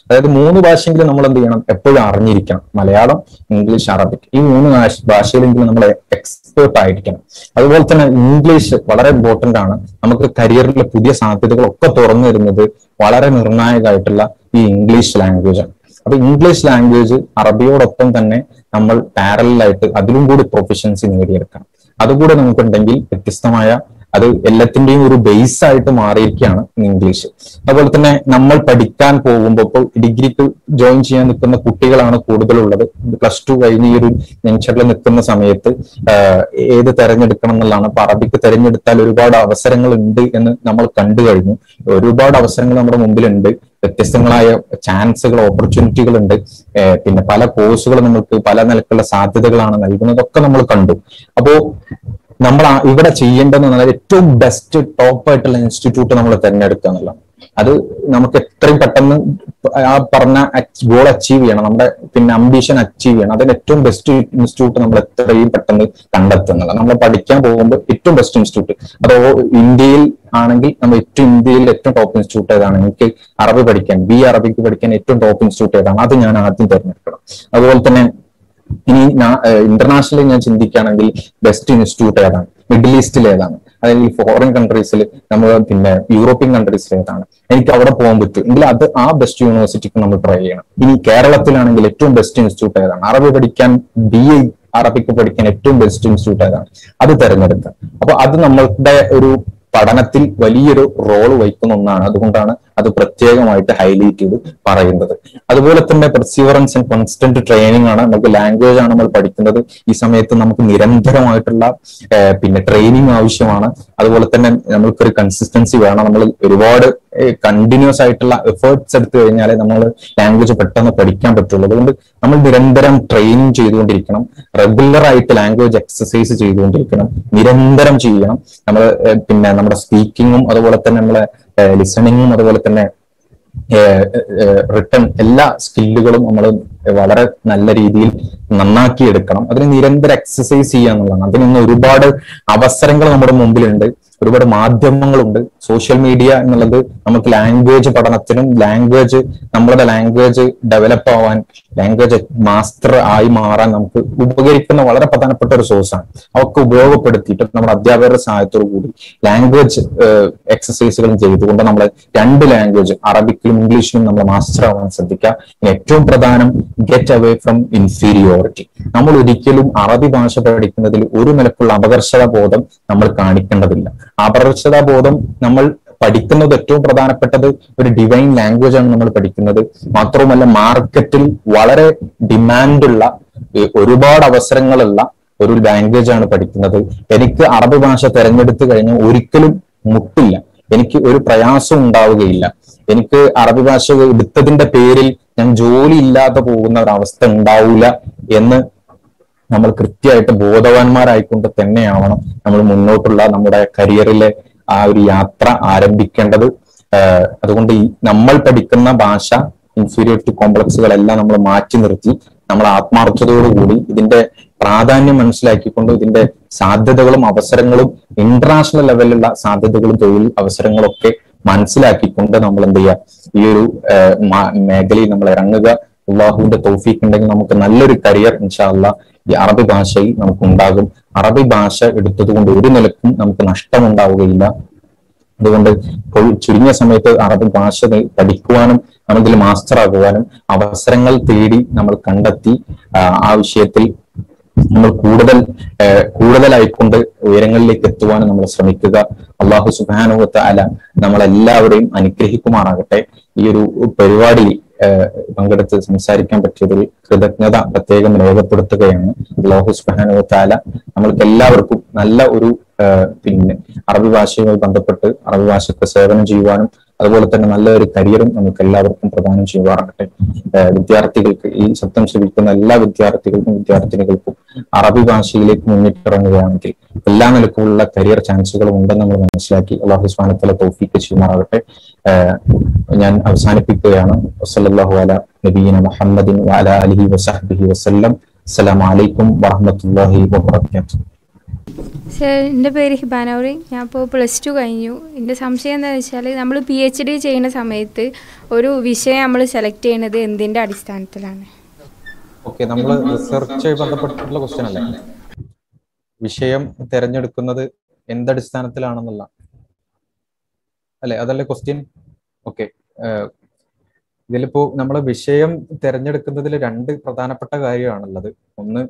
അതായത് മൂന്ന് ഭാഷയെങ്കിലും നമ്മൾ എന്ത് ചെയ്യണം എപ്പോഴും അറിഞ്ഞിരിക്കണം മലയാളം ഇംഗ്ലീഷ് അറബിക് ഈ മൂന്ന് ഭാഷ- ഭാഷയിലെങ്കിലും നമ്മൾ എക്സ്പേർട്ട് ആയിരിക്കണം അതുപോലെ തന്നെ ഇംഗ്ലീഷ് വളരെ ഇമ്പോർട്ടന്റ് ആണ് നമുക്ക് കരിയറിലെ പുതിയ സാധ്യതകളൊക്കെ തുറന്നു തരുന്നത് വളരെ നിർണായകമായിട്ടുള്ള ഈ ഇംഗ്ലീഷ് ലാംഗ്വേജ് ആണ് അപ്പൊ ഇംഗ്ലീഷ് ലാംഗ്വേജ് അറബിയോടൊപ്പം തന്നെ നമ്മൾ പാരലായിട്ട് അതിലും കൂടി പ്രൊഫഷൻസി നേടിയെടുക്കണം അതുകൂടെ നമുക്കുണ്ടെങ്കിൽ വ്യത്യസ്തമായ അത് എല്ലാത്തിന്റെയും ഒരു ബേസ് ആയിട്ട് മാറിയിരിക്കുകയാണ് ഇംഗ്ലീഷ് അതുപോലെ തന്നെ നമ്മൾ പഠിക്കാൻ പോകുമ്പോൾ ഇപ്പോൾ ഡിഗ്രിക്ക് ജോയിൻ ചെയ്യാൻ നിൽക്കുന്ന കുട്ടികളാണ് കൂടുതലുള്ളത് പ്ലസ് ടു കഴിഞ്ഞ് ഈ ഒരു ജംഗ്ഷനിൽ നിൽക്കുന്ന സമയത്ത് ആഹ് ഏത് തെരഞ്ഞെടുക്കണം എന്നുള്ളതാണ് അപ്പൊ അറബിക്ക് തെരഞ്ഞെടുത്താൽ ഒരുപാട് അവസരങ്ങൾ ഉണ്ട് എന്ന് നമ്മൾ കണ്ടു കഴിഞ്ഞു ഒരുപാട് അവസരങ്ങൾ നമ്മുടെ മുമ്പിലുണ്ട് വ്യത്യസ്തങ്ങളായ ചാൻസുകൾ ഓപ്പർച്യൂണിറ്റികൾ ഉണ്ട് ഏഹ് പിന്നെ പല കോഴ്സുകൾ നമുക്ക് പല നിലക്കുള്ള സാധ്യതകളാണ് നൽകുന്നതൊക്കെ നമ്മൾ കണ്ടു അപ്പോ നമ്മൾ ആ- ഇവിടെ ചെയ്യേണ്ടതെന്ന് പറഞ്ഞാൽ ഏറ്റവും ബെസ്റ്റ് ടോപ്പ് ആയിട്ടുള്ള ഇൻസ്റ്റിറ്റ്യൂട്ട് നമ്മൾ തിരഞ്ഞെടുക്കുക എന്നുള്ളതാണ് അത് നമുക്ക് എത്രയും പെട്ടെന്ന് ആ പറഞ്ഞ ഗോൾ അച്ചീവ് ചെയ്യണം നമ്മുടെ പിന്നെ അംബിഷൻ അച്ചീവ് ചെയ്യണം അതിന് ഏറ്റവും ബെസ്റ്റ് ഇൻസ്റ്റിറ്റ്യൂട്ട് നമ്മൾ എത്രയും പെട്ടെന്ന് കണ്ടെത്തുക എന്നുള്ളത് നമ്മൾ പഠിക്കാൻ പോകുമ്പോൾ ഏറ്റവും ബെസ്റ്റ് ഇൻസ്റ്റിറ്റ്യൂട്ട് അത് ഓ- ഇന്ത്യയിൽ ആണെങ്കിൽ നമ്മൾ ഏറ്റവും ഇന്ത്യയിൽ ഏറ്റവും ടോപ്പ് ഇൻസ്റ്റിറ്റ്യൂട്ട് ഏതാണ് എനിക്ക് അറബി പഠിക്കാൻ ബി അറബിക്ക് പഠിക്കാൻ ഏറ്റവും ടോപ്പ് ഇൻസ്റ്റിറ്റ്യൂട്ട് ഏതാണ് അത് ഞാൻ ആദ്യം തിരഞ്ഞെടുക്കണം അതുപോലെ തന്നെ ഇനി ഇന്റർനാഷണലി ഞാൻ ചിന്തിക്കുകയാണെങ്കിൽ ബെസ്റ്റ് ഇൻസ്റ്റിറ്റ്യൂട്ട് ഏതാണ് മിഡിൽ ഈസ്റ്റിൽ ഏതാണ് അല്ലെങ്കിൽ ഫോറിൻ കൺട്രീസിൽ നമ്മൾ പിന്നെ യൂറോപ്യൻ കൺട്രീസിൽ ഏതാണ് എനിക്ക് അവിടെ പോകാൻ പറ്റും എങ്കിൽ അത് ആ ബെസ്റ്റ് യൂണിവേഴ്സിറ്റിക്ക് നമ്മൾ ട്രൈ ചെയ്യണം ഇനി കേരളത്തിലാണെങ്കിൽ ഏറ്റവും ബെസ്റ്റ് ഇൻസ്റ്റിറ്റ്യൂട്ട് ഏതാണ് അറബി പഠിക്കാൻ ബി എ അറബിക്ക് പഠിക്കാൻ ഏറ്റവും ബെസ്റ്റ് ഇൻസ്റ്റിറ്റ്യൂട്ട് ഏതാണ് അത് തിരഞ്ഞെടുക്കുക അപ്പൊ അത് നമ്മളുടെ ഒരു പഠനത്തിൽ വലിയൊരു റോൾ വഹിക്കുന്ന ഒന്നാണ് അതുകൊണ്ടാണ് അത് പ്രത്യേകമായിട്ട് ഹൈലൈറ്റ് ചെയ്ത് പറയുന്നത് അതുപോലെ തന്നെ പെർസീവറൻസ് ആൻഡ് കോൺസ്റ്റന്റ് ട്രെയിനിങ് ആണ് നമുക്ക് ലാംഗ്വേജ് ആണ് നമ്മൾ പഠിക്കുന്നത് ഈ സമയത്ത് നമുക്ക് നിരന്തരമായിട്ടുള്ള ഏഹ്, പിന്നെ ട്രെയിനിങ് ആവശ്യമാണ് അതുപോലെ തന്നെ നമ്മൾക്കൊരു കൺസിസ്റ്റൻസി വേണം നമ്മൾ ഒരുപാട് കണ്ടിന്യൂസ് ആയിട്ടുള്ള എഫേർട്സ് എടുത്തു കഴിഞ്ഞാലേ നമ്മൾ ലാംഗ്വേജ് പെട്ടെന്ന് പഠിക്കാൻ പറ്റുള്ളൂ അതുകൊണ്ട് നമ്മൾ നിരന്തരം ട്രെയിനിങ് ചെയ്തുകൊണ്ടിരിക്കണം റെഗുലർ ആയിട്ട് ലാംഗ്വേജ് എക്സസൈസ് ചെയ്തുകൊണ്ടിരിക്കണം നിരന്തരം ചെയ്യണം നമ്മൾ പിന്നെ നമ്മുടെ സ്പീക്കിങ്ങും അതുപോലെ തന്നെ നമ്മളെ ലിസണിങ്ങും അതുപോലെ തന്നെ റിട്ടേൺ എല്ലാ സ്കില്ലുകളും നമ്മൾ വളരെ നല്ല രീതിയിൽ നന്നാക്കി എടുക്കണം അതിന് നിരന്തരം എക്സസൈസ് ചെയ്യുക എന്നുള്ളതാണ് അതിന് ഒരുപാട് അവസരങ്ങൾ നമ്മുടെ മുമ്പിലുണ്ട് ഒരുപാട് മാധ്യമങ്ങളുണ്ട് സോഷ്യൽ മീഡിയ എന്നുള്ളത് നമുക്ക് ലാംഗ്വേജ് പഠനത്തിനും ലാംഗ്വേജ് നമ്മളുടെ ലാംഗ്വേജ് ഡെവലപ്പ് ആവാൻ ലാംഗ്വേജ് മാസ്റ്റർ ആയി മാറാൻ നമുക്ക് ഉപകരിക്കുന്ന വളരെ പ്രധാനപ്പെട്ട ഒരു സോഴ്സാണ് അവർക്ക് ഉപയോഗപ്പെടുത്തിയിട്ട് നമ്മുടെ അധ്യാപകരുടെ സഹായത്തോടു കൂടി ലാംഗ്വേജ് എക്സസൈസുകളും ചെയ്തുകൊണ്ട് നമ്മൾ രണ്ട് ലാംഗ്വേജ് അറബിക്കിലും ഇംഗ്ലീഷിലും നമ്മൾ മാസ്റ്റർ ആവാൻ ശ്രദ്ധിക്കുക ഇനി ഏറ്റവും പ്രധാനം ഗെറ്റ് അവേ ഫ്രം ഇൻഫീരിയോറിറ്റി നമ്മൾ ഒരിക്കലും അറബി ഭാഷ പഠിക്കുന്നതിൽ ഒരു നിലക്കുള്ള അപകർഷതാ ബോധം നമ്മൾ കാണിക്കേണ്ടതില്ല അപകർഷതാ ബോധം നമ്മൾ പഠിക്കുന്നത് ഏറ്റവും പ്രധാനപ്പെട്ടത് ഒരു ഡിവൈൻ ലാംഗ്വേജ് ആണ് നമ്മൾ പഠിക്കുന്നത് മാത്രവുമല്ല മാർക്കറ്റിൽ വളരെ ഡിമാൻഡുള്ള ഏഹ്, ഒരുപാട് അവസരങ്ങളുള്ള ഒരു ലാംഗ്വേജ് ആണ് പഠിക്കുന്നത് എനിക്ക് അറബി ഭാഷ തെരഞ്ഞെടുത്തു കഴിഞ്ഞാൽ ഒരിക്കലും മുട്ടില്ല എനിക്ക് ഒരു പ്രയാസം ഉണ്ടാവുകയില്ല എനിക്ക് അറബി ഭാഷ എടുത്തതിന്റെ പേരിൽ ഞാൻ ജോലി ഇല്ലാതെ പോകുന്ന ഒരു അവസ്ഥ ഉണ്ടാവില്ല എന്ന് നമ്മൾ കൃത്യമായിട്ട് ബോധവാന്മാരായിക്കൊണ്ട് തന്നെയാവണം നമ്മൾ മുന്നോട്ടുള്ള നമ്മുടെ കരിയറിലെ ആ ഒരു യാത്ര ആരംഭിക്കേണ്ടത് ആഹ് അതുകൊണ്ട് ഈ നമ്മൾ പഠിക്കുന്ന ഭാഷ ഇൻഫീരിയോറിറ്റി കോംപ്ലക്സുകളെല്ലാം നമ്മൾ മാറ്റി നിർത്തി നമ്മൾ ആത്മാർത്ഥതയോടുകൂടി ഇതിന്റെ പ്രാധാന്യം മനസ്സിലാക്കിക്കൊണ്ട് ഇതിന്റെ സാധ്യതകളും അവസരങ്ങളും ഇന്റർനാഷണൽ ലെവലിലുള്ള സാധ്യതകളും തൊഴിൽ അവസരങ്ങളൊക്കെ മനസ്സിലാക്കിക്കൊണ്ട് നമ്മൾ എന്ത് ചെയ്യുക ഈ ഒരു ആഹ് മാ- മേഖലയിൽ നമ്മൾ ഇറങ്ങുക അള്ളാഹുവിന്റെ തൗഫീഖ് ഉണ്ടെങ്കിൽ നമുക്ക് നല്ലൊരു കരിയർ ഇൻഷാല്ല ഈ അറബി ഭാഷയിൽ നമുക്ക് ഉണ്ടാകും അറബി ഭാഷ എടുത്തത് കൊണ്ട് ഒരു നിലക്കും നമുക്ക് നഷ്ടമുണ്ടാവുകയില്ല അതുകൊണ്ട് ഇപ്പോൾ ചുരുങ്ങിയ സമയത്ത് അറബി ഭാഷ നെ- പഠിക്കുവാനും നമുക്കിൽ മാസ്റ്റർ ആകുവാനും അവസരങ്ങൾ തേടി നമ്മൾ കണ്ടെത്തി ആ, ആ വിഷയത്തിൽ നമ്മൾ കൂടുതൽ ആ, കൂടുതലായിക്കൊണ്ട് ഉയരങ്ങളിലേക്ക് എത്തുവാനും നമ്മൾ ശ്രമിക്കുക അള്ളാഹു സുബാനുവത്ത അല നമ്മളെല്ലാവരെയും അനുഗ്രഹിക്കുമാറാകട്ടെ ഈ ഒരു പരിപാടിയിൽ ആ, പങ്കെടുത്ത് സംസാരിക്കാൻ പറ്റിയതിൽ കൃതജ്ഞത പ്രത്യേകം രേഖപ്പെടുത്തുകയാണ് അള്ളാഹു സുബാനുവത്ത അല നമ്മൾക്ക് എല്ലാവർക്കും നല്ല ഒരു ആ, പിന്നെ അറബി ഭാഷയുമായി ബന്ധപ്പെട്ട് അറബി ഭാഷയ്ക്ക് സേവനം ചെയ്യുവാനും അതുപോലെ തന്നെ നല്ലൊരു കരിയറും നമുക്ക് എല്ലാവർക്കും പ്രദാനം ചെയ്യുവാറാകട്ടെ ഏഹ് വിദ്യാർത്ഥികൾക്ക് ഈ ശബ്ദം ശ്രമിക്കുന്ന എല്ലാ വിദ്യാർത്ഥികൾക്കും വിദ്യാർത്ഥിനികൾക്കും അറബി ഭാഷയിലേക്ക് മുന്നിട്ടിറങ്ങുകയാണെങ്കിൽ എല്ലാ നിലക്കുള്ള കരിയർ ചാൻസുകളും ഉണ്ടെന്ന് നമ്മൾ മനസ്സിലാക്കി അള്ളാഹു സ്വാനത്തല തൗഫീക്ക് ചെയ്യുമാറാകട്ടെ ഏഹ് ഞാൻ അവസാനിപ്പിക്കുകയാണ് വസല്ലല്ലാഹു അല നബീന മുഹമ്മദിൻ വഅല അലിഹി വസഹ്ബിഹി വസല്ലം അസ്സലാമു അലൈക്കും വറഹ്മത്തുള്ളാഹി വബറകാതുഹു സർ എൻ്റെ പേര് ഹിബാനൗറി ഞാൻ ഇപ്പോൾ പ്ലസ് ടു കഴിഞ്ഞു എൻ്റെ സംശയം എന്താണെന്ന് വെച്ചാൽ നമ്മൾ പി എച്ച് ഡി ചെയ്യുന്ന സമയത്ത് ഒരു വിഷയം നമ്മൾ സെലക്ട് ചെയ്യുന്നത് എന്തിൻ്റെ അടിസ്ഥാനത്തിലാണ് ഓക്കെ നമ്മൾ റിസർച്ച് ബന്ധപ്പെട്ടിട്ടുള്ള ക്വസ്റ്റ്യൻ അല്ലേ വിഷയം തിരഞ്ഞെടുക്കുന്നത് എന്തടിസ്ഥാനത്തിലാണെന്നുള്ള അല്ലെ അതല്ലേ ക്വസ്റ്റ്യൻ ഓക്കെ ഇതിലിപ്പോ നമ്മൾ വിഷയം തിരഞ്ഞെടുക്കുന്നതിൽ രണ്ട് പ്രധാനപ്പെട്ട കാര്യമാണുള്ളത് ഒന്ന്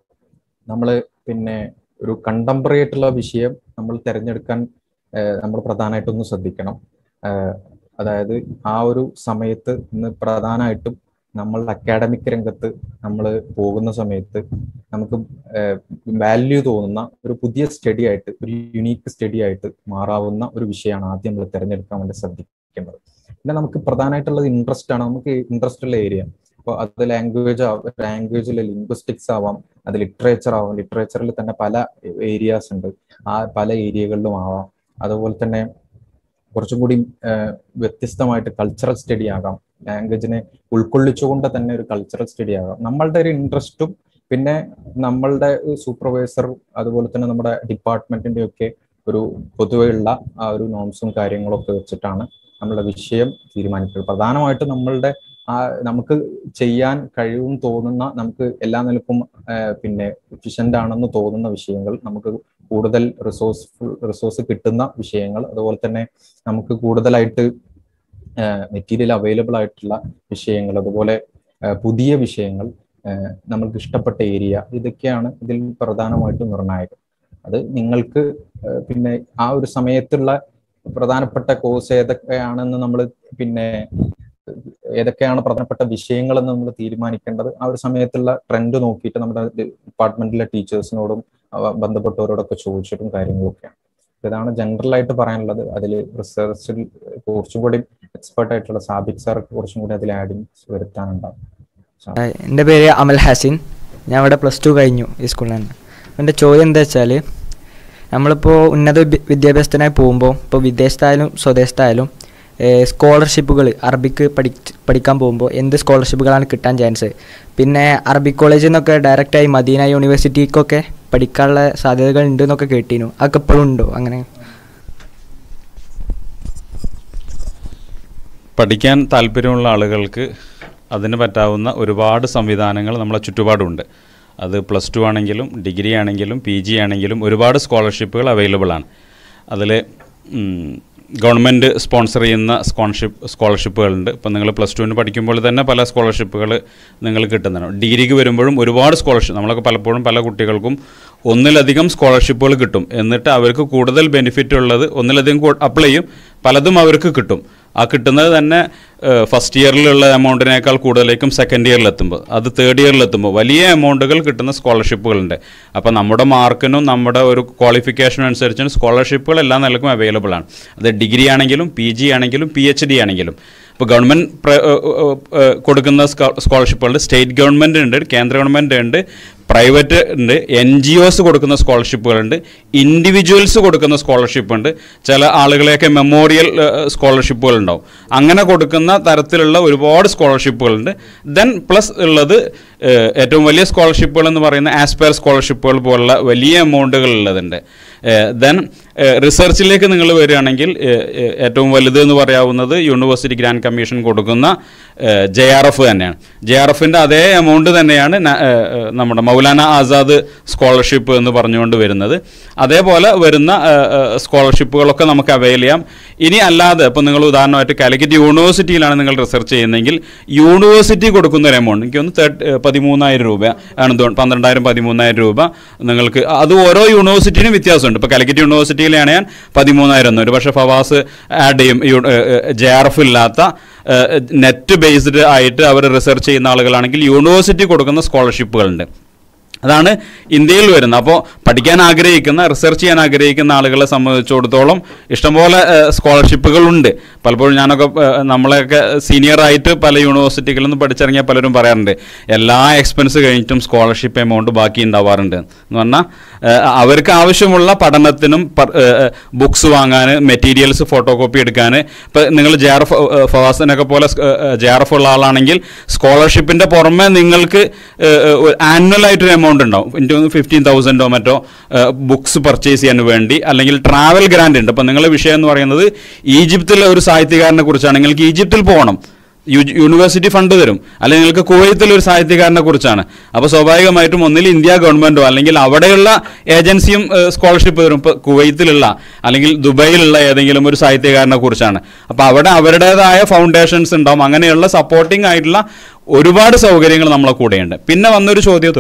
നമ്മൾ പിന്നെ ഒരു കണ്ടംപററി ആയിട്ടുള്ള വിഷയം നമ്മൾ തിരഞ്ഞെടുക്കാൻ നമ്മൾ പ്രധാനമായിട്ടൊന്ന് ശ്രദ്ധിക്കണം ഏഹ് അതായത് ആ ഒരു സമയത്ത് ഇന്ന് പ്രധാനമായിട്ടും നമ്മളുടെ അക്കാഡമിക് രംഗത്ത് നമ്മൾ പോകുന്ന സമയത്ത് നമുക്ക് വാല്യൂ തോന്നുന്ന ഒരു പുതിയ സ്റ്റഡി ആയിട്ട് ഒരു യുണീക്ക് സ്റ്റഡി ആയിട്ട് മാറാവുന്ന ഒരു വിഷയമാണ് ആദ്യം നമ്മൾ തിരഞ്ഞെടുക്കാൻ വേണ്ടി ശ്രദ്ധിക്കേണ്ടത് പിന്നെ നമുക്ക് പ്രധാനമായിട്ടുള്ളത് ഇൻട്രസ്റ്റ് ആണ് നമുക്ക് ഇൻട്രസ്റ്റ് ഉള്ള ഏരിയ അപ്പോൾ അത് ലാംഗ്വേജ് ലാംഗ്വേജിൽ ലിംഗ്വിസ്റ്റിക്സ് ആവാം അത് ലിറ്ററേച്ചർ ആവാം ലിറ്ററേച്ചറിൽ തന്നെ പല ഏരിയാസ് ഉണ്ട് ആ പല ഏരിയകളിലും ആവാം അതുപോലെ തന്നെ കുറച്ചും കൂടി വ്യത്യസ്തമായിട്ട് കൾച്ചറൽ സ്റ്റഡി ആകാം ലാംഗ്വേജിനെ ഉൾക്കൊള്ളിച്ചുകൊണ്ട് തന്നെ ഒരു കൾച്ചറൽ സ്റ്റഡി ആകാം നമ്മളുടെ ഒരു ഇൻട്രസ്റ്റും പിന്നെ നമ്മളുടെ സൂപ്പർവൈസർ അതുപോലെ തന്നെ നമ്മുടെ ഡിപ്പാർട്ട്മെന്റിന്റെ ഒക്കെ ഒരു പൊതുവെയുള്ള ആ ഒരു നോംസും കാര്യങ്ങളൊക്കെ വെച്ചിട്ടാണ് നമ്മളുടെ വിഷയം തീരുമാനിക്കുന്നത് പ്രധാനമായിട്ടും നമ്മളുടെ ആ നമുക്ക് ചെയ്യാൻ കഴിവും തോന്നുന്ന നമുക്ക് എല്ലാ നിലക്കും പിന്നെ എഫിഷ്യന്റ് ആണെന്ന് തോന്നുന്ന വിഷയങ്ങൾ നമുക്ക് കൂടുതൽ റിസോഴ്സ് റിസോഴ്സ് കിട്ടുന്ന വിഷയങ്ങൾ അതുപോലെ തന്നെ നമുക്ക് കൂടുതലായിട്ട് മെറ്റീരിയൽ അവൈലബിൾ ആയിട്ടുള്ള വിഷയങ്ങൾ അതുപോലെ പുതിയ വിഷയങ്ങൾ നമ്മൾക്ക് ഇഷ്ടപ്പെട്ട ഏരിയ ഇതൊക്കെയാണ് ഇതിൽ പ്രധാനമായിട്ടും നിർണായകം അത് നിങ്ങൾക്ക് പിന്നെ ആ ഒരു സമയത്തുള്ള പ്രധാനപ്പെട്ട കോഴ്സ് ഏതൊക്കെയാണെന്ന് നമ്മൾ പിന്നെ ഏതൊക്കെയാണ് പ്രധാനപ്പെട്ട വിഷയങ്ങളെന്ന് നമ്മൾ തീരുമാനിക്കേണ്ടത് ആ ഒരു സമയത്തുള്ള ട്രെൻഡ് നോക്കിയിട്ട് നമ്മുടെ ഡിപ്പാർട്ട്മെന്റിലെ ടീച്ചേഴ്സിനോടും ബന്ധപ്പെട്ടവരോടൊക്കെ ചോദിച്ചിട്ടും കാര്യങ്ങളൊക്കെയാണ് ഇതാണ് ജനറൽ ആയിട്ട് പറയാനുള്ളത് അതിൽ റിസർച്ചിൽ കുറച്ചും കൂടി എക്സ്പേർട്ട് ആയിട്ടുള്ള സാബിക് സാർക്ക് കുറച്ചും കൂടി അതിൽ ആഡിങ്സ് വരുത്താനുണ്ടാവും എൻ്റെ പേര് അമൽ ഹാസിൻ ഞാൻ ഇവിടെ പ്ലസ് ടു കഴിഞ്ഞു ഈ സ്കൂളിൽ നിന്ന് എൻ്റെ ചോദ്യം എന്താ വെച്ചാൽ നമ്മളിപ്പോൾ ഉന്നത വിദ്യാഭ്യാസത്തിനായി പോകുമ്പോൾ ഇപ്പോൾ വിദേശത്തായാലും സ്വദേശത്തായാലും സ്കോളർഷിപ്പുകൾ അറബിക്ക് പഠി പഠിക്കാൻ പോകുമ്പോൾ എന്ത് സ്കോളർഷിപ്പുകളാണ് കിട്ടാൻ ചാൻസ് പിന്നെ അറബിക് കോളേജിൽ നിന്നൊക്കെ ഡയറക്റ്റായി മദീന യൂണിവേഴ്സിറ്റിക്കൊക്കെ പഠിക്കാനുള്ള സാധ്യതകൾ ഉണ്ട് എന്നൊക്കെ കേട്ടിരുന്നു അതൊക്കെ ഇപ്പോഴും ഉണ്ടോ അങ്ങനെ പഠിക്കാൻ താല്പര്യമുള്ള ആളുകൾക്ക് അതിന് പറ്റാവുന്ന ഒരുപാട് സംവിധാനങ്ങൾ നമ്മളെ ചുറ്റുപാടുണ്ട് അത് പ്ലസ് ടു ആണെങ്കിലും ഡിഗ്രി ആണെങ്കിലും പി ജി ആണെങ്കിലും ഒരുപാട് സ്കോളർഷിപ്പുകൾ അവൈലബിൾ ആണ് അതിൽ ഗവൺമെൻറ് സ്പോൺസർ ചെയ്യുന്ന സ്കോളർഷിപ്പ് സ്കോളർഷിപ്പുകളുണ്ട് ഇപ്പം നിങ്ങൾ പ്ലസ് ടുവിന് പഠിക്കുമ്പോൾ തന്നെ പല സ്കോളർഷിപ്പുകൾ നിങ്ങൾ കിട്ടുന്നതാണ് ഡിഗ്രിക്ക് വരുമ്പോഴും ഒരുപാട് സ്കോളർഷിപ്പ് നമ്മളൊക്കെ പലപ്പോഴും പല കുട്ടികൾക്കും ഒന്നിലധികം സ്കോളർഷിപ്പുകൾ കിട്ടും എന്നിട്ട് അവർക്ക് കൂടുതൽ ബെനിഫിറ്റ് ഉള്ളത് ഒന്നിലധികം അപ്ലൈ ചെയ്യും പലതും അവർക്ക് കിട്ടും ആ കിട്ടുന്നത് തന്നെ ഫസ്റ്റ് ഇയറിലുള്ള എമൗണ്ടിനേക്കാൾ കൂടുതലേക്കും സെക്കൻഡ് ഇയറിൽ എത്തുമ്പോൾ അത് തേർഡ് ഇയറിൽ എത്തുമ്പോൾ വലിയ എമൗണ്ടുകൾ കിട്ടുന്ന സ്കോളർഷിപ്പുകളുണ്ട് അപ്പോൾ നമ്മുടെ മാർക്കിനും നമ്മുടെ ഒരു ക്വാളിഫിക്കേഷനും അനുസരിച്ചാണ് സ്കോളർഷിപ്പുകൾ എല്ലാ നിലക്കും അവൈലബിൾ ആണ് അത് ഡിഗ്രി ആണെങ്കിലും പി ജി ആണെങ്കിലും പി എച്ച് ഡി ആണെങ്കിലും ഇപ്പോൾ ഗവൺമെൻറ് കൊടുക്കുന്ന സ്കോളർഷിപ്പുകളുണ്ട് സ്റ്റേറ്റ് ഗവൺമെൻറ് ഉണ്ട് കേന്ദ്ര ഗവൺമെൻറ് ഉണ്ട് പ്രൈവറ്റ് ഉണ്ട് എൻ ജി ഒസ് കൊടുക്കുന്ന സ്കോളർഷിപ്പുകളുണ്ട് ഇൻഡിവിജ്വൽസ് കൊടുക്കുന്ന സ്കോളർഷിപ്പ് ഉണ്ട് ചില ആളുകളെയൊക്കെ മെമ്മോറിയൽ സ്കോളർഷിപ്പുകൾ ഉണ്ടാവും അങ്ങനെ കൊടുക്കുന്ന തരത്തിലുള്ള ഒരുപാട് സ്കോളർഷിപ്പുകളുണ്ട് ദെൻ പ്ലസ് ഉള്ളത് ഏറ്റവും വലിയ സ്കോളർഷിപ്പുകൾ എന്ന് പറയുന്ന ആസ്പയർ സ്കോളർഷിപ്പുകൾ പോലുള്ള വലിയ എമൗണ്ടുകൾ ഉള്ളതുണ്ട് ദെൻ റിസർച്ചിലേക്ക് നിങ്ങൾ വരികയാണെങ്കിൽ ഏറ്റവും വലുത് എന്ന് പറയാവുന്നത് യൂണിവേഴ്സിറ്റി ഗ്രാൻഡ് കമ്മീഷൻ കൊടുക്കുന്ന ജെ ആർ എഫ് തന്നെയാണ് ജെ ആർ എഫിൻ്റെ അതേ എമൗണ്ട് തന്നെയാണ് നമ്മുടെ മൗലാന ആസാദ് സ്കോളർഷിപ്പ് എന്ന് പറഞ്ഞുകൊണ്ട് വരുന്നത് അതേപോലെ വരുന്ന സ്കോളർഷിപ്പുകളൊക്കെ നമുക്ക് അവൈൽ ചെയ്യാം ഇനി അല്ലാതെ ഇപ്പോൾ നിങ്ങൾ ഉദാഹരണമായിട്ട് കാലിക്കറ്റ് യൂണിവേഴ്സിറ്റിയിലാണ് നിങ്ങൾ റിസർച്ച് ചെയ്യുന്നതെങ്കിൽ യൂണിവേഴ്സിറ്റി കൊടുക്കുന്ന ഒരു എമൗണ്ട് എനിക്ക് ഒന്ന് തേർട്ടി പതിമൂന്നായിരം രൂപ ആണ് പന്ത്രണ്ടായിരം പതിമൂന്നായിരം രൂപ നിങ്ങൾക്ക് അത് ഓരോ യൂണിവേഴ്സിറ്റിനും വ്യത്യാസമുണ്ട് ഇപ്പോൾ കാലിക്കറ്റ് യൂണിവേഴ്സിറ്റിയിലാണ് ഞാൻ പതിമൂന്നായിരം എന്ന് ഒരു പക്ഷേ ഫവാസ് ആഡ് ചെയ്യും ജെ ആർ എഫ് ഇല്ലാത്ത നെറ്റ് ബേസ്ഡ് ആയിട്ട് അവർ റിസർച്ച് ചെയ്യുന്ന ആളുകളാണെങ്കിൽ യൂണിവേഴ്സിറ്റി കൊടുക്കുന്ന സ്കോളർഷിപ്പുകളുണ്ട് അതാണ് ഇന്ത്യയിൽ വരുന്നത് അപ്പോൾ പഠിക്കാൻ ആഗ്രഹിക്കുന്ന റിസർച്ച് ചെയ്യാൻ ആഗ്രഹിക്കുന്ന ആളുകളെ സംബന്ധിച്ചിടത്തോളം ഇഷ്ടംപോലെ സ്കോളർഷിപ്പുകളുണ്ട് പലപ്പോഴും ഞാനൊക്കെ നമ്മളെയൊക്കെ സീനിയറായിട്ട് പല യൂണിവേഴ്സിറ്റികളിൽ നിന്ന് പഠിച്ചിറങ്ങിയ പലരും പറയാറുണ്ട് എല്ലാ എക്സ്പെൻസ് കഴിഞ്ഞിട്ടും സ്കോളർഷിപ്പ് എമൗണ്ട് ബാക്കി ഉണ്ടാവാറുണ്ട് എന്ന് പറഞ്ഞാൽ അവർക്ക് ആവശ്യമുള്ള പഠനത്തിനും ബുക്സ് വാങ്ങാൻ മെറ്റീരിയൽസ് ഫോട്ടോ കോപ്പി എടുക്കാൻ ഇപ്പം നിങ്ങൾ ജെ ആർ എഫ് ഫവാസിനൊക്കെ പോലെ ജെ ആർ എഫ് ഉള്ള ആളാണെങ്കിൽ സ്കോളർഷിപ്പിൻ്റെ പുറമെ നിങ്ങൾക്ക് ആനുവൽ ആയിട്ടൊരു എമൗണ്ട് എമൗണ്ട് ഉണ്ടാവും എനിക്ക് തോന്നുന്നു ഫിഫ്റ്റീൻ തൗസൻഡോ മറ്റോ ബുക്സ് പർച്ചേസ് ചെയ്യാൻ വേണ്ടി അല്ലെങ്കിൽ ട്രാവൽ ഗ്രാൻഡ് ഉണ്ട് അപ്പോൾ നിങ്ങളുടെ വിഷയം എന്ന് പറയുന്നത് ഈജിപ്തിലെ ഒരു സാഹിത്യകാരനെ കുറിച്ചാണ് നിങ്ങൾക്ക് ഈജിപ്തിൽ പോകണം യു- യൂണിവേഴ്സിറ്റി ഫണ്ട് തരും അല്ലെങ്കിൽ നിങ്ങൾക്ക് കുവൈത്തിൽ ഒരു സാഹിത്യകാരനെ കുറിച്ചാണ് അപ്പോൾ സ്വാഭാവികമായിട്ടും ഒന്നിൽ ഇന്ത്യ ഗവൺമെന്റോ അല്ലെങ്കിൽ അവിടെയുള്ള ഏജൻസിയും സ്കോളർഷിപ്പ് തരും ഇപ്പോൾ കുവൈത്തിലുള്ള അല്ലെങ്കിൽ ദുബൈയിലുള്ള ഏതെങ്കിലും ഒരു സാഹിത്യകാരനെ കുറിച്ചാണ് അപ്പോൾ അവിടെ അവരുടേതായ ഫൗണ്ടേഷൻസ് ഉണ്ടാവും അങ്ങനെയുള്ള സപ്പോർട്ടിംഗ് ആയിട്ടുള്ള ഒരുപാട് സൗകര്യങ്ങൾ നമ്മളെ കൂടെയുണ്ട് പിന്നെ വന്നൊരു ചോദ്യം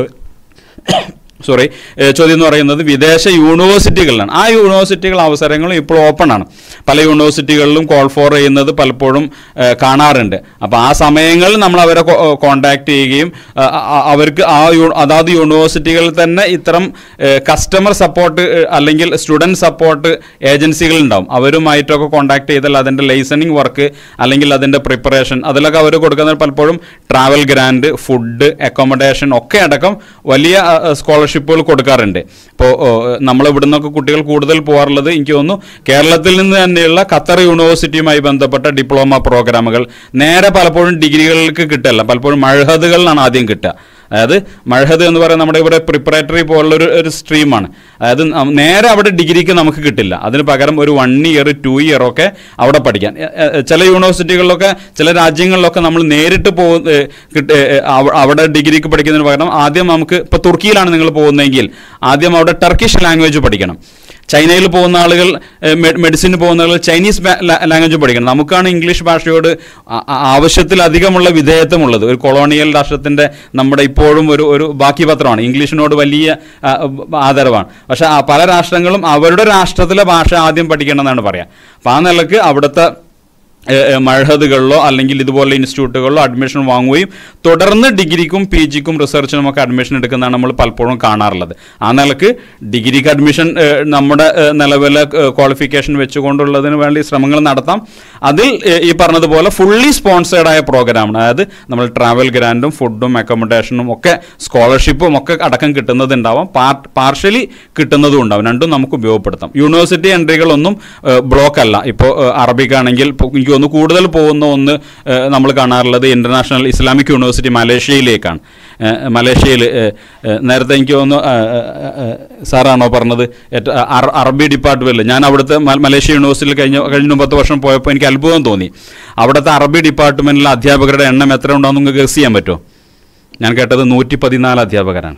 സോറി ചോദ്യം എന്ന് പറയുന്നത് വിദേശ യൂണിവേഴ്സിറ്റികളിലാണ് ആ യൂണിവേഴ്സിറ്റികൾ അവസരങ്ങൾ ഇപ്പോൾ ഓപ്പൺ ആണ് പല യൂണിവേഴ്സിറ്റികളിലും കോൾ ഫോർ ചെയ്യുന്നത് പലപ്പോഴും ഏഹ്, കാണാറുണ്ട് അപ്പോൾ ആ സമയങ്ങളിൽ നമ്മൾ അവരെ കോണ്ടാക്ട് ചെയ്യുകയും ആ, ആ, അവർക്ക് ആ യു- അതാത് യൂണിവേഴ്സിറ്റികളിൽ തന്നെ ഇത്തരം കസ്റ്റമർ സപ്പോർട്ട് അല്ലെങ്കിൽ സ്റ്റുഡൻറ് സപ്പോർട്ട് ഏജൻസികൾ ഉണ്ടാവും അവരുമായിട്ടൊക്കെ കോണ്ടാക്ട് ചെയ്താൽ അതിൻ്റെ ലൈസണിങ് വർക്ക് അല്ലെങ്കിൽ അതിൻ്റെ പ്രിപ്പറേഷൻ അതിലൊക്കെ അവർ കൊടുക്കുന്നത് പലപ്പോഴും ട്രാവൽ ഗ്രാൻഡ് ഫുഡ് അക്കോമഡേഷൻ ഒക്കെ അടക്കം വലിയ സ്കോളർഷിപ്പുകൾ കൊടുക്കാറുണ്ട് ഇപ്പോൾ നമ്മൾ ഇവിടെ നിന്നൊക്കെ കുട്ടികൾ കൂടുതൽ പോകാറുള്ളത് എനിക്ക് തോന്നുന്നു കേരളത്തിൽ നിന്ന് തന്നെയുള്ള ഖത്തർ യൂണിവേഴ്സിറ്റിയുമായി ബന്ധപ്പെട്ട ഡിപ്ലോമ പ്രോഗ്രാമുകൾ നേരെ പലപ്പോഴും ഡിഗ്രികൾക്ക് കിട്ടല്ല പലപ്പോഴും മഴഹദുകളിലാണ് ആദ്യം കിട്ടുക അതായത് മഴഹദ് എന്ന് പറയുന്നത് നമ്മുടെ ഇവിടെ പ്രിപ്പറേറ്ററി പോലുള്ള ഒരു ഒരു സ്ട്രീമാണ് അതായത് നം- നേരെ അവിടെ ഡിഗ്രിക്ക് നമുക്ക് കിട്ടില്ല അതിന് പകരം ഒരു വൺ ഇയർ ടു ഇയർ ഒക്കെ അവിടെ പഠിക്കാൻ എ- എ- ചില യൂണിവേഴ്സിറ്റികളിലൊക്കെ ചില രാജ്യങ്ങളിലൊക്കെ നമ്മൾ നേരിട്ട് പോ ഏ, കിട്ട- ഏ, അവ- അവിടെ ഡിഗ്രിക്ക് പഠിക്കുന്നതിന് പകരം ആദ്യം നമുക്ക് ഇപ്പോൾ തുർക്കിയിലാണ് നിങ്ങൾ പോകുന്നതെങ്കിൽ ആദ്യം അവിടെ ടർക്കിഷ് ലാംഗ്വേജ് പഠിക്കണം ചൈനയിൽ പോകുന്ന ആളുകൾ മെഡിസിന് പോകുന്ന ആളുകൾ ചൈനീസ് ലാംഗ്വേജ് പഠിക്കണം നമുക്കാണ് ഇംഗ്ലീഷ് ഭാഷയോട് ആ- ആ- ആവശ്യത്തിലധികമുള്ള വിധേയത്വമുള്ളത് ഒരു കൊളോണിയൽ രാഷ്ട്രത്തിന്റെ നമ്മുടെ ഇപ്പോഴും ഒരു ഒരു ബാക്കി പത്രമാണ് ഇംഗ്ലീഷിനോട് വലിയ ആ, ആദരവാണ് പക്ഷെ ആ പല രാഷ്ട്രങ്ങളും അവരുടെ രാഷ്ട്രത്തിലെ ഭാഷ ആദ്യം പഠിക്കണം എന്നാണ് പറയാം അപ്പം ആ നിലക്ക് അവിടുത്തെ ഏഹ്, ഏഹ്, മഴഹദുകളിലോ അല്ലെങ്കിൽ ഇതുപോലെ ഇൻസ്റ്റിറ്റ്യൂട്ടുകളിലോ അഡ്മിഷൻ വാങ്ങുകയും തുടർന്ന് ഡിഗ്രിക്കും പി ജിക്കും റിസർച്ചിനും ഒക്കെ അഡ്മിഷൻ എടുക്കുന്നതാണ് നമ്മൾ പലപ്പോഴും കാണാറുള്ളത് ആ നിലക്ക് ഡിഗ്രിക്ക് അഡ്മിഷൻ ഏഹ്, നമ്മുടെ ഏഹ്, നിലവിലെ ക്വാളിഫിക്കേഷൻ വെച്ചുകൊണ്ടുള്ളതിന് വേണ്ടി ശ്രമങ്ങൾ നടത്താം അതിൽ ഏഹ്, ഈ പറഞ്ഞതുപോലെ ഫുള്ളി സ്പോൺസേഡ് ആയ പ്രോഗ്രാമാണ് അതായത് നമ്മൾ ട്രാവൽ ഗ്രാൻഡും ഫുഡും അക്കോമഡേഷനും ഒക്കെ സ്കോളർഷിപ്പും ഒക്കെ അടക്കം കിട്ടുന്നതുണ്ടാവാം പാർഷ്യലി കിട്ടുന്നതും ഉണ്ടാവും രണ്ടും നമുക്ക് ഉപയോഗപ്പെടുത്താം യൂണിവേഴ്സിറ്റി എൻട്രികളൊന്നും ബ്ലോക്ക് അല്ല ഇപ്പോൾ അറബിക് ആണെങ്കിൽ ഇപ്പോൾ എനിക്ക് തോന്നുന്നു കൂടുതൽ പോകുന്ന ഒന്ന് നമ്മൾ കാണാറുള്ളത് ഇന്റർനാഷണൽ ഇസ്ലാമിക് യൂണിവേഴ്സിറ്റി മലേഷ്യയിലേക്കാണ് ഏഹ്, മലേഷ്യയിൽ ഏഹ്, ഏഹ്, നേരത്തെ എനിക്ക് തോന്നുന്നു ഏഹ്, ഏഹ്, ഏഹ്, സാറാണോ പറഞ്ഞത് ഏറ്റ- അറ- അറബി ഡിപ്പാർട്ട്മെന്റിൽ ഞാൻ അവിടുത്തെ മ- മലേഷ്യ യൂണിവേഴ്സിറ്റിയിൽ കഴിഞ്ഞ കഴിഞ്ഞ മുമ്പത്തെ വർഷം പോയപ്പോൾ എനിക്ക് അത്ഭുതം തോന്നി അവിടുത്തെ അറബി ഡിപ്പാർട്ട്മെന്റിലെ അധ്യാപകരുടെ എണ്ണം എത്ര ഉണ്ടോ നിങ്ങൾക്ക് ഗസ് ചെയ്യാൻ പറ്റുമോ ഞാൻ കേട്ടത് നൂറ്റി പതിനാല് അധ്യാപകരാണ്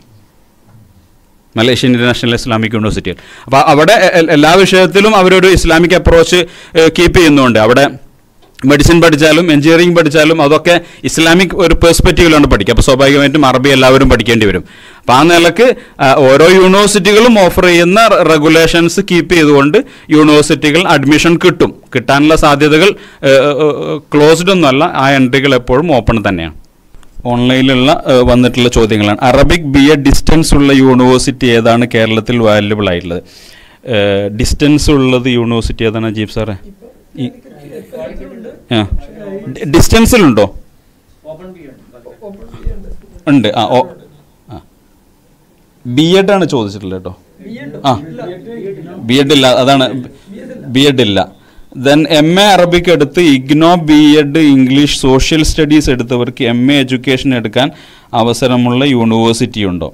മലേഷ്യൻ ഇന്റർനാഷണൽ ഇസ്ലാമിക് യൂണിവേഴ്സിറ്റിയിൽ അപ്പോൾ അവിടെ എ- എ- എല്ലാ വിഷയത്തിലും അവരൊരു ഇസ്ലാമിക് അപ്രോച്ച് കീപ്പ് ചെയ്യുന്നുണ്ട് അവിടെ മെഡിസിൻ പഠിച്ചാലും എഞ്ചിനീയറിംഗ് പഠിച്ചാലും അതൊക്കെ ഇസ്ലാമിക് ഒരു പെർസ്പെക്റ്റീവിലാണ് പഠിക്കുക അപ്പോൾ സ്വാഭാവികമായിട്ടും അറബി എല്ലാവരും പഠിക്കേണ്ടി വരും അപ്പോൾ ആ നിലക്ക് ആ, ഓരോ യൂണിവേഴ്സിറ്റികളും ഓഫർ ചെയ്യുന്ന റെഗുലേഷൻസ് കീപ്പ് ചെയ്തുകൊണ്ട് യൂണിവേഴ്സിറ്റികൾ അഡ്മിഷൻ കിട്ടും കിട്ടാനുള്ള സാധ്യതകൾ ക്ലോസ്ഡ് ഒന്നുമല്ല ആ എൻട്രികൾ എപ്പോഴും ഓപ്പൺ തന്നെയാണ് ഓൺലൈനിലുള്ള ഏഹ്, വന്നിട്ടുള്ള ചോദ്യങ്ങളാണ് അറബിക് ബി എ ഡിസ്റ്റൻസ് ഉള്ള യൂണിവേഴ്സിറ്റി ഏതാണ് കേരളത്തിൽ വാല്യുബിൾ ആയിട്ടുള്ളത് ഡിസ്റ്റൻസ് ഉള്ളത് യൂണിവേഴ്സിറ്റി ഏതാണ് അജീബ് സാറേ ഈ ആ ഡിസ്റ്റൻസിലുണ്ടോ ഉണ്ട് ആ ഓ ആ ബി എഡ് ആണ് ചോദിച്ചിട്ടുള്ളത് കേട്ടോ ആ ബി എഡ് ഇല്ല അതാണ് ബി എഡ് ഇല്ല ദെൻ എം എ അറബിക്ക് എടുത്ത് IGNOU B Ed English social studies എടുത്തവർക്ക് എം എ എഡ്യൂക്കേഷൻ എടുക്കാൻ അവസരമുള്ള യൂണിവേഴ്സിറ്റി ഉണ്ടോ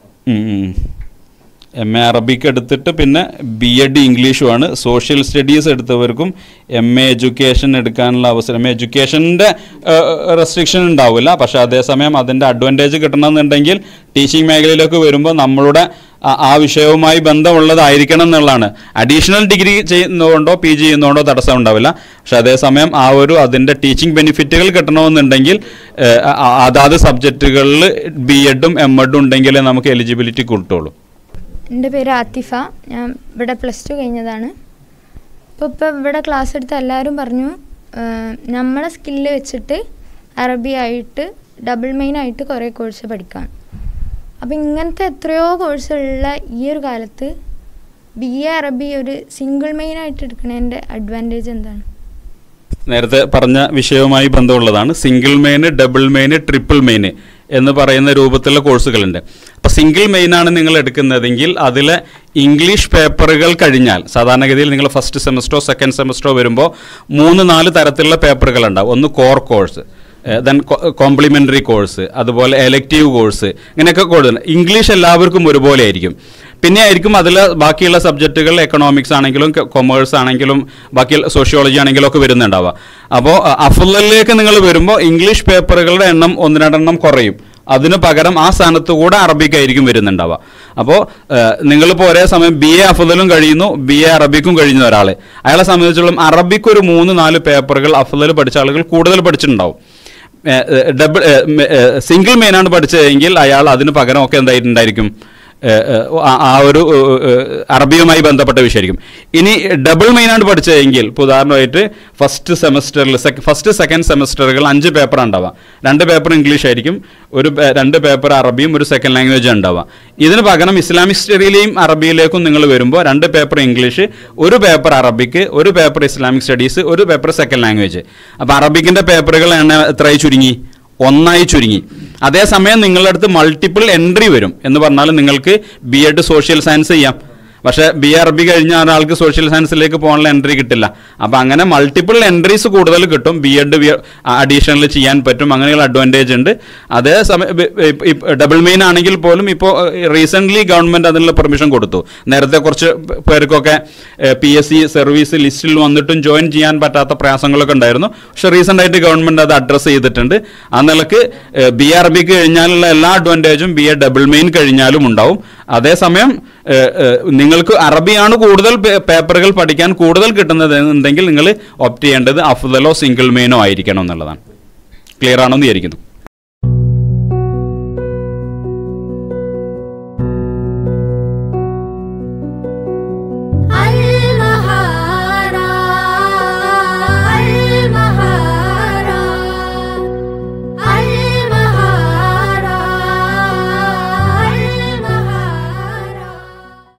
എം എ അറബിക്ക് എടുത്തിട്ട് പിന്നെ ബി എഡ് ഇംഗ്ലീഷുമാണ് സോഷ്യൽ സ്റ്റഡീസ് എടുത്തവർക്കും എം എ എഡ്യൂക്കേഷൻ എടുക്കാനുള്ള അവസരം എം എ എഡ്യൂക്കേഷൻ്റെ റെസ്ട്രിക്ഷൻ ഉണ്ടാവില്ല പക്ഷേ അതേസമയം അതിൻ്റെ അഡ്വാൻറ്റേജ് കിട്ടണമെന്നുണ്ടെങ്കിൽ ടീച്ചിങ് മേഖലയിലേക്ക് വരുമ്പോൾ നമ്മളുടെ ആ- ആ വിഷയവുമായി ബന്ധമുള്ളതായിരിക്കണം എന്നുള്ളതാണ് അഡീഷണൽ ഡിഗ്രി ചെയ്യുന്നതുകൊണ്ടോ പി ജി ചെയ്യുന്നതുകൊണ്ടോ തടസ്സം ഉണ്ടാവില്ല പക്ഷെ അതേസമയം ആ ഒരു അതിൻ്റെ ടീച്ചിങ് ബെനിഫിറ്റുകൾ കിട്ടണമെന്നുണ്ടെങ്കിൽ ഏഹ്, ആ- അതാത് സബ്ജക്റ്റുകളിൽ ബി എഡും എം എഡും ഉണ്ടെങ്കിലേ നമുക്ക് എലിജിബിലിറ്റി കിട്ടുള്ളൂ എൻ്റെ പേര് ആത്തിഫ ഞാൻ ഇവിടെ പ്ലസ് ടു കഴിഞ്ഞതാണ് അപ്പോൾ ഇപ്പോൾ ഇവിടെ ക്ലാസ് എടുത്ത എല്ലാവരും പറഞ്ഞു ആഹ് നമ്മളെ സ്കില്ല് വെച്ചിട്ട് അറബി ആയിട്ട് ഡബിൾ മെയിൻ ആയിട്ട് കുറേ കോഴ്സ് പഠിക്കാം അപ്പോൾ ഇങ്ങനത്തെ എത്രയോ കോഴ്സുള്ള ഈ ഒരു കാലത്ത് ബി എ അറബി ഒരു സിംഗിൾ മെയിൻ ആയിട്ട് എടുക്കുന്നതിൻ്റെ അഡ്വാൻറ്റേജ് എന്താണ് നേരത്തെ പറഞ്ഞ വിഷയവുമായി ബന്ധമുള്ളതാണ് single main double main triple main എന്ന് പറയുന്ന രൂപത്തിലുള്ള കോഴ്സുകളുണ്ട് അപ്പോൾ സിംഗിൾ മെയിനാണ് നിങ്ങൾ എടുക്കുന്നതെങ്കിൽ അതിൽ ഇംഗ്ലീഷ് പേപ്പറുകൾ കഴിഞ്ഞാൽ സാധാരണഗതിയിൽ നിങ്ങൾ ഫസ്റ്റ് സെമസ്റ്ററോ സെക്കൻഡ് സെമസ്റ്ററോ വരുമ്പോൾ മൂന്ന് നാല് തരത്തിലുള്ള പേപ്പറുകൾ ഉണ്ടാവും ഒന്ന് core course then complementary course അതുപോലെ എലക്റ്റീവ് കോഴ്സ് ഇങ്ങനെയൊക്കെ കൊടുക്കുന്നത് ഇംഗ്ലീഷ് എല്ലാവർക്കും ഒരുപോലെ ആയിരിക്കും പിന്നെ ആയിരിക്കും അതിൽ ബാക്കിയുള്ള സബ്ജക്റ്റുകൾ എക്കണോമിക്സ് ആണെങ്കിലും കൊമേഴ്സ് ആണെങ്കിലും ബാക്കി സോഷ്യോളജി ആണെങ്കിലും ഒക്കെ വരുന്നുണ്ടാവുക അപ്പോൾ അഫുലിലേക്ക് നിങ്ങൾ വരുമ്പോൾ ഇംഗ്ലീഷ് പേപ്പറുകളുടെ എണ്ണം ഒന്ന് രണ്ടെണ്ണം കുറയും അതിന് പകരം ആ സ്ഥാനത്ത് കൂടെ അറബിക്കായിരിക്കും വരുന്നുണ്ടാവുക അപ്പോൾ നിങ്ങളിപ്പോൾ ഒരേ സമയം ബി എ അഫുദലും കഴിയുന്നു ബി എ അറബിക്കും കഴിയുന്ന ഒരാൾ അയാളെ സംബന്ധിച്ചിടത്തോളം അറബിക്ക് ഒരു മൂന്ന് നാല് പേപ്പറുകൾ അഫുദൽ പഠിച്ച ആളുകൾ കൂടുതൽ പഠിച്ചിട്ടുണ്ടാവും ഡബിൾ സിംഗിൾ മെയിനാണ് പഠിച്ചതെങ്കിൽ അയാൾ അതിന് പകരം ഒക്കെ എന്തായിട്ടുണ്ടായിരിക്കും ഏഹ്, ഏഹ്, ആ- ആ ഒരു ഏഹ്, ഏഹ്, അറബിയുമായി ബന്ധപ്പെട്ട വിഷയമായിരിക്കും ഇനി ഡബിൾ മെയിനാണ് പഠിച്ചതെങ്കിൽ ഇപ്പോൾ ഉദാഹരണമായിട്ട് ഫസ്റ്റ് സെമസ്റ്ററിൽ ഫസ്റ്റ് സെക്കൻഡ് സെമസ്റ്ററുകൾ അഞ്ച് പേപ്പർ ഉണ്ടാവുക രണ്ട് പേപ്പർ ഇംഗ്ലീഷ് ആയിരിക്കും ഒരു പേ- രണ്ട് പേപ്പർ അറബിയും ഒരു സെക്കൻഡ് ലാംഗ്വേജ് ഉണ്ടാവുക ഇതിന് പകരം ഇസ്ലാമിക് സ്റ്റഡിയിലെയും അറബിയിലേക്കും നിങ്ങൾ വരുമ്പോൾ രണ്ട് പേപ്പർ ഇംഗ്ലീഷ് ഒരു പേപ്പർ അറബിക്ക് ഒരു പേപ്പർ ഇസ്ലാമിക് സ്റ്റഡീസ് ഒരു പേപ്പർ സെക്കൻഡ് ലാംഗ്വേജ് അപ്പോൾ അറബിക്കിൻ്റെ പേപ്പറുകൾ എണ്ണ എത്രയായി ചുരുങ്ങി ഒന്നായി ചുരുങ്ങി അതേസമയം നിങ്ങളുടെ അടുത്ത് മൾട്ടിപ്പിൾ എൻട്രി വരും എന്ന് പറഞ്ഞാൽ നിങ്ങൾക്ക് ബി എഡ് സോഷ്യൽ സയൻസ് ചെയ്യാം പക്ഷേ ബി അറബി കഴിഞ്ഞ ഒരാൾക്ക് സോഷ്യൽ സയൻസിലേക്ക് പോകാനുള്ള എൻട്രി കിട്ടില്ല അപ്പം അങ്ങനെ മൾട്ടിപ്പിൾ എൻട്രീസ് കൂടുതൽ കിട്ടും ബി എഡ് അഡീഷണൽ ചെയ്യാൻ പറ്റും അങ്ങനെയുള്ള അഡ്വാൻറ്റേജ് ഉണ്ട് അതേ സമയം ഡബിൾ മെയിൻ ആണെങ്കിൽ പോലും ഇപ്പോൾ റീസെൻ്റ്ലി ഗവൺമെൻറ് അതിനുള്ള പെർമിഷൻ കൊടുത്തു നേരത്തെ കുറച്ച് പേർക്കൊക്കെ പി എസ് സി സർവീസ് ലിസ്റ്റിൽ വന്നിട്ടും ജോയിൻ ചെയ്യാൻ പറ്റാത്ത പ്രയാസങ്ങളൊക്കെ ഉണ്ടായിരുന്നു പക്ഷേ റീസെൻ്റ് ആയിട്ട് ഗവൺമെൻറ് അത് അഡ്രസ്സ് ചെയ്തിട്ടുണ്ട് ആ നിലക്ക് ബി എ അറബിക്ക് കഴിഞ്ഞാലുള്ള എല്ലാ അഡ്വാൻറ്റേജും ബി എ ഡബിൾ മെയിൻ കഴിഞ്ഞാലും ഉണ്ടാവും അതേസമയം ഏഹ്, ഏഹ്, നിങ്ങൾക്ക് അറബിയാണ് കൂടുതൽ പേ- പേപ്പറുകൾ പഠിക്കാൻ കൂടുതൽ കിട്ടുന്നത് എന്നുണ്ടെങ്കിൽ നിങ്ങൾ ഓപ്റ്റ് ചെയ്യേണ്ടത് അഫ്ദലോ സിംഗിൾ മെയിനോ ആയിരിക്കണം എന്നുള്ളതാണ് ക്ലിയർ ആണോ എന്ന് വിചാരിക്കുന്നു